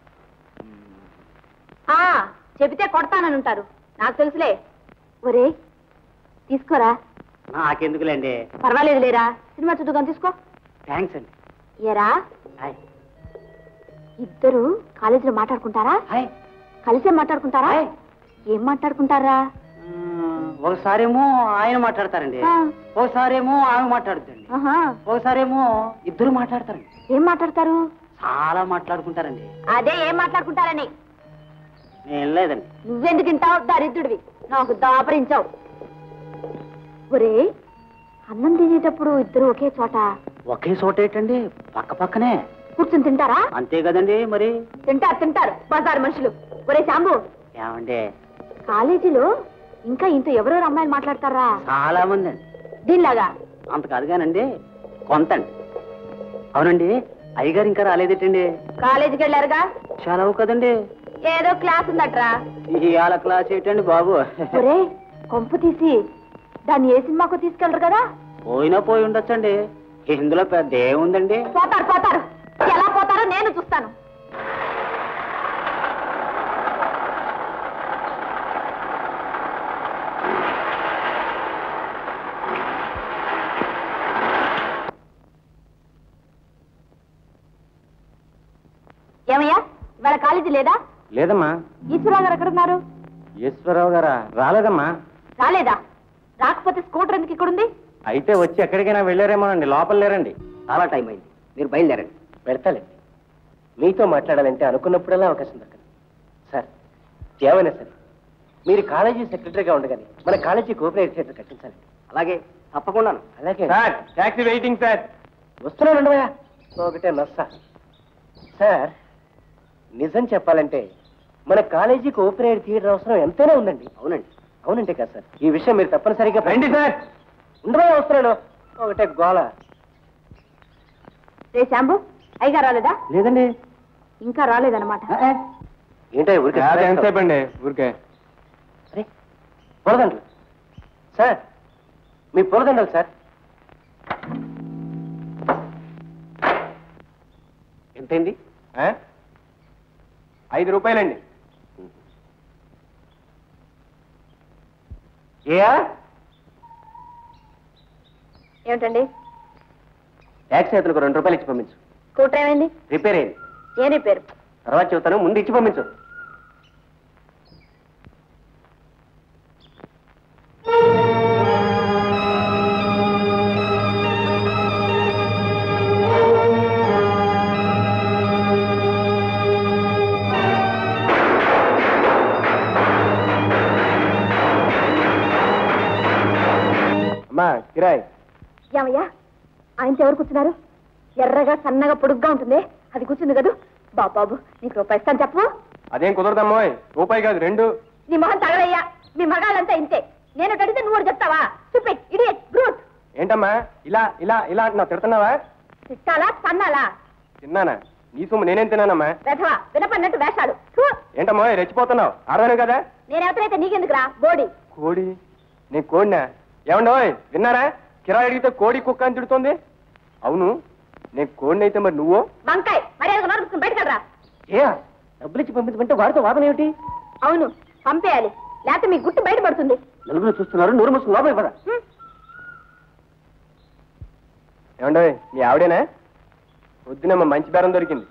ఆ చెబితే కొడతానని ఉంటారు నాకు తెలుసులే ఒరే తీసుకోరా నాకెందుకులేండి పర్వాలేదు లేరా సినిమా చూద్దాం తీసుకో థ్యాంక్స్ అండి ఏరా హాయ్ ఇద్దరు కాలేజీలో మాట్లాడుకుంటారా హాయ్ కలిసే మాట్లాడుకుంటారా హాయ్ ఏం మాట్లాడుకుంటారా మ్మ్, ఒకసారేమో ఆయన మాట్లాడతారండి ఆ. ఒకసారేమో ఆమె మాట్లాడుద్దండి ఆహా ఒకసారేమో ఇద్దరు మాట్లాడతారండి ఏం మాట్లాడతారు చాలా మాట్లాడుకుంటారండి అదే ఏం మాట్లాడుకుంటారని నేను లేదండి నువ్వెందుకు ఇంటావు దరిద్రుడివి నాకు దాపరించావు ఒరే అన్నం తినేటప్పుడు ఇద్దరు ఒకే చోట ఒకే చోట ఏంటండి పక్క పక్కనే కూర్చుని తింటారా అంతే కదండి మరి తింటారు తింటారు బజారు మనుషులు ఒరే శాంబు ఏమండి కాలేజీలో ఇంకా ఇంత ఎవరెవరు అమ్మాయిలు మాట్లాడతారా చాలా మంది అండి దీనిలాగా అంత కాదు కానండి కొంత అండి అవునండి అయ్యగారు ఇంకా రాలేదేటండి కాలేజీకి వెళ్ళారుగా సెలవు కదండి ఏదో క్లాస్ ఉందట్రా ఇవాళ క్లాస్ ఏంటండి బాబు ఒరే కొంపు తీసి దాన్ని ఏ సినిమాకు తీసుకెళ్ళరు కదా పోయినా పోయి ఉండొచ్చండి ఇందులో పెద్ద ఏముందండి పోతారు పోతారు ఎలా పోతారో నేను చూస్తాను ఏమయ్యా ఇవాళ కాలేజీ లేదా లేదమ్మా ఈశ్వరరావు గారు ఎక్కడున్నారు ఈశ్వరరావు గారా రాలేదమ్మా రాలేదా రాకపోతే స్కూటర్ ఎందుకు ఇక్కడ ఉంది అయితే వచ్చి ఎక్కడికైనా వెళ్ళారేమోనండి లోపల లేరండి చాలా టైం అయింది మీరు బయలుదేరండి పెడతాలండి మీతో మాట్లాడాలంటే అనుకున్నప్పుడల్లా అవకాశం దక్కదు సార్ ఏమైనా సరే మీరు కాలేజీ సెక్రటరీగా ఉండగానే మన కాలేజీ కోఆపరేటివ్ థియేటర్ కట్టించాలండి అలాగే తప్పకుండా అలాగే సార్ ట్యాక్సీ వెయిటింగ్ సార్ వస్తున్నానండి భయ్యా ఒకటే నస్స సార్ నిజం చెప్పాలంటే మన కాలేజీ కోఆపరేటివ్ థియేటర్ అవసరం ఎంతైనా ఉందండి అవునండి అవునంటే కదా సార్ ఈ విషయం మీరు తప్పనిసరిగా రండి సార్ ఉండవా వస్తున్నాను ఒకటే గోల రే శాంబు అయ్యగా రాలేదా లేదండి ఇంకా రాలేదన్నమాట ఏంటో ఊరికే ఎంతసేపు అండి ఊరికే అరే పొలదండలు సార్ మీ పొలదండలు సార్ ఎంతైంది ఆ? ఐదు రూపాయలండి ఏయా ఏమిటండి ట్యాక్సీ అతనికి రెండు రూపాయలు ఇచ్చి పంపించు స్కూటర్ ఏమైంది రిపేర్ అయింది ఏ రిపేరు తర్వాత చెబుతాను ముందు ఇచ్చి పంపించు అమ్మా కిరాయ్ ఏమయ్యా ఆయనతో ఎవరు కూర్చున్నారు ఎర్రగా సన్నగా పొడుగ్గా ఉంటుంది అది కూర్చుంది కదూ బాబాబు నీకు రూపాయి ఇస్తాను చెప్పు అదేం కుదరదమ్మోయ్ రూపాయి కాదు రెండు నీ మొహం తగలయ్యా మీ మగాళ్ళంతా ఇంతే నేను కడితే నువ్వు కూడా చెప్తావా చూపి ఇడి గ్రూట్ ఏంటమ్మా ఇలా ఇలా ఇలా అంటున్నావు తిడుతున్నావా తిట్టాలా తన్నాలా తిన్నానా నీ సొమ్ము నేనేం తిన్నానమ్మా వెధవా వినపడినట్టు వేషాలు థూ. ఏంటమ్మా రెచ్చిపోతున్నావు ఆడదాను కదా నేను ఎవరైతే నీకెందుకురా బోడి కోడి నేను కోడినా ఏమండోయ్ విన్నారా కిరాయి అడిగితే కోడి కుక్క అని తిడుతోంది అవును నేను కోడిని అయితే మరి నువ్వు వంకాయ్ మర్యాదగా నోరుకుని బయటకెళ్ళరా ఏ డబ్బులు ఇచ్చి పంపించమంటే వాడితో వాదన ఏమిటి అవును పంపేయాలి లేకపోతే మీ గుట్టు బయటపడుతుంది నలుగురు చూస్తున్నారు నూరు మూసుకుని లోపలికి పద హ్మ్. ఏమండోయ్ మీ ఆవిడేనా వద్దునమ్మా మంచి బేరం దొరికింది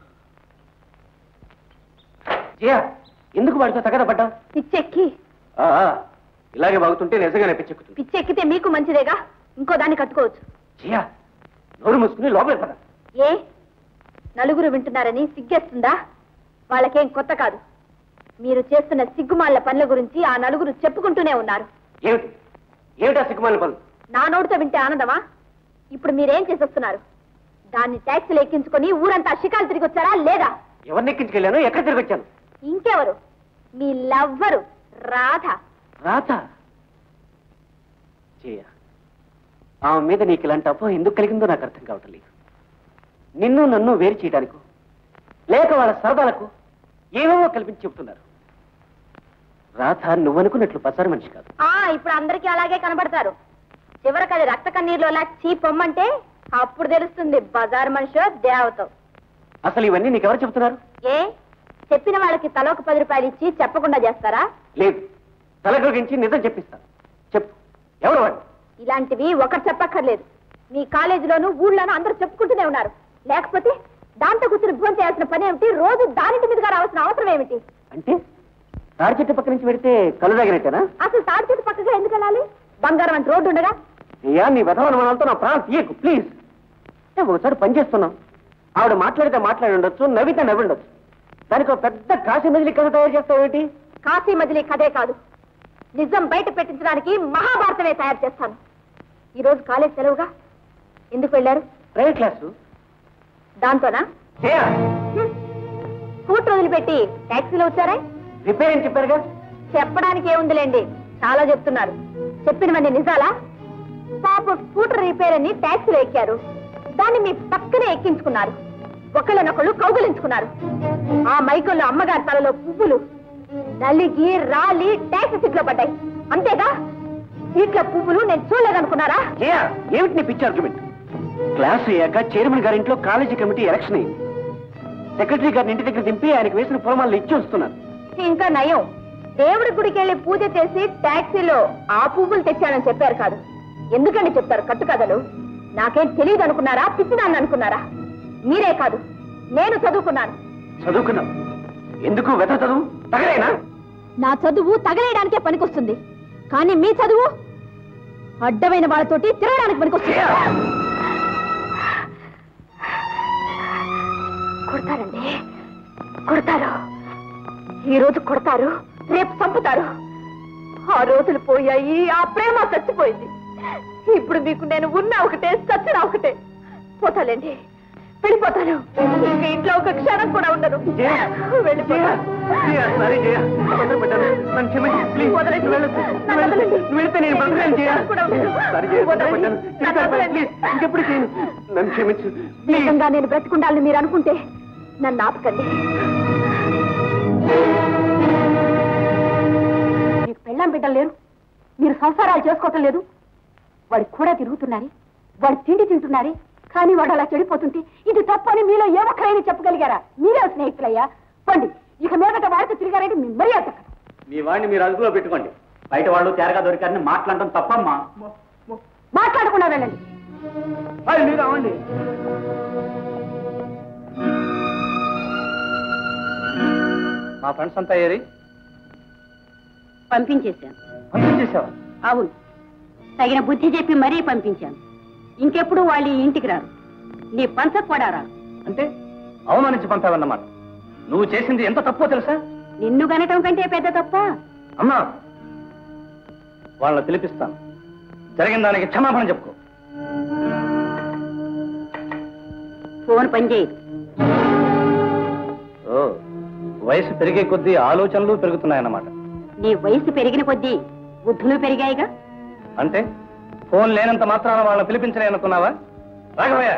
జయ ఎందుకు వాడితో తగద పడ్డా పిచ్చెక్కి ఇలాగే బాగుతుంటే నిజంగానే పిచ్చెక్కుతుంది పిచ్చెక్కితే మీకు మంచిదేగా ఇంకో దాన్ని కట్టుకోవచ్చు జయ నోరు మూసుకుని లోపలికి పద ఏ నలుగురు వింటున్నారని సిగ్గేస్తుందా వాళ్ళకేం కొత్త కాదు మీరు చేస్తున్న సిగ్గుమాళ్ల పనుల గురించి ఆ నలుగురు చెప్పుకుంటూనే ఉన్నారు ఏమిటి ఏమిటా సిగ్గుమాలిన పనులు నా నోటితో వింటే ఆనందమా ఇప్పుడు మీరేం చేసేస్తున్నారు దాన్ని ట్యాక్సీలు ఎక్కించుకొని ఊరంతా షికాలు తిరిగి వచ్చారా లేదా ఎవరిని ఎక్కించుకెళ్ళాను ఎక్కడ తిరిగి వచ్చాను ఇంకెవరు మీ లవ్వరు రాధ రాత జయ ఆమె మీద నీకు ఇలాంటి అపోహ ఎందుకు కలిగిందో నాకు అర్థం కావటం లేదు నిన్ను నన్ను వేరు చేయడానికి లేక వాళ్ళ సరదాలకు ఏవేవో కల్పించి చెప్తున్నారు రాధ నువ్వనుకున్నట్లు పసారు మనిషి కాదు ఆ ఇప్పుడు అందరికీ అలాగే కనబడతారు చివరికి అది రక్త కన్నీరులో అలా చీ పొమ్మంటే అప్పుడు తెలుస్తుంది బజార్ మనిషో దేవతో అసలు ఇవన్నీ నీకెవరు చెబుతున్నారు ఏ చెప్పిన వాళ్ళకి తలోక పది రూపాయలు ఇచ్చి చెప్పకుండా చేస్తారా లేదు తలగొగించి నిజం చెప్పిస్తాను చెప్పు ఎవరు వాడు ఇలాంటివి ఒకరు చెప్పక్కర్లేదు మీ కాలేజీలోను ఊళ్ళోనూ అందరూ చెప్పుకుంటూనే ఉన్నారు లేకపోతే దాంతో కూర్చుని భోజనం చేయాల్సిన పని ఏమిటి రోజు దానింటి మీదుగా రావాల్సిన అవసరం ఏమిటి అంటే తాడి చెట్టు పక్క నుంచి పెడితే కళ్ళు తగినట్టేనా అసలు తాడి చెట్టు పక్కగా ఎందుకు వెళ్ళాలి బంగారం అంటే రోడ్డు ఉండగా అయ్యా నీ వెధవనుమానాలతో నా ప్రాణం తీయకు ప్లీజ్ అంటే ఒకసారి పని చేస్తున్నాం ఆవిడ మాట్లాడితే మాట్లాడి ఉండొచ్చు నవ్వితే నవ్వి ఉండొచ్చు దానికి ఒక పెద్ద కాశీ మజిలీ కథ తయారు చేస్తావేంటి కాశీ మజిలీ కథే కాదు నిజం బయట పెట్టించడానికి మహాభారతమే తయారు చేస్తాను ఈ రోజు కాలేజ్ సెలవుగా ఎందుకు వెళ్ళారు ప్రైవేట్ క్లాసు దాంతోనా జయ హ్మ్. స్కూటర్ వదిలిపెట్టి ట్యాక్సీలో వచ్చారే రిపేర్ అని చెప్పారుగా చెప్పడానికి ఏముందిలేండి చాలా చెప్తున్నారు చెప్పినవన్నీ నిజాలా పాప స్కూటర్ రిపేర్ అని ట్యాక్సీలో ఎక్కారు దాన్ని మీ పక్కనే ఎక్కించుకున్నారు ఒకళ్ళనొకళ్ళు కౌగులించుకున్నారు ఆ మైకంలో అమ్మగారి తలలో పువ్వులు నలిగి రాలి ట్యాక్సీ సీట్లో పడ్డాయి అంతేగా సీట్ల పువ్వులు నేను చూడలేదనుకున్నారా జయ ఏమిటి నీ పిచ్చి ఆర్గ్యుమెంట్ క్లాస్ అయ్యాక చైర్మన్ గారి ఇంట్లో కాలేజీ కమిటీ ఎలక్షన్ అయింది సెక్రటరీ గారిని ఇంటి దగ్గర దింపి ఆయనకు వేసిన పూలమాలను ఇచ్చి వస్తున్నారు ఇంకా నయం దేవుడి గుడికి వెళ్ళి పూజ చేసి టాక్సీలో ఆ పువ్వులు తెచ్చానని చెప్పారు కాదు ఎందుకండి చెప్తారు కట్టుకథలు నాకేం తెలియదు అనుకున్నారా పిచ్చిదాన్ని అనుకున్నారా మీరే కాదు నేను చదువుకున్నాను చదువుకున్నాం ఎందుకు వెత చదువు తగలేనా నా చదువు తగలేయడానికే పనికొస్తుంది కానీ మీ చదువు అడ్డమైన వాళ్ళతోటి తిరగడానికి పనికొస్తుంది కొడతారండి కొడతారు ఈ రోజు కొడతారు రేపు చంపుతారు ఆ రోజులు పోయాయి ఆ ప్రేమ చచ్చిపోయింది ఇప్పుడు మీకు నేను ఉన్నా ఒకటే చచ్చిన ఒకటే పోతాలేండి వెళ్ళిపోతాను ఇంక ఇంట్లో ఒక క్షణం కూడా ఉండను జయ, వెళ్ళిపోతాను జయ, సారీ జయ. తొందర పెట్టాను. నన్ను క్షమించు, ప్లీజ్. వదలండి. నువ్వు వెళ్ళొద్దు. నన్ను నువ్వు వెళ్ళొద్దు. వదలండి. నువ్వు వెళ్తే నేను బ్రతకలేను, జయ. కూడా ఉండను. సారీ జయ, తొందర వదలండి. పెట్టాను. నన్ను తిడతాను, వదలండి. ప్లీజ్. ఇంకెప్పుడు చేయను. నన్ను క్షమించు ప్లీజ్ నిజంగా నేను బ్రతికుండాలని మీరు అనుకుంటే నన్ను ఆపకండి మీకు పెళ్ళాం బిడ్డలు లేరు మీరు సంసారాలు చేసుకోవటం లేదు వాడి కూడా తిరుగుతున్నారు వాడు తిండి తింటున్నారు కానీ వాడు అలా చెడిపోతుంటే ఇది తప్పని మీలో ఏ ఒక్కరైనా చెప్పగలిగారా మీరే స్నేహితులయ్యా పండి ఇక మీదట వాడితో తిరిగారంటే మీ మర్యాద తగ్గదు. మీ వాడిని మీరు అదుపులో పెట్టుకోండి బయట వాళ్ళు తేరగా దొరికారని మాట్లాడటం తప్పమ్మా మాట్లాడకుండా వెళ్ళండి మీరు రావండి మా ఫ్రెండ్స్ అంతా ఏరి పంపించేశాను పంపించేసావా అవును తగిన బుద్ధి చెప్పి మరీ పంపించాను ఇంకెప్పుడు వాళ్ళు ఈ ఇంటికి రారు నీ పంచ కూడా రారు అంటే అవమానించి పంపావన్నమాట నువ్వు చేసింది ఎంత తప్పో తెలుసా నిన్ను గనటం కంటే పెద్ద తప్ప అమ్మా వాళ్ళని పిలిపిస్తాను జరిగిన దానికి క్షమాపణ చెప్పుకో ఫోన్ పనిచేయదు ఓ వయసు పెరిగే కొద్దీ ఆలోచనలు పెరుగుతున్నాయన్నమాట నీ వయసు పెరిగిన కొద్దీ బుద్ధులు పెరిగాయిగా అంటే ఫోన్ లేనంత మాత్రాన వాళ్ళని పిలిపించలే అనుకున్నావా రాఘవయ్య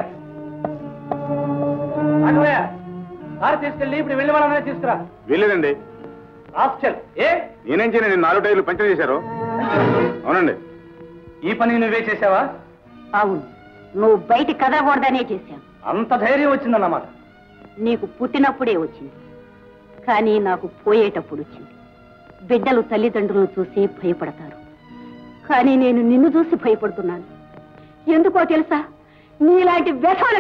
రాఘవయ్య కారు తీసుకెళ్ళి ఇప్పుడు వెళ్ళి వాళ్ళనే తీసుకురా వెళ్ళేదండి రాస్కెల్ ఏ నేనేం చేయను నేను నాలుగు టైర్లు పంచర్ చేశారు అవునండి ఈ పని నువ్వే చేసావా అవును నువ్వు బయట కదలకూడదనే చేశాను అంత ధైర్యం వచ్చిందన్నమాట నీకు పుట్టినప్పుడే వచ్చింది కానీ నాకు పోయేటప్పుడు వచ్చింది బిడ్డలు తల్లిదండ్రులను చూసి భయపడతారు కానీ నేను నిన్ను చూసి భయపడుతున్నాను ఎందుకో తెలుసా నీలాంటి వ్యసన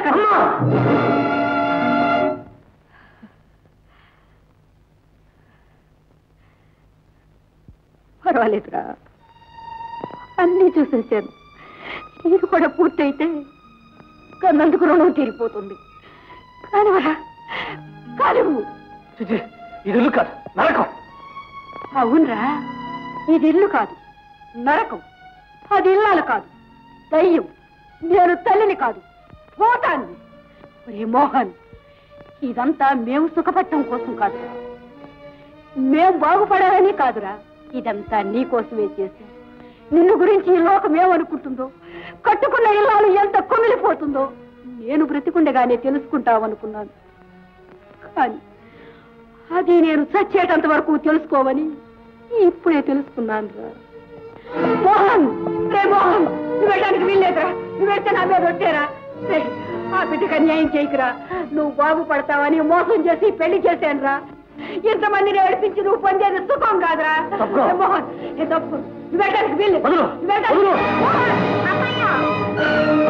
పర్వాలేదురా అన్నీ చూసేసాను ఇది కూడా పూర్తయితే కన్నందుకు రుణం తీరిపోతుంది కానివరా కానివ్వు చిచి, ఇది ఇల్లు కాదు నరకం అవునరా ఇది ఇల్లు కాదు నరకం అది ఇల్లాలు కాదు దయ్యం నేను తల్లిని కాదు పోతాన్ని ఒరే మోహన్ ఇదంతా మేము సుఖపట్టం కోసం కాదురా మేము బాగుపడాలని కాదురా ఇదంతా నీ కోసమే చేశాం నిన్ను గురించి ఈ లోకం ఏమనుకుంటుందో కట్టుకున్న ఇల్లాలు ఎంత కుమిలిపోతుందో నేను బ్రతికుండగానే తెలుసుకుంటామనుకున్నాను కానీ అది నేను చచ్చేటంత వరకు తెలుసుకోవని ఇప్పుడే తెలుసుకున్నాను రా మోహన్ రే మోహన్ నువ్వు వెళ్ళడానికి వీల్లేదురా నువ్వు వెళ్తే నా మీద వచ్చారా రే, ఆ బిడ్డకు అన్యాయం చేయకురా నువ్వు బాగుపడతావని మోసం చేసి పెళ్లి చేశాను రా ఇంతమందిని ఏడిపించి నువ్వు పొందేది సుఖం కాదురా తప్పుకో. రే మోహన్ ఏ తప్పు నువ్వు వెళ్ళడానికి వీల్లేదు వదులు. నువ్వు వెళ్ళడానికి- వదులు. మోహన్, అమ్మయ్య.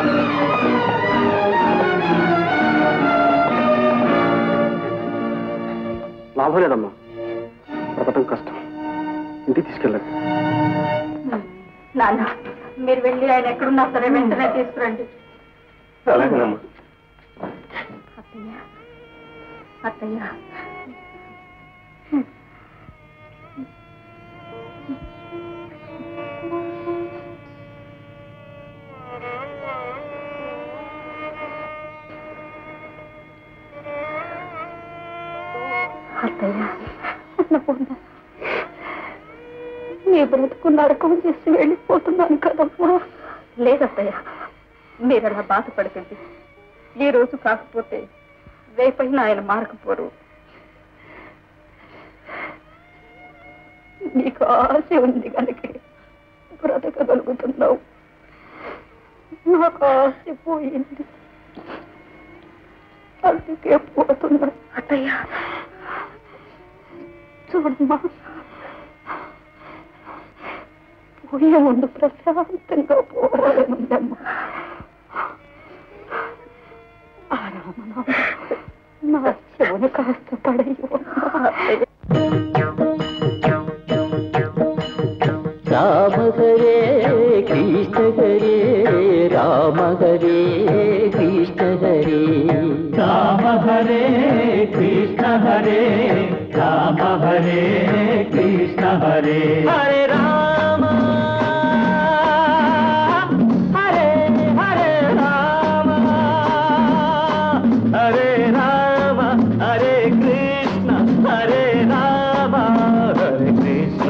లాభం లేదమ్మా బ్రతకటం కష్టం ఇంటికి తీసుకెళ్ళండి నాన్న మీరు వెళ్ళి ఆయన ఎక్కడున్నా సరే వెంటనే తీసుకురండి అలాగేనమ్మా అత్తయ్య అత్తయ్య అత్తయ్య అన్నపూర్ణ నీ బ్రతుకు నరకం చేసి వెళ్ళిపోతున్నాను కదమ్మా లేదత్తయ్య మీరు అలా బాధపడకండి ఈ రోజు కాకపోతే రేపైనా ఆయన మారకపోరు నీకు ఆశ ఉంది కనుక బ్రతకగలుగుతున్నావు నాకు ఆశ పోయింది అందుకే పోతున్నా అత్తయ్య చూడమ్మా పోయే ముందు ప్రశాంతంగా పోవాలనుందమ్మా ఆ రామనామ నా శివుని కాస్త పడయ్యో రామ హరే కృష్ణ హరే రామ హరే కృష్ణ హరే రామ హరే కృష్ణ హరే రామ హరే కృష్ణ హరే హరే రామ హరే హరే రామ హరే రామ హరే కృష్ణ హరే రామ హరే కృష్ణ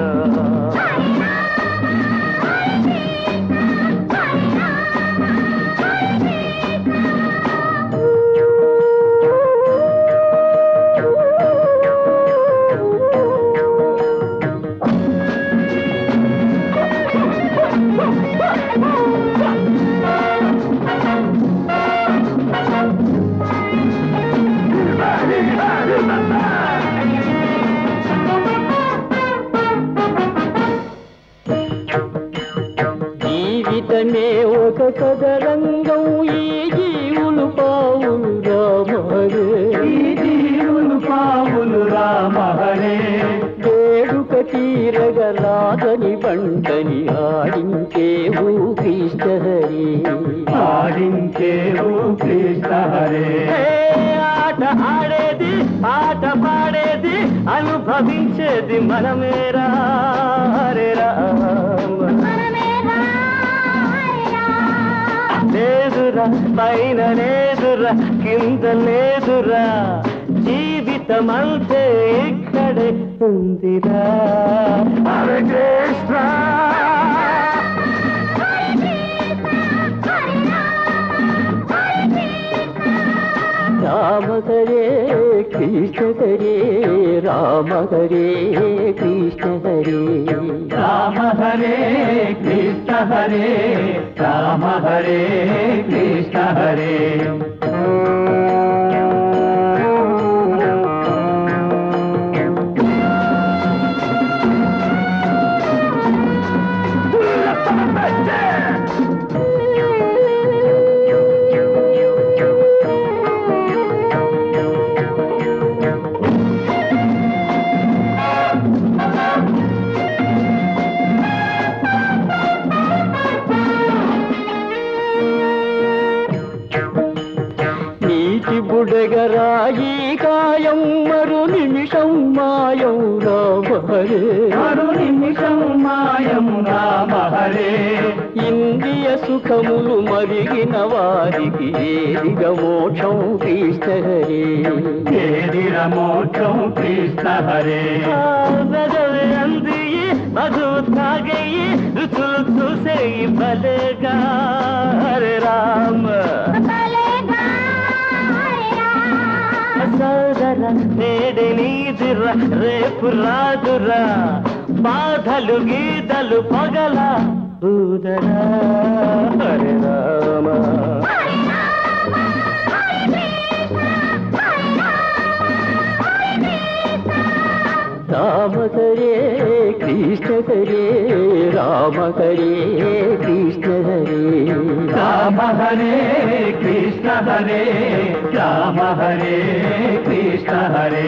జీవితమే ఒక కదరంగం ఈ జీవులు పావులు రామహరే జీవులు పావులు రామహరే వేడుక తీరగలాదని బంటని ఆడించేవు కృష్ణ హరి ఆడించేవు కృష్ణ హరే ఆట ఆడేది ఆట పాడేది అనుభవించేది మనమేరా హరే రామ లేదురా పైన లేదురా కింద లేదురా జీవితం అంతే ఇక్కడే ఉందిరా హరే కృష్ణ రామ హరే కృష్ణ హరే రామ హరే కృష్ణ హరే రామ హరే కృష్ణ హరే రామ హరే కృష్ణ హరే నీటి బుడగరాయి కాయం మరు నిమిషం మాయం రామ హరే మరు నిమిషం మాయం రామ హరే ఇంద్రియ సుఖములు మరిగిన వారికి ఏదిగ మోక్షం కృష్ణ హరే ఏదిర మోక్షం కృష్ణ హరే అందియి మధు తాగయి రుచులు చేసే భలేగా హరే రామ సోదర నేడే నీదిరా రేపు రాదురా బాధలు గీతలు పగల ఊదరా హరే రామ రామ కరే కృష్ణ కరే రామ కరే కృష్ణ హరే రామ హరే కృష్ణ హరే రామ హరే కృష్ణ హరే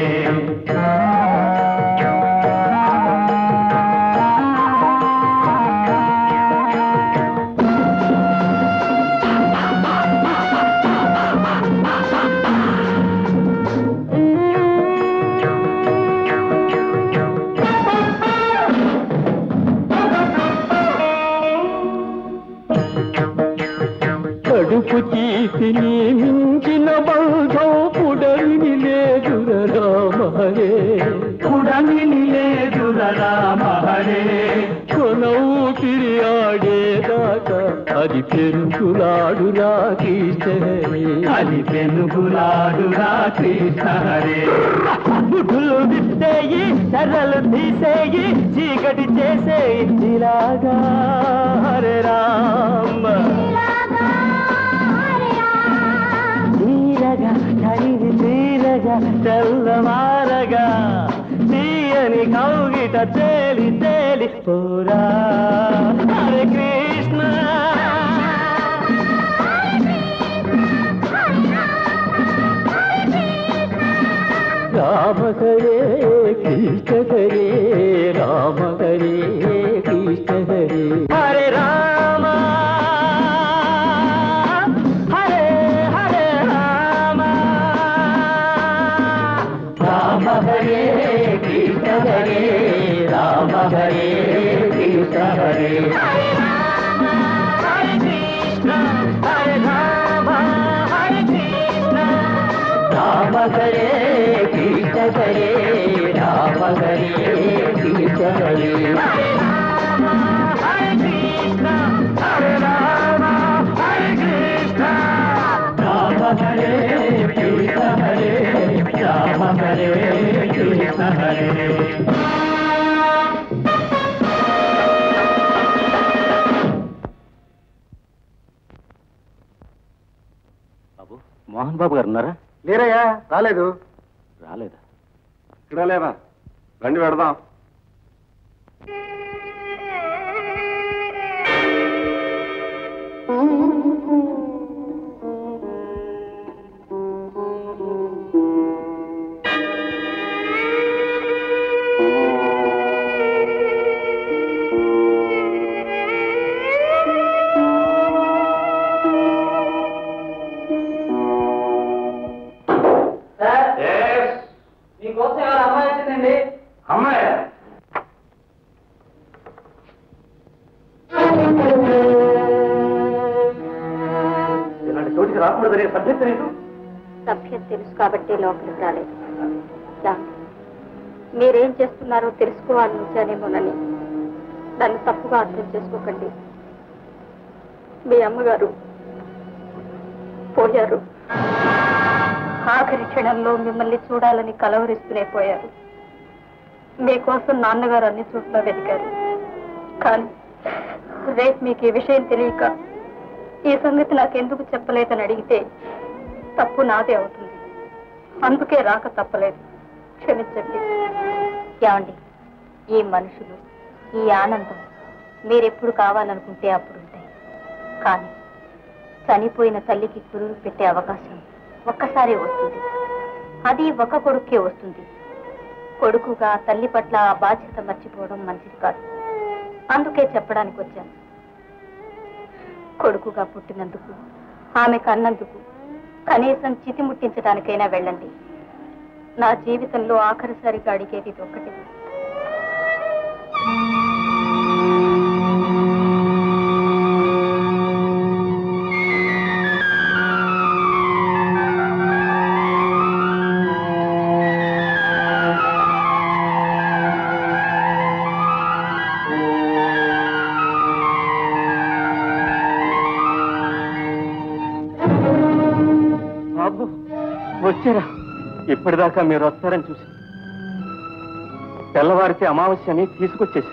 కడుపు తీపిని మించిన బంధం పుడమిని లేదుర రామ హరే పుడమిని లేదుర రామ హరే కొనవు తిరి ఆడేదాకా అది పెరుగులాడురా కృష్ణ హరే అది పెరుగులాడురా కృష్ణ హరే బుడ్డులు విత్తేయి కర్రలు తీసేయి చీకటి చేసేయి ఇలాగా హరే రామ తీరగా తడివి తీరగా తెల్లవారగా తీయని కౌగిట తేలి తేలి పోరా హరే కృష్ణ రామ హరే కృష్ణ హరే రామ హరే కృష్ణ హరే హరే రామ హరే హరే రామ రామ హరే కృష్ణ హరే రామ హరే కృష్ణ హరే హరే కృష్ణ హరే రామ హరే కృష్ణ రామ హరే కృష్ణ హరే రామ హరే కృష్ణ హరే హరే కృష్ణ హరే రామ హరే కృష్ణ రామ హరే కృష్ణ హరే రామ హరే కృష్ణ హరే బాబు మోహన్ బాబు గారు ఉన్నారా లేరయ్యా రాలేదు రాలేదా ఇక్కడ లేరా రండి పెడదాం మీకోసం ఎవరు అమ్మాయి వచ్చిందండి అమ్మాయి ఇలాంటి చోటికి రాకూడదనే సభ్యత లేదు సభ్యత తెలుసు కాబట్టి లోపలికి రాలేదు ఏమండి? మీరేం చేస్తున్నారో తెలుసుకోవాలని వచ్చానేమోనని నన్ను తప్పుగా అర్థం చేసుకోకండి మీ అమ్మగారు పోయారు ఆఖరి క్షణంలో మిమ్మల్ని చూడాలని కలవరిస్తూనే పోయారు మీకోసం నాన్నగారు అన్ని చోట్ల వెతికారు కానీ రేపు మీకు ఈ విషయం తెలియక ఈ సంగతి నాకెందుకు చెప్పలేదని అడిగితే తప్పు నాదే అవుతుంది అందుకే రాక తప్పలేదు క్షమించండి ఏమండి ఈ మనుషులు ఈ ఆనందం మీరెప్పుడు కావాలనుకుంటే అప్పుడు ఉంటాయి కానీ చనిపోయిన తల్లికి కురులు పెట్టే అవకాశం ఒక్కసారి వస్తుంది అది ఒక కొడుకే వస్తుంది కొడుకుగా తల్లి పట్ల ఆ బాధ్యత మర్చిపోవడం మంచిది కాదు అందుకే చెప్పడానికి వచ్చాను కొడుకుగా పుట్టినందుకు ఆమె కన్నందుకు కనీసం చితి ముట్టించడానికైనా వెళ్ళండి నా జీవితంలో ఆఖరిసారిగా అడిగేది ఇది ఒక్కటి వచ్చారా ఇప్పటిదాకా మీరు వస్తారని చూసి తెల్లవారితే అమావాస్యని తీసుకొచ్చేసి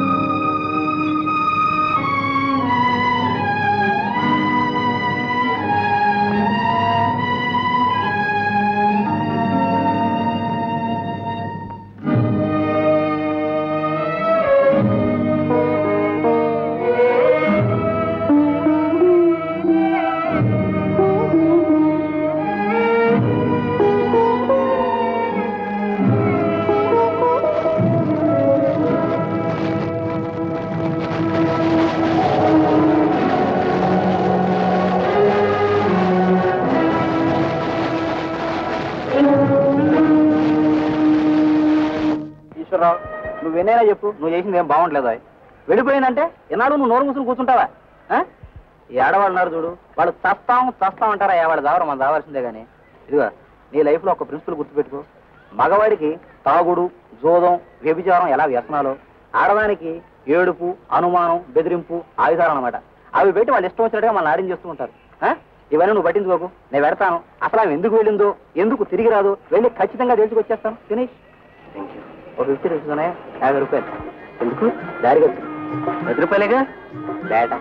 ఈశ్వరరావు నువ్వు ఎన్నైనా చెప్పు నువ్వు చేసింది ఏం బాగుండలేదు వెళ్ళిపోయిందంటే ఎన్నాడు నువ్వు నోరు మూసుకుని కూర్చుంటావా ఆ? ఈ ఆడవాళ్ళు ఉన్నారు చూడు వాళ్ళు చస్తాం చస్తాం అంటారా వాళ్ళు దావరం మనం దావాల్సిందే కానీ ఇదిగో నీ లైఫ్ లో ఒక ప్రిన్సిపల్ గుర్తుపెట్టుకో మగవాడికి తాగుడు జోదం వ్యభిచారం ఎలా వ్యసనాలు ఆడదానికి ఏడుపు అనుమానం బెదిరింపు ఆయుధాలు అనమాట అవి పెట్టి వాళ్ళు ఇష్టం వచ్చినట్టుగా మనం ఆడిం చేస్తూ ఉంటారు ఆ? ఇవన్నీ నువ్వు పట్టించుకోకు నేను పెడతాను అసలు ఆమె ఎందుకు వెళ్ళిందో ఎందుకు తిరిగి రాదు వెళ్ళి ఖచ్చితంగా తెలుసుకొచ్చేస్తాను ఫినిష్ ఒక ఫిఫ్టీ రూపీస్ ఉన్నాయా యాభై రూపాయలు ఎందుకు దారికి వచ్చి పది రూపాయలేగా బేట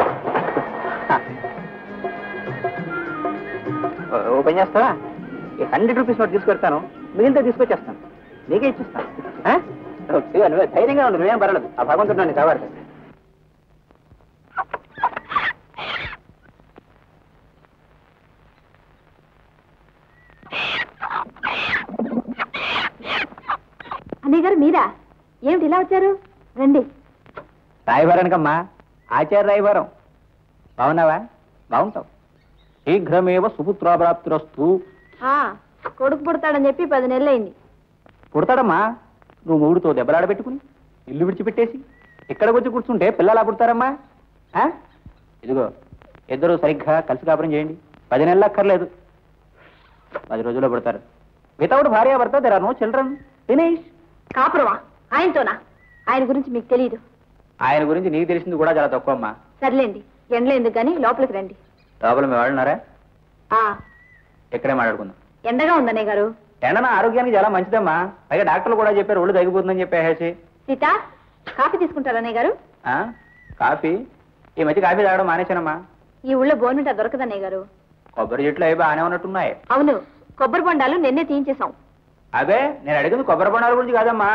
ఓ- ఓ పని చేస్తావా ఈ హండ్రెడ్ రూపీస్ నోట్ తీసుకెళ్తాను మిగిలితే తీసుకొచ్చేస్తాను నీకే ఇచ్చిస్తాను ఆ? ఇదిగో నువ్వే ధైర్యంగా ఉండు నువ్వేం పర్వాలేదు ఆ భగవంతుడు నన్ను కావాలి అన్నయ్య గారు మీరా ఏమిటి ఇలా వచ్చారు రండి రాయబారానికమ్మా ఆచార్య రాయబారం బాగున్నావా బాగుంటావు శీఘ్రమేవ సుపుత్రాప్రాప్తిరస్తు ఆ, కొడుకు పుడతాడని చెప్పి పది నెలలైంది పుడతాడమ్మా నువ్వు మూడుతో దెబ్బలాడ పెట్టుకుని ఇల్లు విడిచిపెట్టేసి ఇక్కడికి వచ్చి కూర్చుంటే పిల్లలు పుడతారమ్మా ఆ? ఇదిగో ఇద్దరు సరిగ్గా కలిసి కాపురం చేయండి పది నెలలు అక్కర్లేదు పది రోజుల్లో పుడతారు వితౌట్ భార్య భర్త there are no children finish కాపురమా ఆయనతోనా ఆయన గురించి మీకు తెలియదు ఆయన గురించి నీకు తెలిసింది కూడా చాలా తక్కువ అమ్మా సర్లేండి ఎండలో ఎందుకు కానీ లోపలికి రండి లోపల మీ వాళ్ళున్నారా ఆ ఇక్కడే మాట్లాడుకుందాం ఎండగా ఉందన్నయ్య గారు ఎండ నా ఆరోగ్యానికి చాలా మంచిదమ్మా పైగా డాక్టర్లు కూడా చెప్పారు ఒళ్ళు తగ్గిపోతుందని చెప్పేసి సీత కాఫీ తీసుకుంటారా అన్నయ్య గారు ఆ? కాఫీ ఈ మధ్య కాఫీ తాగడం మానేశానమ్మా ఈ ఊళ్ళో బోర్మిటా దొరకదన్నయ్య గారు కొబ్బరి చెట్లు అవి బాగానే ఉన్నట్టున్నాయి అవును కొబ్బరి బొండాలు నిన్నే తీయించేశాం అదే నేను అడిగింది కొబ్బరి బొండాల గురించి కాదమ్మా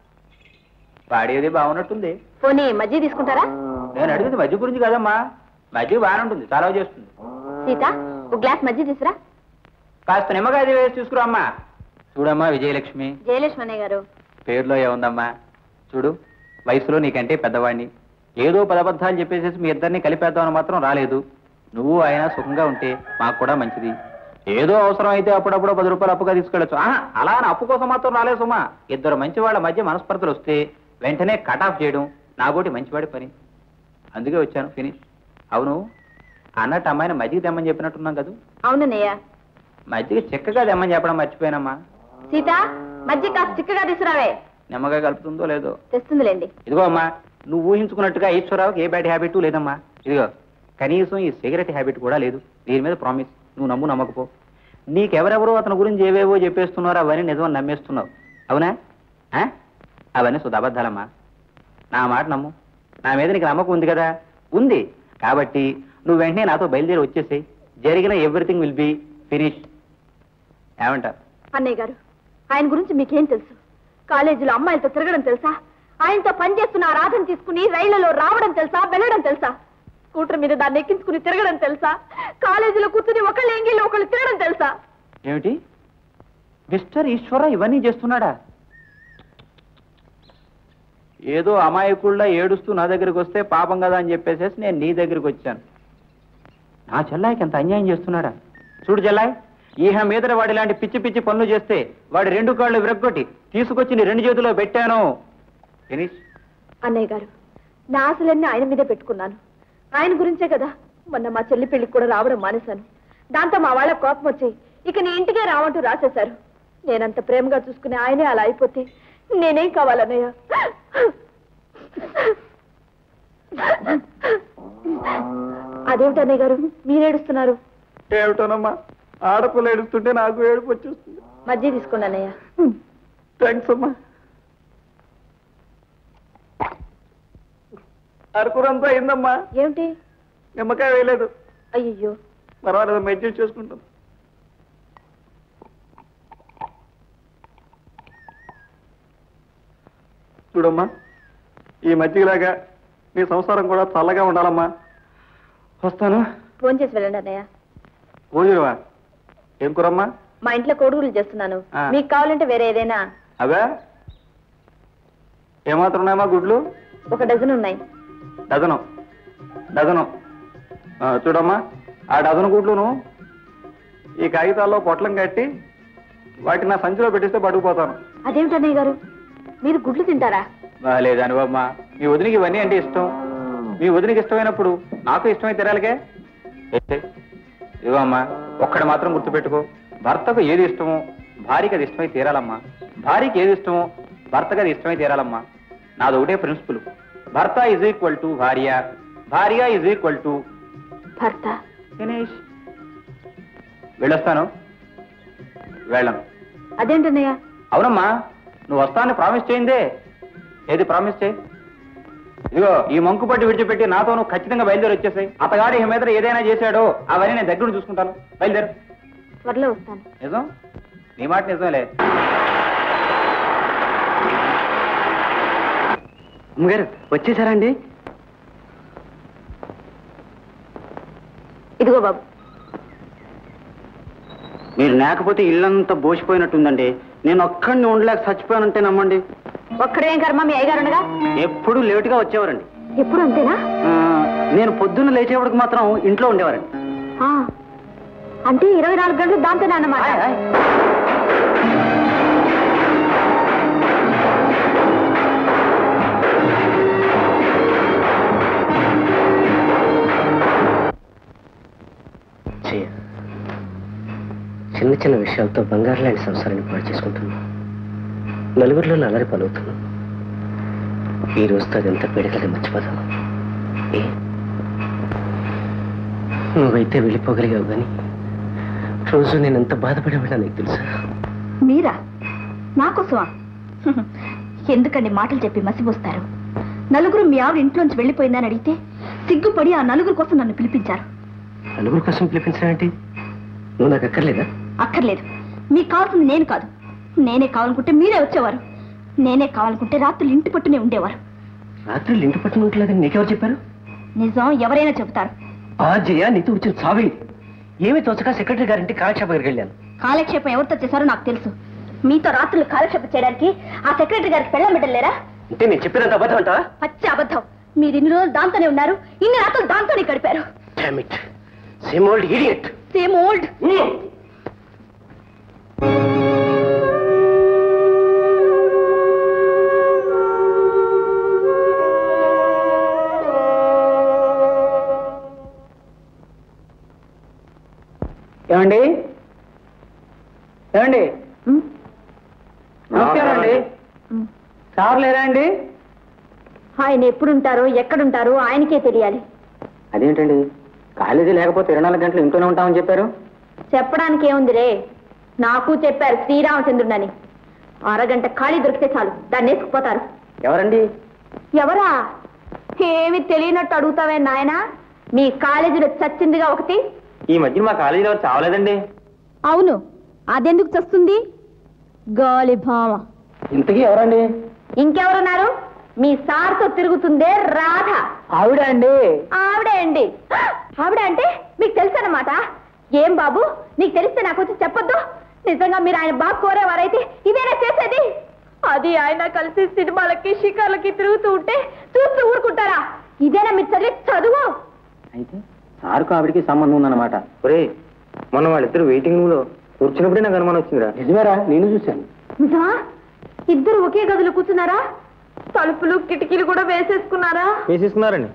వాడేది బాగున్నట్టుంది పోనీ మజ్జి తీసుకుంటారా నేను అడిగింది మధ్య గురించి కాదమ్మా మధ్య బాగానే ఉంటుంది చాలా చేస్తుంది సీత ఒక గ్లాస్ మజ్జి తీసురా కాస్త నిమ్మకాయ వేసి చూసుకురా అమ్మా చూడమ్మా విజయలక్ష్మి జయలక్ష్మి అన్నయ్య గారు పేరులో ఏముందమ్మా చూడు వయసులో నీకంటే పెద్దవాడిని ఏదో పదబద్ధాలు చెప్పేసేసి మీ ఇద్దరిని కలిపేద్దామని మాత్రం రాలేదు నువ్వు ఆయన సుఖంగా ఉంటే మాకు కూడా మంచిది ఏదో అవసరం అయితే అప్పుడప్పుడు పది రూపాయలు అప్పుగా తీసుకెళ్ళచ్చు ఆహా, అలా అని అప్పు కోసం మాత్రం రాలేదు సుమా ఇద్దరు మంచి వాళ్ళ మధ్య మనస్పర్ధలు వస్తే వెంటనే కట్ ఆఫ్ చేయడం నాగోటి మంచివాడి పని అందుకే వచ్చాను ఫినిష్ అవును అన్నట్టు అమ్మాయిని మజ్జిగ తెమ్మని చెప్పినట్టున్నాం కదా అవునన్నయ్య మజ్జిగ చిక్కగా తెమ్మని చెప్పడం మర్చిపోయానమ్మా సీత మజ్జి కాస్త చిక్కగా తీసుకురావే నిమ్మగా కలుపుతుందో లేదో తెస్తుందిలేండి ఇదిగో అమ్మా నువ్వు ఊహించుకున్నట్టుగా ఈశ్వరరావుకి ఏ బ్యాడ్ హ్యాబిట్ లేదమ్మా ఇదిగో కనీసం ఈ సిగరెట్ హ్యాబిట్ కూడా లేదు దీని మీద ప్రామిస్ నువ్వు నమ్ము నమ్మకపో నీకెవరెవరో అతని గురించి ఏవేవో చెప్పేస్తున్నారో అవన్నీ నిజమని నమ్మేస్తున్నావు అవునా ఆ? అవన్నీ సుధ అబద్ధాలమ్మా నా మాట నమ్ము నా మీద నీకు నమ్మకం ఉంది కదా ఉంది కాబట్టి నువ్వు వెంటనే నాతో బయలుదేరి వచ్చేసేయ్ జరిగిన ఎవ్రీథింగ్ విల్ బి ఫినిష్ ఏమంటారు అన్నయ్య గారు ఆయన గురించి మీకేం తెలుసు కాలేజీలో అమ్మాయిలతో తిరగడం తెలుసా ఆయనతో పనిచేస్తున్న ఆ రాధను తీసుకుని రైళ్లలో రావడం తెలుసా వెళ్ళడం తెలుసా స్కూటర్ మీద దాన్ని ఎక్కించుకుని తిరగడం తెలుసా కాలేజీలో కూర్చుని ఒకళ్ళు ఎంగిళ్ళు ఒకళ్ళు తిరగడం తెలుసా ఏమిటి మిస్టర్ ఈశ్వర ఇవన్నీ చేస్తున్నాడా ఏదో అమాయకుళ్ళ ఏడుస్తూ నా దగ్గరికి వస్తే పాపం కదా అని చెప్పేసేసి నేను నీ దగ్గరికి వచ్చాను నా చెల్లాయికి ఎంత అన్యాయం చేస్తున్నాడా చూడు చెల్లాయ్ ఈహ మీదట వాడి ఇలాంటి పిచ్చి పిచ్చి పనులు చేస్తే వాడి రెండు కాళ్ళు విరగ్గొట్టి తీసుకొచ్చి నీ రెండు చేతిలో పెట్టాను ఫినిష్ అన్నయ్య గారు నా ఆశలన్నీ ఆయన మీదే పెట్టుకున్నాను ఆయన గురించే కదా మొన్న మా చెల్లి పెళ్లికి కూడా రావడం మానేశాను దాంతో మా వాళ్ళ కోపం వచ్చి ఇక నీ ఇంటికే రావంటూ రాసేశారు నేనంత ప్రేమగా చూసుకునే ఆయనే అలా అయిపోతే నేనేం కావాలన్నయ్య అదేమిటి అన్నయ్య గారు మీరేడుస్తున్నారు ఏమిటోనమ్మా ఆడపిల్ల ఏడుస్తుంటే నాకు ఏడుపు వచ్చేస్తుంది మజ్జి తీసుకోండి అన్నయ్య థ్యాంక్స్ అమ్మా అరకురంతా అయిందమ్మా ఏమిటి నిమ్మకాయ వేయలేదు అయ్యో పర్వాలేదు మెడ్జెస్ట్ చేసుకుంటాం చూడమ్మా ఈ మధ్యలాగా నీ సంసారం కూడా చల్లగా ఉండాలమ్మా వస్తాను ఫోన్ చేసి వెళ్ళండి అన్నయ్య భోజనమా ఏం కూరమ్మా మా ఇంట్లో కోడుగులు చేస్తున్నాను ఆ. మీకు కావాలంటే వేరే ఏదైనా అవే ఏమాత్రం ఉన్నాయమ్మా గుడ్లు ఒక డజన్ ఉన్నాయి డజను డజను ఆ, చూడమ్మా ఆ డజను గుడ్లును ఈ కాగితాల్లో పొట్లం కట్టి వాటిని నా సంచిలో పెట్టిస్తే పట్టుకుపోతాను అదేమిటి అన్నయ్య గారు మీరు గుడ్లు తింటారా లేదు అనుభవమ్మా మీ వదినికి ఇవన్నీ అంటే ఇష్టం మీ వదినికి ఇష్టమైనప్పుడు నాకు ఇష్టమై తిరాలికే ఏ, ఇదిగో అమ్మా ఒక్కడు మాత్రం గుర్తుపెట్టుకో భర్తకు ఏది ఇష్టమో భార్యకి అది ఇష్టమై తీరాలమ్మా భార్యకి ఏది ఇష్టమో భర్తకు అది ఇష్టమై తీరాలమ్మా నాది ఒకటే ప్రిన్సిపల్ భర్త ఇజ్ ఈక్వల్ టు భార్య భార్య ఇజ్ ఈక్వల్ టు భర్త గణేష్ వెళ్ళొస్తాను వెళ్ళను అదేంటన్నయ్య అవునమ్మా నువ్వు వస్తానని ప్రామిస్ చేయిందే ఏది ప్రామిస్ చేయి ఇదిగో ఈ మంకు పట్టి విడిచిపెట్టి నాతో నువ్వు ఖచ్చితంగా బయలుదేరి వచ్చేసాయి అతగాడి ఈ మీద ఏదైనా చేశాడో అవన్నీ నేను దగ్గర నుండి చూసుకుంటాను బయలుదేరు త్వరలో వస్తాను నిజం నీ మాట నిజంలే అమ్మగారు వచ్చేసారా అండి ఇదిగో బాబు మీరు లేకపోతే ఇల్లంతా బోసిపోయినట్టుందండి నేను ఒక్కడిని ఉండలేక చచ్చిపోయానంటే నమ్మండి ఒక్కడేం కర్మ మీ అయ్యగారు ఉండగా ఎప్పుడు లేటుగా వచ్చేవారండి ఎప్పుడు అంతేనా ఆ, నేను పొద్దున్న లేచేవాడికి మాత్రం ఇంట్లో ఉండేవారండి ఆ, అంటే ఇరవై నాలుగు గంటలు దాంతోనే అన్నమాట ఆయ్, ఆయ్. చెయ్య. చిన్న చిన్న విషయాలతో బంగారు లాంటి సంసారాన్ని పాడు చేసుకుంటున్నాను నలుగురిలో అలరి పలుకుతున్నాను ఈ రోజుతో అదంతా పీడకలే మర్చిపోతాను ఏ నువ్వైతే వెళ్ళిపోగలిగావు కానీ రోజు నేను ఎంత బాధపడేవాడా నీకు తెలుసా మీరా నాకోసమా ఎందుకండి మాటలు చెప్పి మసిపోస్తారు నలుగురు మీ ఆవిడ ఇంట్లోంచి వెళ్ళిపోయిందని అడిగితే సిగ్గుపడి ఆ నలుగురు కోసం నన్ను పిలిపించారు నలుగురు కోసం పిలిపించడం ఏంటి నువ్వు నాకు అక్కర్లేదా అక్కర్లేదు మీకు కావాల్సింది నేను కాదు నేనే కావాలనుకుంటే మీరే వచ్చేవారు నేనే కావాలనుకుంటే రాత్రులు ఇంటి పట్టునే ఉండేవారు రాత్రి ఇంటి పట్టున ఉంటలేదని నీకెవరు చెప్పారు నిజం ఎవరైనా చెబుతారు ఆ జయ నీతో వచ్చిన చావే ఇది. ఏమి తోచక సెక్రటరీ గారింటి కాలక్షేప దగ్గరికి వెళ్ళాను కాలక్షేపం ఎవరితో చేశారో నాకు తెలుసు మీతో రాత్రులు కాలక్షేపం చేయడానికి ఆ సెక్రటరీ గారికి పెళ్ళం బిడ్డలేరా అంటే నేను చెప్పినంత అబద్ధం అంటావా పచ్చి అబద్ధం మీరు ఇన్ని రోజులు దాంతోనే ఉన్నారు ఇన్ని రాత్రులు దాంతోనే గడిపారు Damn it. Same old idiot. Same old ఏమండి ఏమండి నమస్కారం అండి సార్ లేరా అండి ఆయన ఎప్పుడుంటారో ఎక్కడుంటారో ఆయనకే తెలియాలి అదేంటండి కాలేజీ లేకపోతే ఇరవై నాలుగు గంటలు ఇంట్లోనే ఉంటామని చెప్పారు చెప్పడానికి ఏముంది రే నాకు చెప్పారు శ్రీరామచంద్రుడని అరగంట ఖాళీ దొరికితే చాలు దాన్ని వేసుకుపోతారు ఎవరండి ఎవరా ఏమి తెలియనట్టు అడుగుతావే నాయనా మీ కాలేజీలో చచ్చిందిగా ఒకటి ఈ మధ్య మా కాలేజీలో ఎవరు చావలేదండి అవును అదెందుకు చస్తుంది గాలి భామ ఇంతకీ ఎవరండి ఇంకెవరున్నారు మీ సార్తో తిరుగుతుందే రాధ ఆవిడ అండి ఆవిడే అండి ఆవిడ అంటే మీకు తెలుసన్నమాట ఏం బాబు నీకు తెలిస్తే నాకు వచ్చి చెప్పొద్దు నిజంగా మీరు ఆయన బాగా కోరేవారైతే ఇదేనా చేసేది అది ఆయన కలిసి సినిమాలకి షికార్లకి తిరుగుతూ ఉంటే చూస్తూ ఊరుకుంటారా ఇదేనా మీరు చదివే చదువు అయితే సార్కు ఆవిడికి సంబంధం ఉందన్నమాట ఒరే మొన్న వాళ్ళిద్దరు వెయిటింగ్ రూమ్ లో కూర్చున్నప్పుడే నాకు అనుమానం వచ్చిందిరా నిజమేరా నేను చూశాను నిజమా ఇద్దరు ఒకే గదిలో కూర్చున్నారా తలుపులు కిటికీలు కూడా వేసేసుకున్నారా వేసేసుకున్నారండి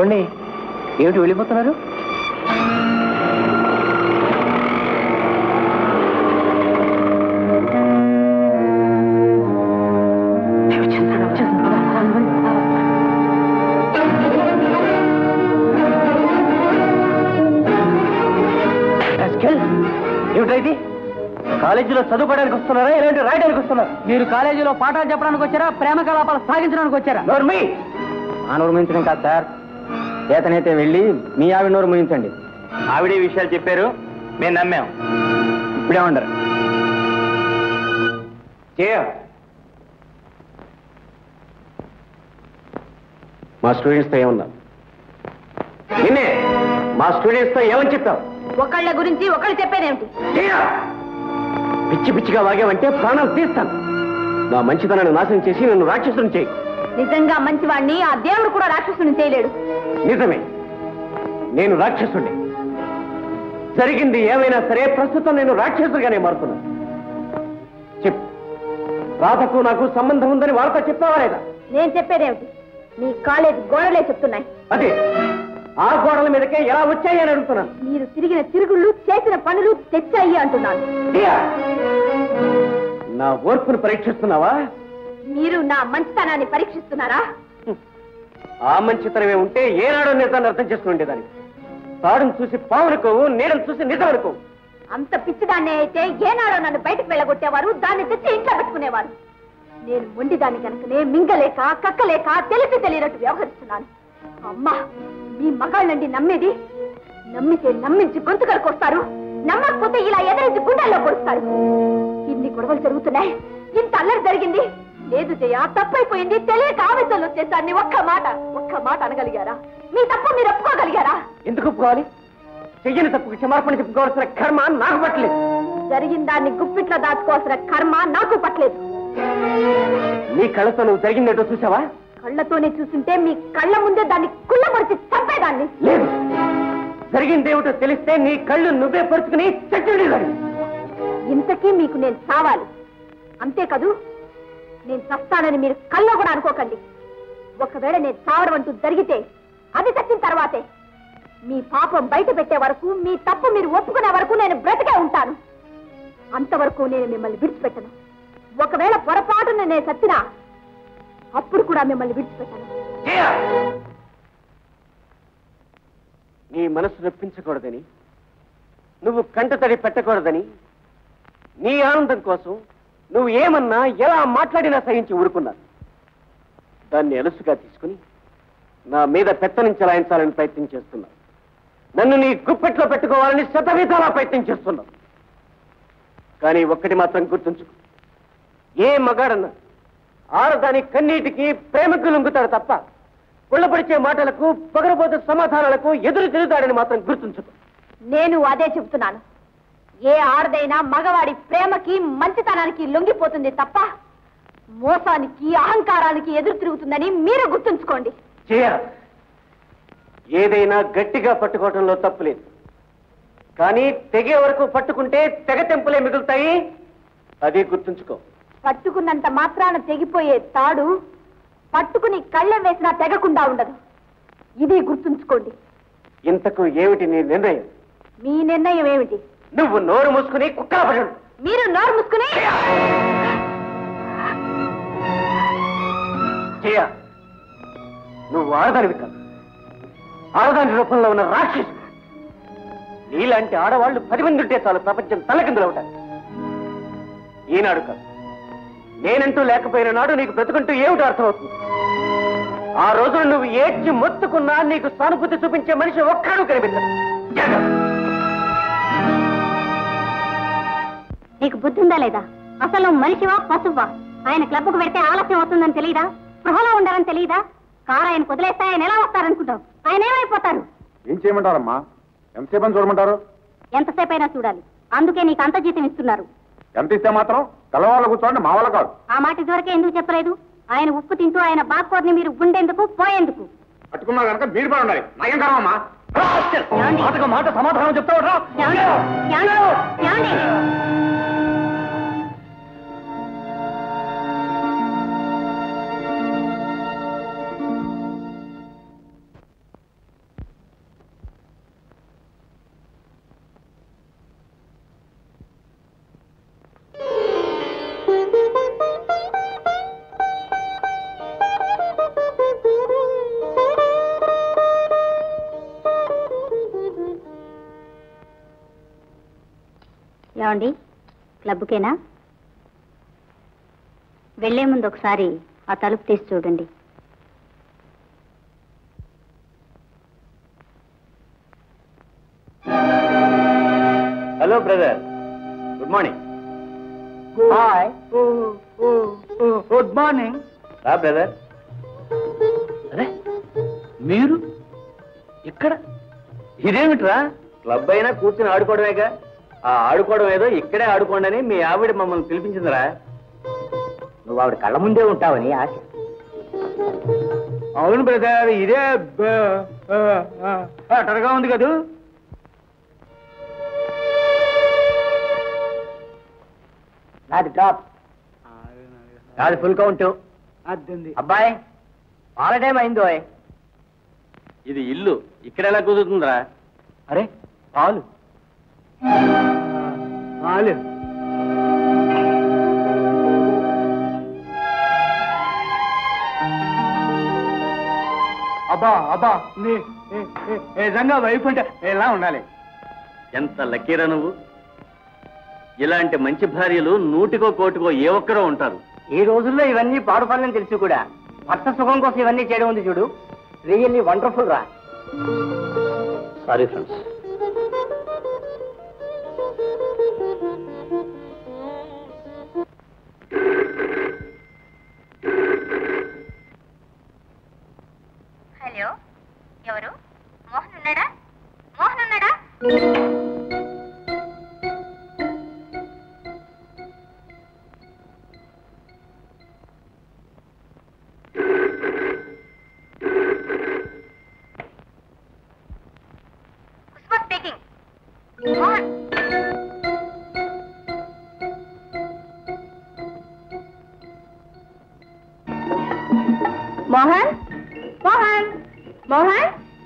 ఏమండి ఏమిటి వెళ్ళిపోతున్నారు ఏమిటా ఇది కాలేజీలో చదువుకోవడానికి వస్తున్నారా ఇలాంటి రాయడానికి వస్తున్నారా మీరు కాలేజీలో పాఠాలు చెప్పడానికి వచ్చారా ప్రేమ కలాపాలు సాగించడానికి వచ్చారా నోరు మీ ఆ నోరు ముయించడం కాదు సార్ చేతనైతే వెళ్ళి మీ ఆవిడ నోరు ముయించండి ఆవిడే విషయాలు చెప్పారు మేము నమ్మాం ఇప్పుడే ఉండరు చేయ మా స్టూడెంట్స్తో ఏమన్నారు నిన్నే మా స్టూడెంట్స్తో ఏమని చెప్పావు ఒకళ్ళ గురించి ఒకళ్ళు చెప్పేదేమిటి జయ! పిచ్చి పిచ్చిగా వాగావంటే ప్రాణాలు తీస్తాను నా మంచితనాన్ని నాశనం చేసి నన్ను రాక్షసుని చేయి నిజంగా మంచివాణ్ణి ఆ దేవుడు కూడా రాక్షసుని చేయలేడు నిజమే నేను రాక్షసుని జరిగింది ఏమైనా సరే ప్రస్తుతం నేను రాక్షసుడిగానే మారుతున్నాను చెప్పు రాధకు నాకు సంబంధం ఉందని వార్త చెప్పావా లేదా నేను చెప్పేదేమిటి మీ కాలేజ్ గోడలే చెప్తున్నాయి అదే ఆ గోడల మీదకే ఎలా వచ్చాయి అని అడుగుతున్నాను మీరు తిరిగిన తిరుగుళ్ళు చేసిన పనులు తెచ్చాయి అంటున్నాను జయ! నా ఓర్పును పరీక్షిస్తున్నావా మీరు నా మంచితనాన్ని పరీక్షిస్తున్నారా ఆ మంచితనమే ఉంటే ఏనాడో నిజాన్ని అర్థం చేసుకుండేదాన్ని తాడును చూసి పావునుకోవు నీడను చూసి నిజం అనుకోవు అంత పిచ్చిదాన్నే అయితే ఏనాడో నన్ను బయటకు వెళ్ళగొట్టేవారు దాన్ని తెచ్చి ఇంట్లో పెట్టుకునేవారు నేను మొండిదాన్ని కనుకనే మింగలేక కక్కలేక తెలిసి తెలియనట్టు వ్యవహరిస్తున్నాను అమ్మా మీ మగాళ్ళండి నమ్మేది నమ్మితే నమ్మించి గొంతు కడుకొస్తారు నమ్మకపోతే ఇలా ఎదిరించి గుండెల్లో కొడుస్తారు ఇన్ని గొడవలు జరుగుతున్నాయి ఇంత అల్లరి జరిగింది లేదు జయ తప్పైపోయింది తెలియక ఆవేశంలో వచ్చేసాన్ని ఒక్క మాట ఒక్క మాట అనగలిగారా మీ తప్పు మీరు ఒప్పుకోగలిగారా ఎందుకు ఒప్పుకోవాలి చెయ్యని తప్పుకు క్షమార్పణ చెప్పుకోవాల్సిన కర్మ నాకు పట్టలేదు జరిగిన దాన్ని గుప్పిట్లో దాచుకోవాల్సిన కర్మ నాకు పట్టలేదు నీ కళ్ళతో నువ్వు జరిగిందేటో చూసావా కళ్ళతోనే చూస్తుంటే మీ కళ్ళ ముందే దాన్ని కుళ్ళమరిచి చంపేదాన్ని లేదు జరిగిందేమిటో తెలిస్తే నీ కళ్ళు నువ్వే పరుచుకుని చెట్టుడేదాన్ని ఇంతకీ మీకు నేను చావాలి అంతే కదూ నేను చస్తానని మీరు కల్లో కూడా అనుకోకండి ఒకవేళ నేను చావడం అంటూ జరిగితే అది చచ్చిన తర్వాతే మీ పాపం బయట పెట్టే వరకు మీ తప్పు మీరు ఒప్పుకునే వరకు నేను బ్రతికే ఉంటాను అంతవరకు నేను మిమ్మల్ని విడిచిపెట్టను ఒకవేళ పొరపాటున నేను చచ్చినా అప్పుడు కూడా మిమ్మల్ని విడిచిపెట్టను నీ మనసు నొప్పించకూడదని నువ్వు కంటతడి పెట్టకూడదని నీ ఆనందం కోసం నువ్వు ఏమన్నా ఎలా మాట్లాడినా సహించి ఊరుకున్నాను దాన్ని అలుసుగా తీసుకుని నా మీద పెత్తనం చెలాయించాలని ప్రయత్నం చేస్తున్నావు నన్ను నీ గుప్పెట్లో పెట్టుకోవాలని శతవిధాలా ప్రయత్నం చేస్తున్నావు కానీ ఒక్కటి మాత్రం గుర్తుంచుకో ఏ మగాడన్నా ఆడదాని కన్నీటికి ప్రేమకు లొంగుతాడు తప్ప ఉళ్ళపరిచే మాటలకు పగరబోత సమాధానాలకు ఎదురు తిరుగుతాడని మాత్రం గుర్తుంచుకో నేను అదే చెబుతున్నాను ఏ ఆడదైనా మగవాడి ప్రేమకి మంచితనానికి లొంగిపోతుంది తప్ప మోసానికి అహంకారానికి ఎదురు తిరుగుతుందని మీరు గుర్తుంచుకోండి చేయ ఏదైనా గట్టిగా పట్టుకోవడంలో తప్పు లేదు కానీ తెగే వరకు పట్టుకుంటే తెగ తెంపులే మిగులుతాయి అది గుర్తుంచుకో పట్టుకున్నంత మాత్రాన తెగిపోయే తాడు పట్టుకుని కళ్ళెం వేసినా తెగకుండా ఉండదు ఇది గుర్తుంచుకోండి ఇంతకు ఏమిటి నీ నిర్ణయం మీ నిర్ణయం ఏమిటి నువ్వు నోరు మూసుకుని కుక్కల పడు మీరు నోరు మూసుకుని చేయ నువ్వు ఆడదానివి కాదు ఆడదాని రూపంలో ఉన్న రాక్షసు నీలాంటి ఆడవాళ్ళు పది మంది ఉంటే చాలు ప్రపంచం తలకిందులవుతారు ఈనాడు కాదు నేనంటూ లేకపోయిన నాడు నీకు బ్రతుకుంటూ ఏమిటో అర్థమవుతుంది ఆ రోజున నువ్వు ఏడ్చి మొత్తుకున్నా నీకు సానుభూతి చూపించే మనిషి ఒక్కడూ కనిపించదు జాగ్రత్త. నీకు బుద్ధి ఉందా లేదా అసలు నువ్వు మనిషివా పశువా ఆయన క్లబ్కు పెడితే ఆలస్యం అవుతుందని తెలియదా గృహలో ఉండాలని తెలియదా కారు ఆయన వదిలేస్తే ఆయన ఎలా వస్తారనుకుంటావు ఆయన ఏమైపోతారు ఏం చేయమంటారమ్మా ఎంతసేపు అని చూడమంటారు ఎంతసేపు అయినా చూడాలి అందుకే నీకు అంత జీతం ఇస్తున్నారు ఎంత ఇస్తే మాత్రం తెల్లవాళ్ళు కూర్చోండి మా వాళ్ళ కాదు ఆ మాట ఇదివరకే ఎందుకు చెప్పలేదు ఆయన ఉప్పు తింటూ ఆయన బాక్కోర్ని మీరు ఉండేందుకు పోయేందుకు పట్టుకున్నా కనుక మీరు పడి ఉండాలి నాకేం కావమ్మా మాటకు మాట సమాధానం చెప్తావు ఏమండి? ఏమండి? ఏమండి? ఏమండి క్లబ్కేనా వెళ్లే ముందు ఒకసారి ఆ తలుపు తీసి చూడండి hello brother good morning hi good morning రా బ్రదర్ అరే మీరు ఇక్కడ ఇదేమిట్రా క్లబ్ అయినా కూర్చుని ఆడుకోవడమేగా ఆ ఆడుకోవడం ఏదో ఇక్కడే ఆడుకోండి అని మీ ఆవిడ మమ్మల్ని పిలిపించిందిరా నువ్వు ఆవిడ కళ్ళ ముందే ఉంటావని ఆశ అవును బ్రదర్ ఇదే అటర్గా ఉంది కదూ నాది డ్రాప్ కాదు ఫుల్ కౌంట్ అద్దుంది అబ్బాయి పాల టైం అయిందో ఇది ఇల్లు ఇక్కడ ఎలా కుదురుతుందిరా అరే పాలు పాలు అబ్బా అబ్బా నీ ఏ- ఏ- నిజంగా వైఫ్ అంటే ఎలా ఉండాలి ఎంత లక్కీరా నువ్వు ఇలాంటి మంచి భార్యలు నూటికో కోటికో ఏ ఒక్కరో ఉంటారు ఈ రోజుల్లో ఇవన్నీ పాడు పనులని తెలిసి కూడా భర్త సుఖం కోసం ఇవన్నీ చేయడం ఉంది చూడు రియల్లీ వండర్ఫుల్ రా సారీ ఫ్రెండ్స్ హలో ఎవరు మోహన్ ఉన్నాడా మోహన్ ఉన్నాడా కుసుమ స్పీకింగ్ మోహన్ మోహన్ మోహన్ మోహన్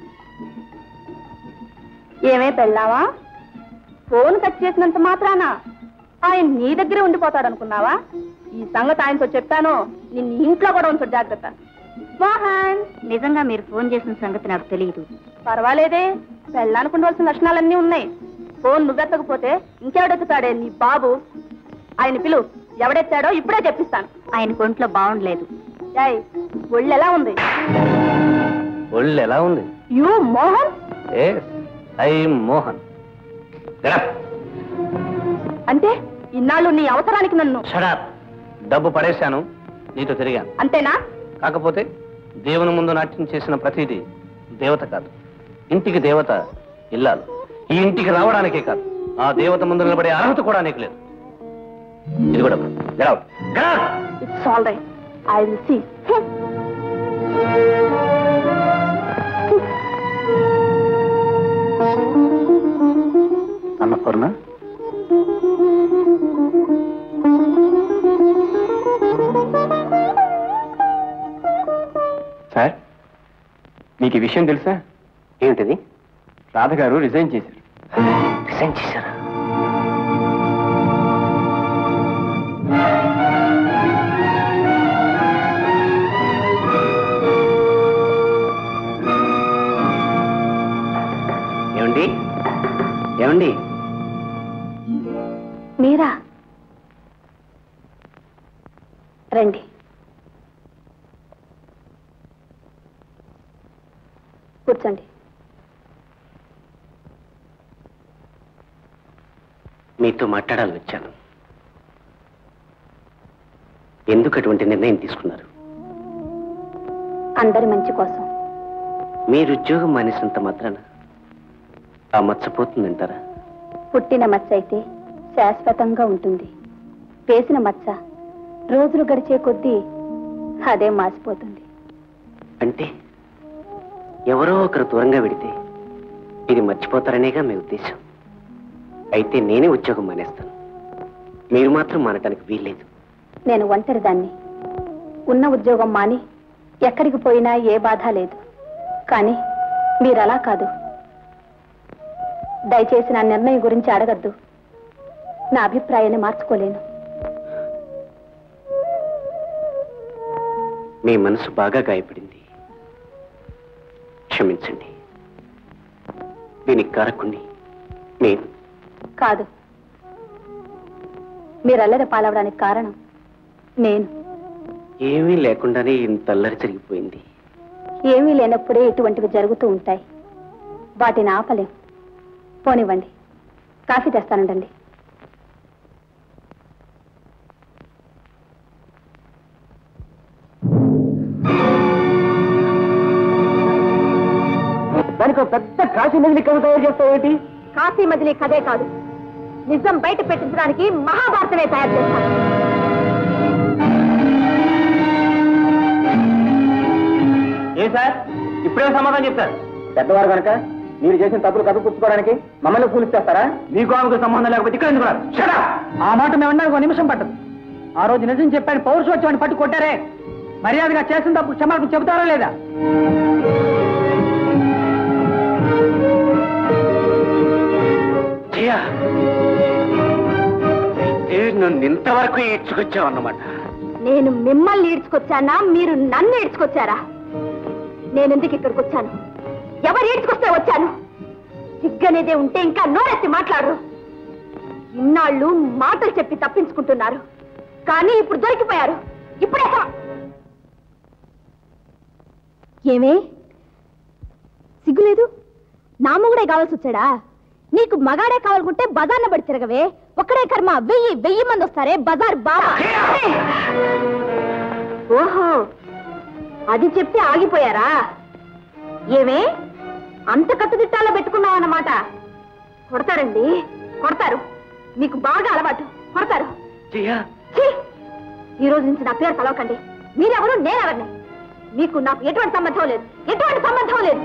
ఏమే పెళ్ళావా ఫోన్ కట్ చేసినంత మాత్రాన ఆయన నీ దగ్గరే ఉండిపోతాడు అనుకున్నావా ఈ సంగతి ఆయనతో చెప్పాను నిన్ను ఇంట్లో కూడా ఉంచు జాగ్రత్త మోహన్ నిజంగా మీరు ఫోన్ చేసిన సంగతి నాకు తెలియదు పర్వాలేదే పెళ్ళానికి ఉండవలసిన లక్షణాలన్నీ ఉన్నాయి ఫోన్ నువ్వెత్తకపోతే ఇంకెవడెత్తుతాడే నీ బాబు ఆయన పిలు ఎవడెత్తాడో ఇప్పుడే చెప్పిస్తాను ఆయన ఒంట్లో బాగుండలేదు యాయ్ ఒళ్ళు ఎలా ఉంది ఒళ్ళు ఎలా ఉంది యూ మోహన్ ఏ ఐ మోహన్ అంటే ఇన్నాళ్ళు నీ అవసరానికి నన్ను షడాప్ డబ్బు పడేశాను నీతో తిరిగాను అంతేనా కాకపోతే దేవుని ముందు నాట్యం చేసిన ప్రతిదీ దేవత కాదు ఇంటికి దేవత ఇల్లాలు ఈ ఇంటికి రావడానికే కాదు ఆ దేవత ముందు నిలబడే అర్హత కూడా నీకు లేదు ఇది కూడా Get out. Get out. It's all right I will see Annapurna sir మీకు ఈ విషయం తెలుసా ఏమిటది రాధ గారు రిజైన్ చేశారు రిజైన్ చేశారా ఏమండి ఏమండి మీరా రండి కూర్చోండి మీతో మాట్లాడాలని వచ్చాను ఎందుకు అటువంటి నిర్ణయం తీసుకున్నారు అందరి మంచి కోసం మీరు ఉద్యోగం మానేసినంత మాత్రాన ఆ మచ్చపోతుందంటారా పుట్టిన మచ్చ అయితే శాశ్వతంగా ఉంటుంది వేసిన మచ్చ రోజులు గడిచే కొద్దీ అదే మాసిపోతుంది అంటే ఎవరో ఒకరు దూరంగా వెడితే ఇది మర్చిపోతారనేగా మీ ఉద్దేశం అయితే నేనే ఉద్యోగం మానేస్తాను మీరు మాత్రం మానటానికి వీల్లేదు నేను ఒంటరి దాన్ని ఉన్న ఉద్యోగం మాని ఎక్కడికి పోయినా ఏ బాధ లేదు కానీ మీరలా కాదు దయచేసి నా నిర్ణయం గురించి అడగద్దు నా అభిప్రాయాన్ని మార్చుకోలేను మీ మనసు బాగా గాయపడింది క్షమించండి దీనికి కారకుణ్ణి నేను కాదు మీరు అల్లరి పాలవడానికి కారణం నేను ఏమీ లేకుండానే ఇంత అల్లరి జరిగిపోయింది ఏమీ లేనప్పుడే ఇటువంటివి జరుగుతూ ఉంటాయి వాటిని ఆపలేం పోనివ్వండి కాఫీ తెస్తానండి దానికి ఒక పెద్ద కాశీ నదిని కథ తయారు చేస్తావేంటి కాశీ మజిలీ కథే కాదు నిజం బయట పెట్టించడానికి మహాభారతమే తయారు చేస్తాను ఏ సార్ ఇప్పుడే సమాధానం చెప్తారు పెద్దవారు కనుక మీరు చేసిన తప్పులు కప్పిపుచ్చుకోవడానికి మమ్మల్ని కూలిచ్చేస్తారా మీకు ఆమెకు సంబంధం లేకపోతే ఇక్కడ ఎందుకు రారు? Shut up! ఆ మాట మేము అన్నా ఒక నిమిషం పట్టదు ఆ రోజు నిజం చెప్పాను పౌరుషోత్సవాన్ని పట్టు కొట్టారే మర్యాదగా చేసిన తప్పుడు క్షమాపణ చెబుతారా లేదా జయ అయితే నన్ను ఇంతవరకు ఈడ్చుకొచ్చావు అన్నమాట నేను మిమ్మల్ని ఈడ్చుకొచ్చానా మీరు నన్ను ఈడ్చుకొచ్చారా నేను ఎందుకు ఇక్కడికి వచ్చాను ఎవరు ఈడ్చుకొస్తే వచ్చాను సిగ్గనేదే ఉంటే ఇంకా నోరెత్తి మాట్లాడరు ఇన్నాళ్ళు మాటలు చెప్పి తప్పించుకుంటున్నారు కానీ ఇప్పుడు దొరికిపోయారు ఇప్పుడే సమ- ఏమే సిగ్గులేదు నా మొగుడే కావాల్సి వచ్చాడా నీకు మగాడే కావాలనుకుంటే బజార్న పడి తిరగవే ఒక్కడే కర్మ వెయ్యి వెయ్యి మంది వస్తారే బజార్ బాబా ఓహో అది చెప్తే ఆగిపోయారా ఏమే అంత కట్టుదిట్టాలో పెట్టుకున్నావు అన్నమాట కొడతారండి కొడతారు మీకు బాగా అలవాటు కొడతారు జయ ఛీ! ఈ రోజు నుంచి నా పేరు కలవకండి మీరెవరు నేనెవరిని మీకు నాకు ఎటువంటి సంబంధం లేదు ఎటువంటి సంబంధం లేదు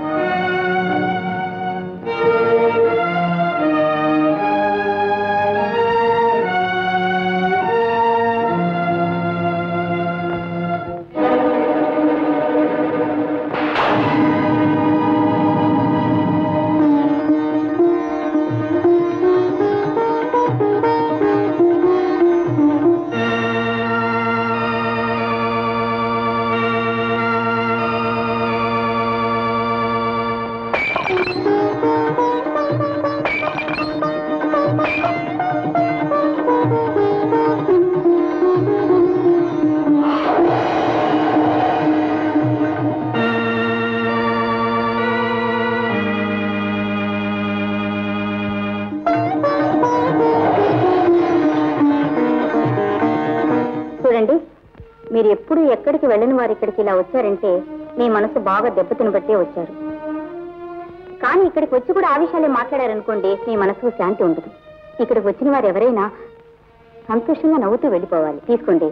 చూడండి మీరు ఎప్పుడు ఎక్కడికి వెళ్ళిన వారు ఇక్కడికి ఇలా వచ్చారంటే మీ మనసు బాగా దెబ్బతిని బట్టే వచ్చారు కానీ ఇక్కడికి వచ్చి కూడా ఆ విషయాలే మాట్లాడారనుకోండి మీ మనసుకు శాంతి ఉండదు ఇక్కడికి వచ్చిన వారు ఎవరైనా సంతోషంగా నవ్వుతూ వెళ్ళిపోవాలి తీసుకోండి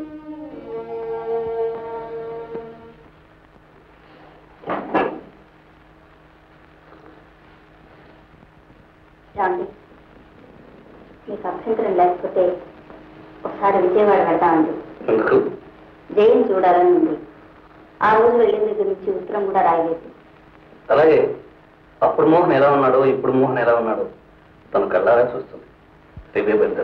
రాండి మీకు అభ్యంతరం లేకపోతే ఒకసారి విజయవాడ వెళ్దామండి ఎందుకు జయం చూడాలని ఉంది ఆ రోజు వెళ్ళిన దగ్గర నుంచి ఉత్తరం కూడా రాయలేదు అలాగే అప్పుడు మోహన్ ఎలా ఉన్నాడో ఇప్పుడు మోహన్ ఎలా ఉన్నాడో తన కళ్ళారా చూస్తుంది రేపే పెడతాడు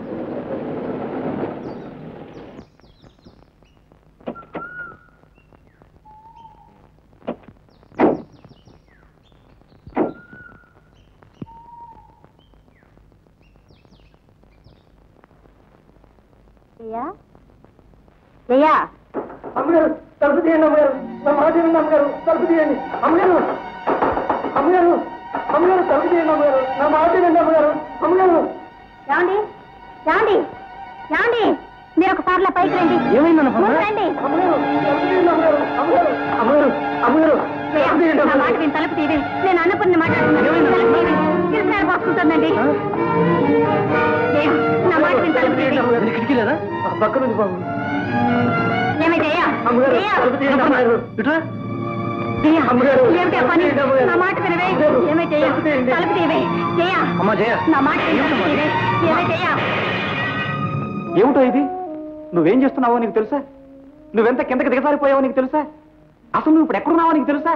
జయా జయా అమ్మగారు తలుపు తీయండి అమ్మగారు నా మాట వినండి అమ్మగారు తలుపు తీయండి అమ్మగారు అమ్మగారు అమ్మగారు తలుపు తీయండి అమ్మగారు నా మాట వినండి అమ్మగారు అమ్మగారు ఏమండి ఏమండి ఏమండి మీరు ఒక పార్ల పైకి రండి ఏమైందన్న ముందు రండి అమ్మగారు తలుపు తీయండి అమ్మగారు అమ్మగారు అమ్మగారు అమ్మగారు జయ, తలుపు తీయండి నా మాట అమ్మగారు విని తలుపు తీయండి నేను అన్నపూర్ణ మాట్లాడుతున్నాను తలుపు తీయండి కృష్ణారు పోసుకుంటుందండి జయ, నా మాట విని తలుపు తీయండి కిటికీ లేదా పక్క నుంచి బాబు ఏమే జయ అమ్మగారు జయ, తలుపు తీయండి అమ్మగారు ఇట్లా జయ, అమ్మగారు. ఏమిటి ఆ పని నా మాట వినవే ఏమే జయ తలుపు తీయండి. తలుపు తీయవే జయ అమ్మా జయ నా మాట విని తలుపు తీయవే ఏమే జయ ఏమిటో ఇది నువ్వేం చేస్తున్నావో నీకు తెలుసా నువ్వెంత కిందకి దిగజారిపోయావో నీకు తెలుసా అసలు నువ్వు ఇప్పుడు ఎక్కడున్నావో నీకు తెలుసా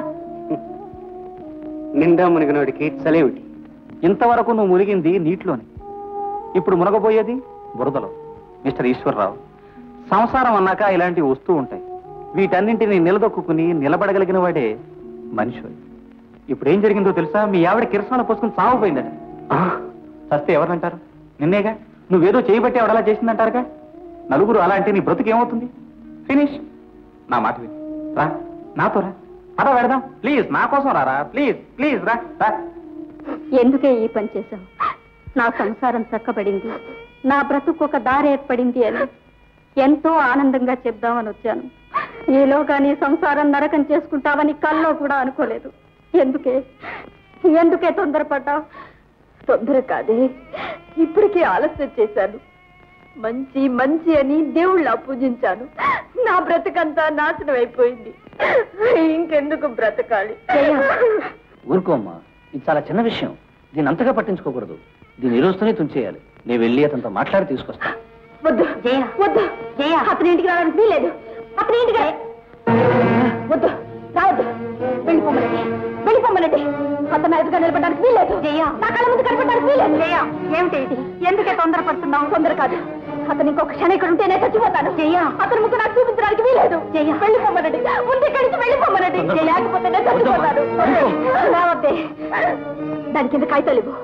నిండా మునిగినోడికి చలేమిటి ఇంతవరకు నువ్వు మునిగింది నీటిలోని ఇప్పుడు మునగబోయేది బురదలో మిస్టర్ ఈశ్వరరావు సంసారం అన్నాక ఇలాంటివి వస్తూ ఉంటాయి వీటన్నింటినీ నిలదొక్కుని నిలబడగలిగిన వాడే మనిషి ఇప్పుడు ఏం జరిగిందో తెలుసా మీ ఆవిడ కిరసనాలు పోసుకుని చావపోయిందట చస్తే ఎవరంటారు నిన్నేగా నువ్వేదో చేయబట్టి ఎవడలా చేసిందంటారుగా నలుగురు అలా అంటే నీ బ్రతుకు ఏమవుతుంది ఫినిష్ నా మాట విని రా నాతో రా అలా వెడదాం ప్లీజ్ నా కోసం రారా ప్లీజ్ ప్లీజ్ రా రా ఎందుకే ఈ పని చేశావు నా సంసారం చక్కబడింది నా బ్రతుకు ఒక దారి ఏర్పడింది అని ఎంతో ఆనందంగా చెప్దామని వచ్చాను ఈలోగా నీ సంసారం నరకం చేసుకుంటావని కల్లో కూడా అనుకోలేదు ఎందుకే ఎందుకే తొందరపడ్డావు తొందర కాదే ఇప్పటికే ఆలస్యం చేశాను మంచి మంచి అని దేవుళ్ళ పూజించాను నా బ్రతకంతా నాశనం అయిపోయింది ఇంకెందుకు బ్రతకాలి ఊరుకోమ్మా ఇది చాలా చిన్న విషయం దీన్ని అంతగా పట్టించుకోకూడదు దీన్ని ఈ రోజుతోనే తుంచేయాలి నేను వెళ్ళి అతనితో మాట్లాడి తీసుకొస్తా వద్దు వద్దు అతని ఇంటికి రావడానికి వీలేదు అతని ఇంటికి రా- వద్దు రావద్దు వెళ్ళిపోమనండి వెళ్ళిపోమనండి అతను ఎదురుగా నిలబడడానికి వీలేదు నా కళ్ళ ముందు కనపడడానికి వీలేదు ఏమిటి ఇది ఎందుకే తొందరపడుతున్నావు తొందర కాదు అతను ఇంకొక క్షణం ఇక్కడ ఉంటేనే చచ్చిపోతాను అతను ముక్కు నాకు చూపించడానికి వీలేదు వెళ్ళిపోమనండి ముందు ఇక్కడి నుంచి వెళ్ళిపోమనండి లేకపోతే నేను చచ్చిపోతాను రావద్దే దాని కింద కాగితాలు ఇవ్వు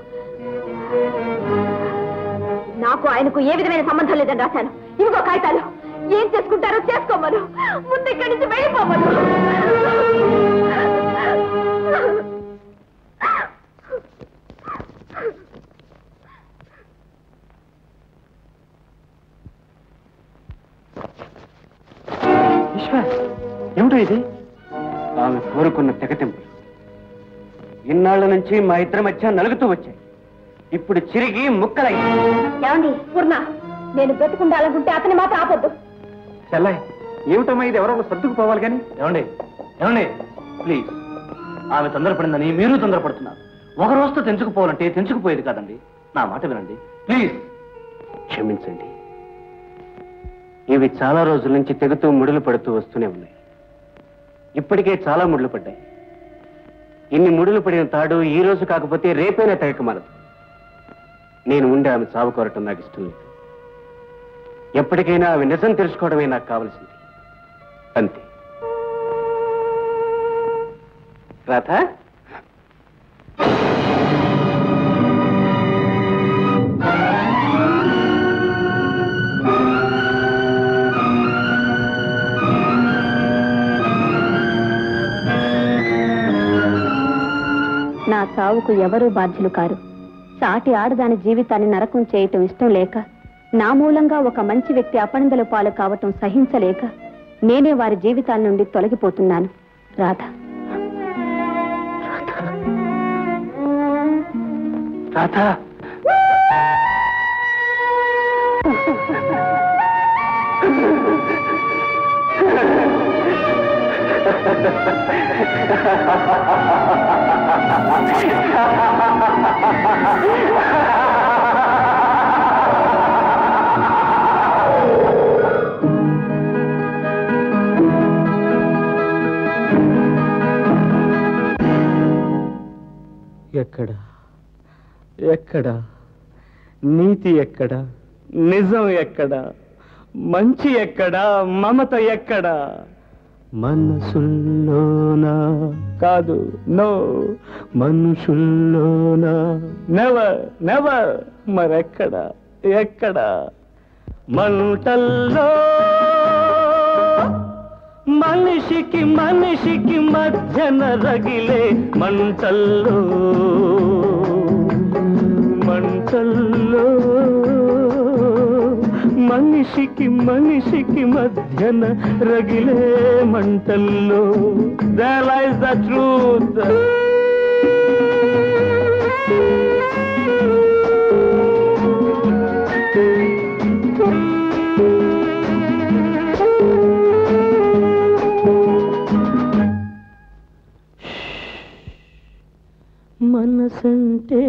నాకు ఆయనకు ఏ విధమైన సంబంధం లేదని రాశాను ఇవిగో కాగితాలు ఏం చేసుకుంటారో చేసుకోమను ముందు ఇక్కడి నుంచి వెళ్ళిపోమను విశ్వాస్ ఏమిటో ఇది ఆమె కోరుకున్న తెగతింపులు ఇన్నాళ్ల నుంచి మా ఇద్దరి మధ్య నలుగుతూ వచ్చాయి ఇప్పుడు చిరిగి ముక్కలై ఏమండి పూర్ణ నేను బ్రతుకుండాలనుకుంటే అతని మాత్రం ఆపొద్దు చెల్లాయ్ ఏమిటమ్మా ఇది ఎవరో ఒకరు సర్దుకుపోవాలి కానీ ఏమండి ఏమండి ప్లీజ్ ఆమె తొందరపడిందని మీరు తొందరపడుతున్నారు ఒక రోజుతో తెంచుకుపోవాలంటే తెంచుకుపోయేది కాదండి నా మాట వినండి ప్లీజ్ క్షమించండి ఇవి చాలా రోజుల నుంచి తెగుతూ ముడులు పడుతూ వస్తూనే ఉన్నాయి ఇప్పటికే చాలా ముడులు పడ్డాయి ఇన్ని ముడులు పడిన తాడు ఈ రోజు కాకపోతే రేపైనా తెగకమలదు నేను ఉండి ఆమె చావు కోరటం నాకు ఇష్టం లేదు ఎప్పటికైనా ఆమె నిజం తెలుసుకోవడమే నాకు కావలసింది అంతే రాధ నా చావుకు ఎవరూ బాధ్యులు కారు సాటి ఆడదాని జీవితాన్ని నరకం చేయటం ఇష్టం లేక నా మూలంగా ఒక మంచి వ్యక్తి అపనిందల పాలు కావటం సహించలేక నేనే వారి జీవితాల నుండి తొలగిపోతున్నాను రాధ రాధ ఎక్కడ ఎక్కడ నీతి ఎక్కడ నిజం ఎక్కడ మంచి ఎక్కడ మమత ఎక్కడ మనసుల్లోనా కాదు నో మనుషుల్లోనా నెవర్ నెవర్ మరెక్కడ ఎక్కడ మంటల్లో మనిషికి మనిషికి మధ్యన రగిలే మంటల్లో మంటల్లో మనిషికి మనిషికి మధ్యన రగిలే మంటల్లో దైస్ ద ట్రూత్ మనసంటే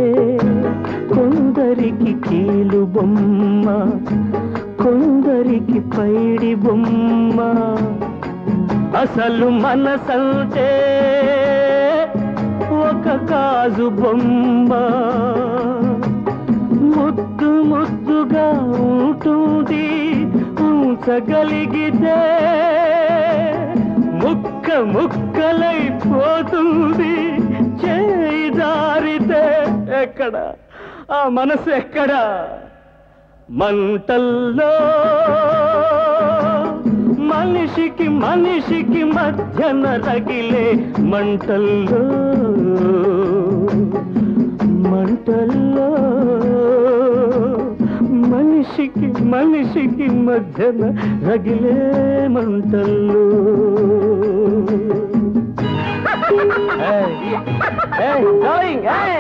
కొందరికి కీలు బొమ్మ కొందరికి పైడి బొమ్మ అసలు మనసంటే ఒక కాజు బొమ్మ ముద్దు ముద్దుగా ఉంటుంది ఉంచగలిగితే ముక్క ముక్కలైపోతుంది చేయి జారితే ఎక్కడ ఆ మనసు ఎక్కడ మంటల్లో మనిషికి మనిషికి మధ్యన రగిలే మంటల్లో మంటల్లో మనిషికి మనిషికి మధ్యన రగిలే మంటల్లో Hey, hey, going, hey!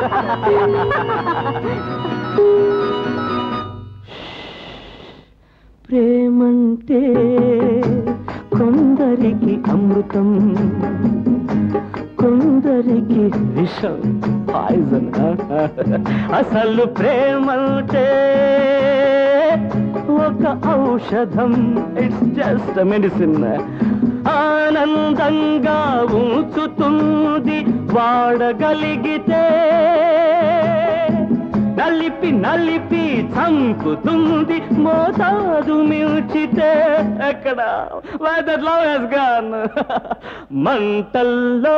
ప్రేమంటే కొందరికి అమృతం కొందరికి విషం పాయిజన్ అసలు ప్రేమంటే ఒక ఔషధం ఇట్స్ జస్ట్ మెడిసిన్ ఆనందంగా ఉంచుతుంది వాడగలిగితే నలిపి నలిపి చంపుతుంది మోతాదు మిల్చితే ఎక్కడ వెదర్ లవ్ హెస్ గాన్ మంటల్లో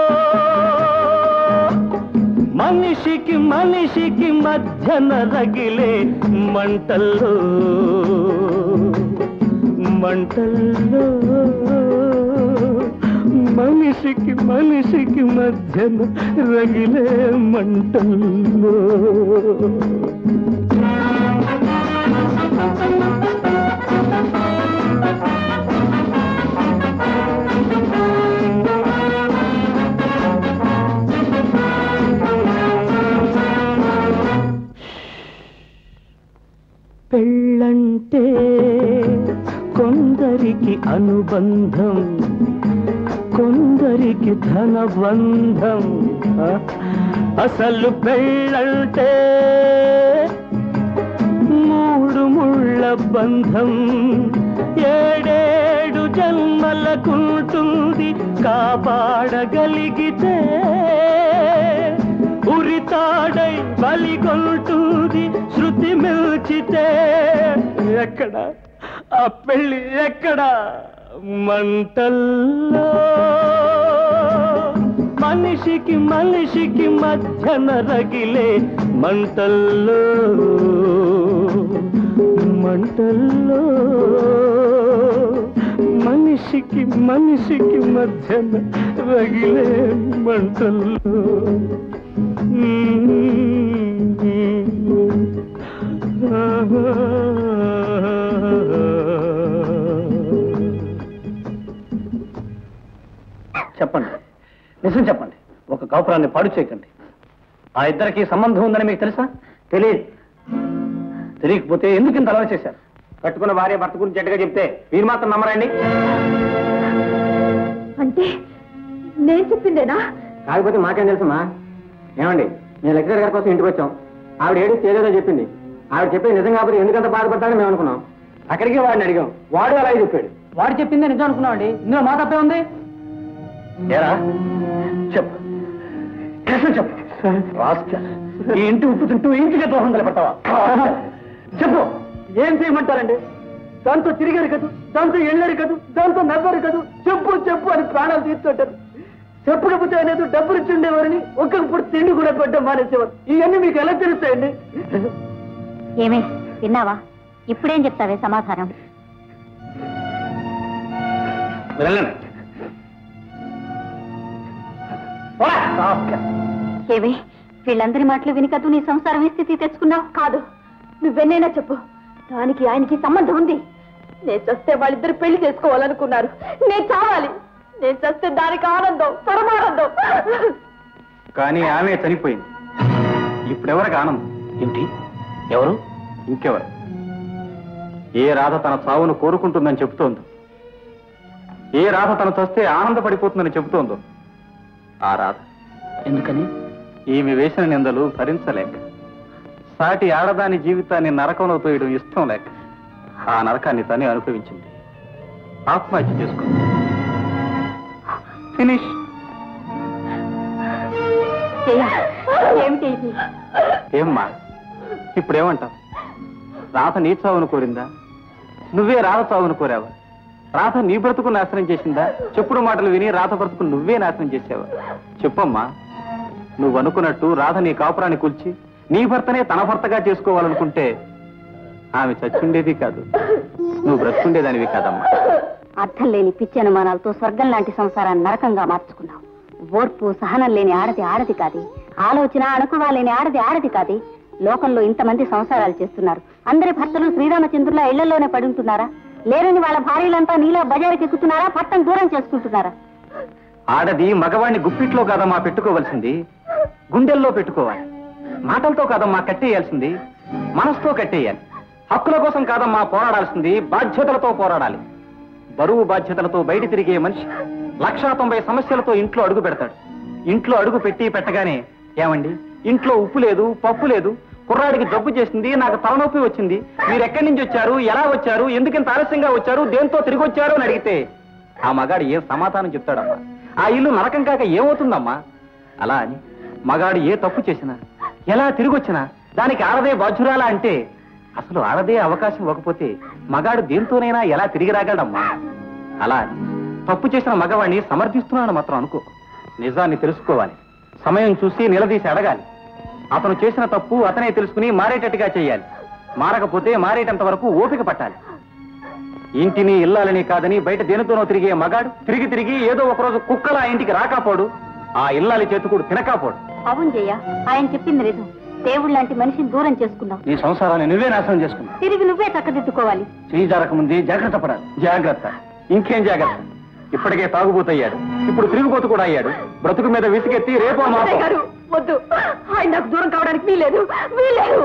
మనిషికి మనిషికి మధ్యన రగిలే మంటల్లో మంటల్లో మనిషికి మనిషికి మధ్యన రగిలే మంటల్లో పెళ్ళంటే కొందరికి అనుబంధం కొందరికి ధనబంధం ఆ, అసలు పెళ్ళంటే మూడు ముళ్ళ బంధం ఏడేడు జన్మలకుంటుంది కాపాడగలిగితే ఉరితాడై బలిగొంటుంది శృతి మిల్చితే ఎక్కడ ఆ పెళ్ళి ఎక్కడ మంటల్లో మనిషికి మనిషికి మధ్యన రగిలే మంటల్లో మంటల్లో మనిషికి మనిషికి మధ్యన రగిలే మంటల్లో చెప్పండి నిజం చెప్పండి ఒక కాపురాన్ని పాడు చేయకండి ఆ ఇద్దరికి సంబంధం ఉందని మీకు తెలుసా తెలియదు తెలియకపోతే ఎందుకు ఇంత అలవాటు చేశారు కట్టుకున్న భార్య భర్త గురించి ఎట్టుగా చెప్తే మీరు మాత్రం నమ్మరండి అంటే నేను చెప్పిందేనా కాకపోతే మాకేం తెలుసమ్మా ఏమండి నేను లెక్చరర్ గారి కోసం ఇంటికి వచ్చాం ఆవిడ ఏడు ఏదేదో చెప్పింది ఆవిడ చెప్పేది నిజం కాకపోతే ఎందుకంత బాధపడతాడని మేము అనుకున్నాం అక్కడికి వాడిని అడిగాం వాడు అలాగే చెప్పాడు వాడు చెప్పిందే నిజం అనుకున్నామండి ఇందులో మా తప్పే ఉంది ఏరా చెప్పు కృష్ణ చెప్పు రాస్కల్. ఈ ఇంటి ఉప్పు తింటూ ఇంటికి దోహం నిలబెట్టావా చెప్పు ఏం చేయమంటారండి దాంతో తిరిగారు కదూ దాంతో వెళ్ళారు కదూ దాంతో నవ్వారు కదూ చెప్పు చెప్పు అని ప్రాణాలు తీస్తుంటారు చెప్పకపోతే అనేది డబ్బులు ఇచ్చిండేవారని ఒక్కొక్కప్పుడు తిండి కూడా పెట్టడం మానేసేవారు ఇవన్నీ మీకు ఎలా తెలుస్తాయండి ఏమే విన్నావా ఇప్పుడేం చెప్తావే సమాధానం వెళ్ళండి ఏమే వీళ్ళందరి మాటలు వినికదు నీ సంసారం ఈ స్థితి తెచ్చుకున్నావు కాదు నువ్వెన్నైనా చెప్పు దానికి ఆయనకి సంబంధం ఉంది నేను చస్తే వాళ్ళిద్దరు పెళ్లి చేసుకోవాలనుకున్నారు నేను చావాలి నేను చస్తే దానికి ఆనందం పరమానందం కానీ ఆమె చనిపోయింది ఇప్పుడెవరికి ఆనందం ఏంటి ఎవరు ఇంకెవరు ఏ రాధ తన చావును కోరుకుంటుందని చెబుతోందో ఏ రాధ తను చస్తే ఆనందపడిపోతుందని చెబుతోందో ఆ రాధ ఎందుకని ఈమె వేసిన నిందలు భరించలేక సాటి ఆడదాని జీవితాన్ని నరకంలో తోయడం ఇష్టం లేక ఆ నరకాన్ని తనే అనుభవించింది ఆత్మహత్య చేసుకుంది ఫినిష్ ఏమిటి ఇది ఏమ్మా ఇప్పుడేమంటావు రాధ నీ చావును కోరిందా నువ్వే రాధ చావును కోరావా రాధ నీ బ్రతుకు నాశనం చేసిందా చెప్పుడు మాటలు విని రాధ బ్రతుకు నువ్వే నాశనం చేసావా చెప్పమ్మా నువ్వు అనుకున్నట్టు రాధ నీ కాపురాన్ని కూల్చి నీ భర్తనే తన భర్తగా చేసుకోవాలనుకుంటే ఆమె చచ్చుండేది కాదు నువ్వు బ్రతుకుండేదానివి కాదమ్మా అర్థం లేని పిచ్చి అనుమానాలతో స్వర్గం లాంటి సంసారాన్ని నరకంగా మార్చుకున్నావు ఓర్పు సహనం లేని ఆడది ఆడది కాది ఆలోచన అణకువ లేని ఆడది ఆడది కాది లోకంలో ఇంతమంది సంసారాలు చేస్తున్నారు అందరి భర్తలు శ్రీరామచంద్రుల ఇళ్లలోనే పడి ఉంటున్నారా లేరని వాళ్ళ భార్యలంతా నీలో బజారుకి ఎక్కుతున్నారా పట్టం దూరం చేసుకుంటున్నారా ఆడది మగవాణ్ణి గుప్పిట్లో కాదమ్మా పెట్టుకోవలసింది గుండెల్లో పెట్టుకోవాలి మాటలతో కాదమ్మా కట్టేయాల్సింది మనసుతో కట్టేయాలి హక్కుల కోసం కాదమ్మా పోరాడాల్సింది బాధ్యతలతో పోరాడాలి బరువు బాధ్యతలతో బయట తిరిగే మనిషి లక్షా తొంభై సమస్యలతో ఇంట్లో అడుగు పెడతాడు ఇంట్లో అడుగు పెట్టి పెట్టగానే ఏమండి ఇంట్లో ఉప్పు లేదు పప్పు లేదు కుర్రాడికి జబ్బు చేసింది నాకు తలనొప్పి వచ్చింది మీరు ఎక్కడి నుంచి వచ్చారు ఎలా వచ్చారు ఎందుకింత ఆలస్యంగా వచ్చారు దేంతో తిరిగి వచ్చారు అని అడిగితే ఆ మగాడు ఏం సమాధానం చెప్తాడమ్మా ఆ ఇల్లు నరకం కాక ఏమవుతుందమ్మా అలా అని మగాడు ఏ తప్పు చేసినా ఎలా తిరిగి వచ్చినా దానికి ఆడదే బాధ్యురాలా అంటే అసలు ఆడదే అవకాశం ఇవ్వకపోతే మగాడు దేంతోనైనా ఎలా తిరిగి రాగలడమ్మా అలా అని తప్పు చేసిన మగవాణ్ణి సమర్థిస్తున్నాను మాత్రం అనుకో నిజాన్ని తెలుసుకోవాలి సమయం చూసి నిలదీసి అడగాలి అతను చేసిన తప్పు అతనే తెలుసుకుని మారేటట్టుగా చేయాలి మారకపోతే మారేటంత వరకు ఓపిక పట్టాలి ఇంటిని ఇల్లాలని కాదని బయట దేనితోనో తిరిగే మగాడు తిరిగి తిరిగి ఏదో ఒకరోజు కుక్కల ఆ ఇంటికి రాకపోడు ఆ ఇల్లాలి చేతుకుడు తినకాపోడు అవును జయ్య ఆయన చెప్పింది నిజం దేవుడు లాంటి మనిషిని దూరం చేసుకున్నావు నీ సంసారాన్ని నువ్వే నాశనం చేసుకున్నావు తిరిగి నువ్వే చక్కదిద్దుకోవాలి చేయి జారక ముందే జాగ్రత్త పడాలి జాగ్రత్త ఇంకేం జాగ్రత్త ఇప్పటికే తాగుబోతయ్యాడు ఇప్పుడు తిరిగిపోతు కూడా అయ్యాడు బ్రతుకు మీద విసిగెత్తి రేపో అత్తయ్య మాపో గారు వద్దు ఆయన నాకు దూరం కావడానికి వీలేదు వీలేదు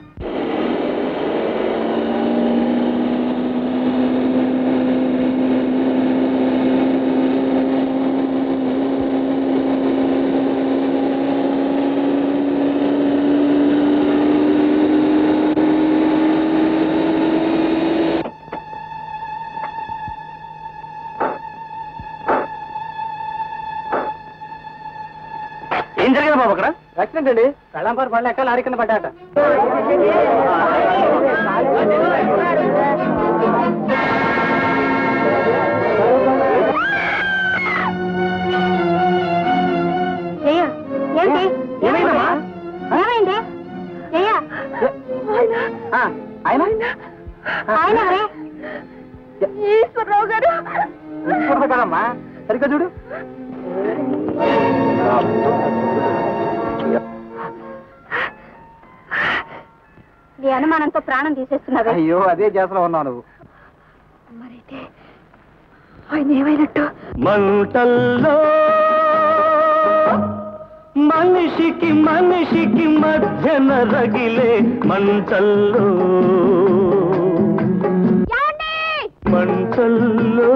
ఏం జరిగింది బాబు అక్కడ యాక్సిడెంట్ అండి కళ్ళంపారు పడలేక ఎక్క లారీ కింద పడ్డాట జయ ఏంటి ఏమైందమ్మా? ఏమైంది జయ ఆ, ఆయన ఆయన ఎవరే? ఈశ్వరరావు గారు చూడదు కదమ్మా సరిగ్గా చూడు నీ అనుమానంతో ప్రాణం తీసేస్తున్నావే అయ్యో అదే చేసలో ఉన్నావు నువ్వు మరైతే ఆయన ఏమైనట్టు మంటల్లో మనిషికి మనిషికి మధ్యన రగిలే మంటల్లో మంటల్లో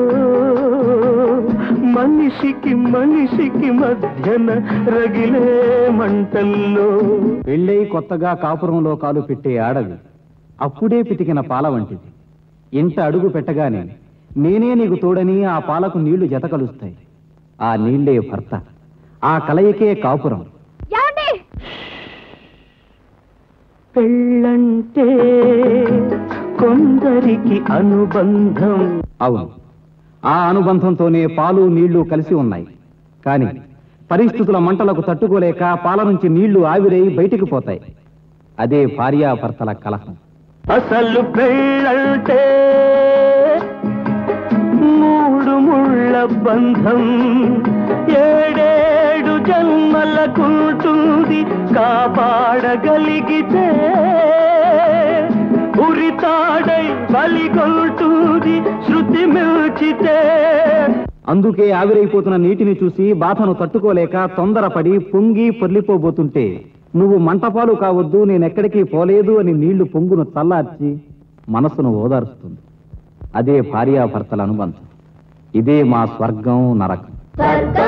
మనిషికి మనిషికి మధ్యన రగిలే మంటల్లో పెళ్ళై కొత్తగా కాపురంలో కాలు పెట్టే ఆడది అప్పుడే పితికిన పాల వంటిది ఇంట అడుగు పెట్టగానే నేనే నీకు తోడని ఆ పాలకు నీళ్లు జత కలుస్తాయి ఆ నీళ్లే భర్త ఆ కలయికే కాపురం పెళ్ళంటే కొందరికి అనుబంధం అవును ఆ అనుబంధంతోనే పాలు నీళ్లు కలిసి ఉన్నాయి కానీ పరిస్థితుల మంటలకు తట్టుకోలేక పాల నుంచి నీళ్లు ఆవిరై బయటికి పోతాయి అదే భార్యాభర్తల కలహం అసలు పెళ్ళంటే మూడు ముళ్ళ బంధం ఏడేడు జన్మలకుంటుంది కాపాడగలిగితే ఉరితాడై బలిగొంటుంది శృతి మిల్చితే అందుకే ఆవిరైపోతున్న నీటిని చూసి బాధను తట్టుకోలేక తొందరపడి పొంగి పొర్లిపోబోతుంటే నువ్వు మంటపాలు కావద్దు నేనెక్కడికి పోలేదు అని నీళ్లు పొంగును చల్లార్చి మనసును ఓదారుస్తుంది అదే భార్యాభర్తల అనుబంధం ఇదే మా స్వర్గం నరకం స్వర్గ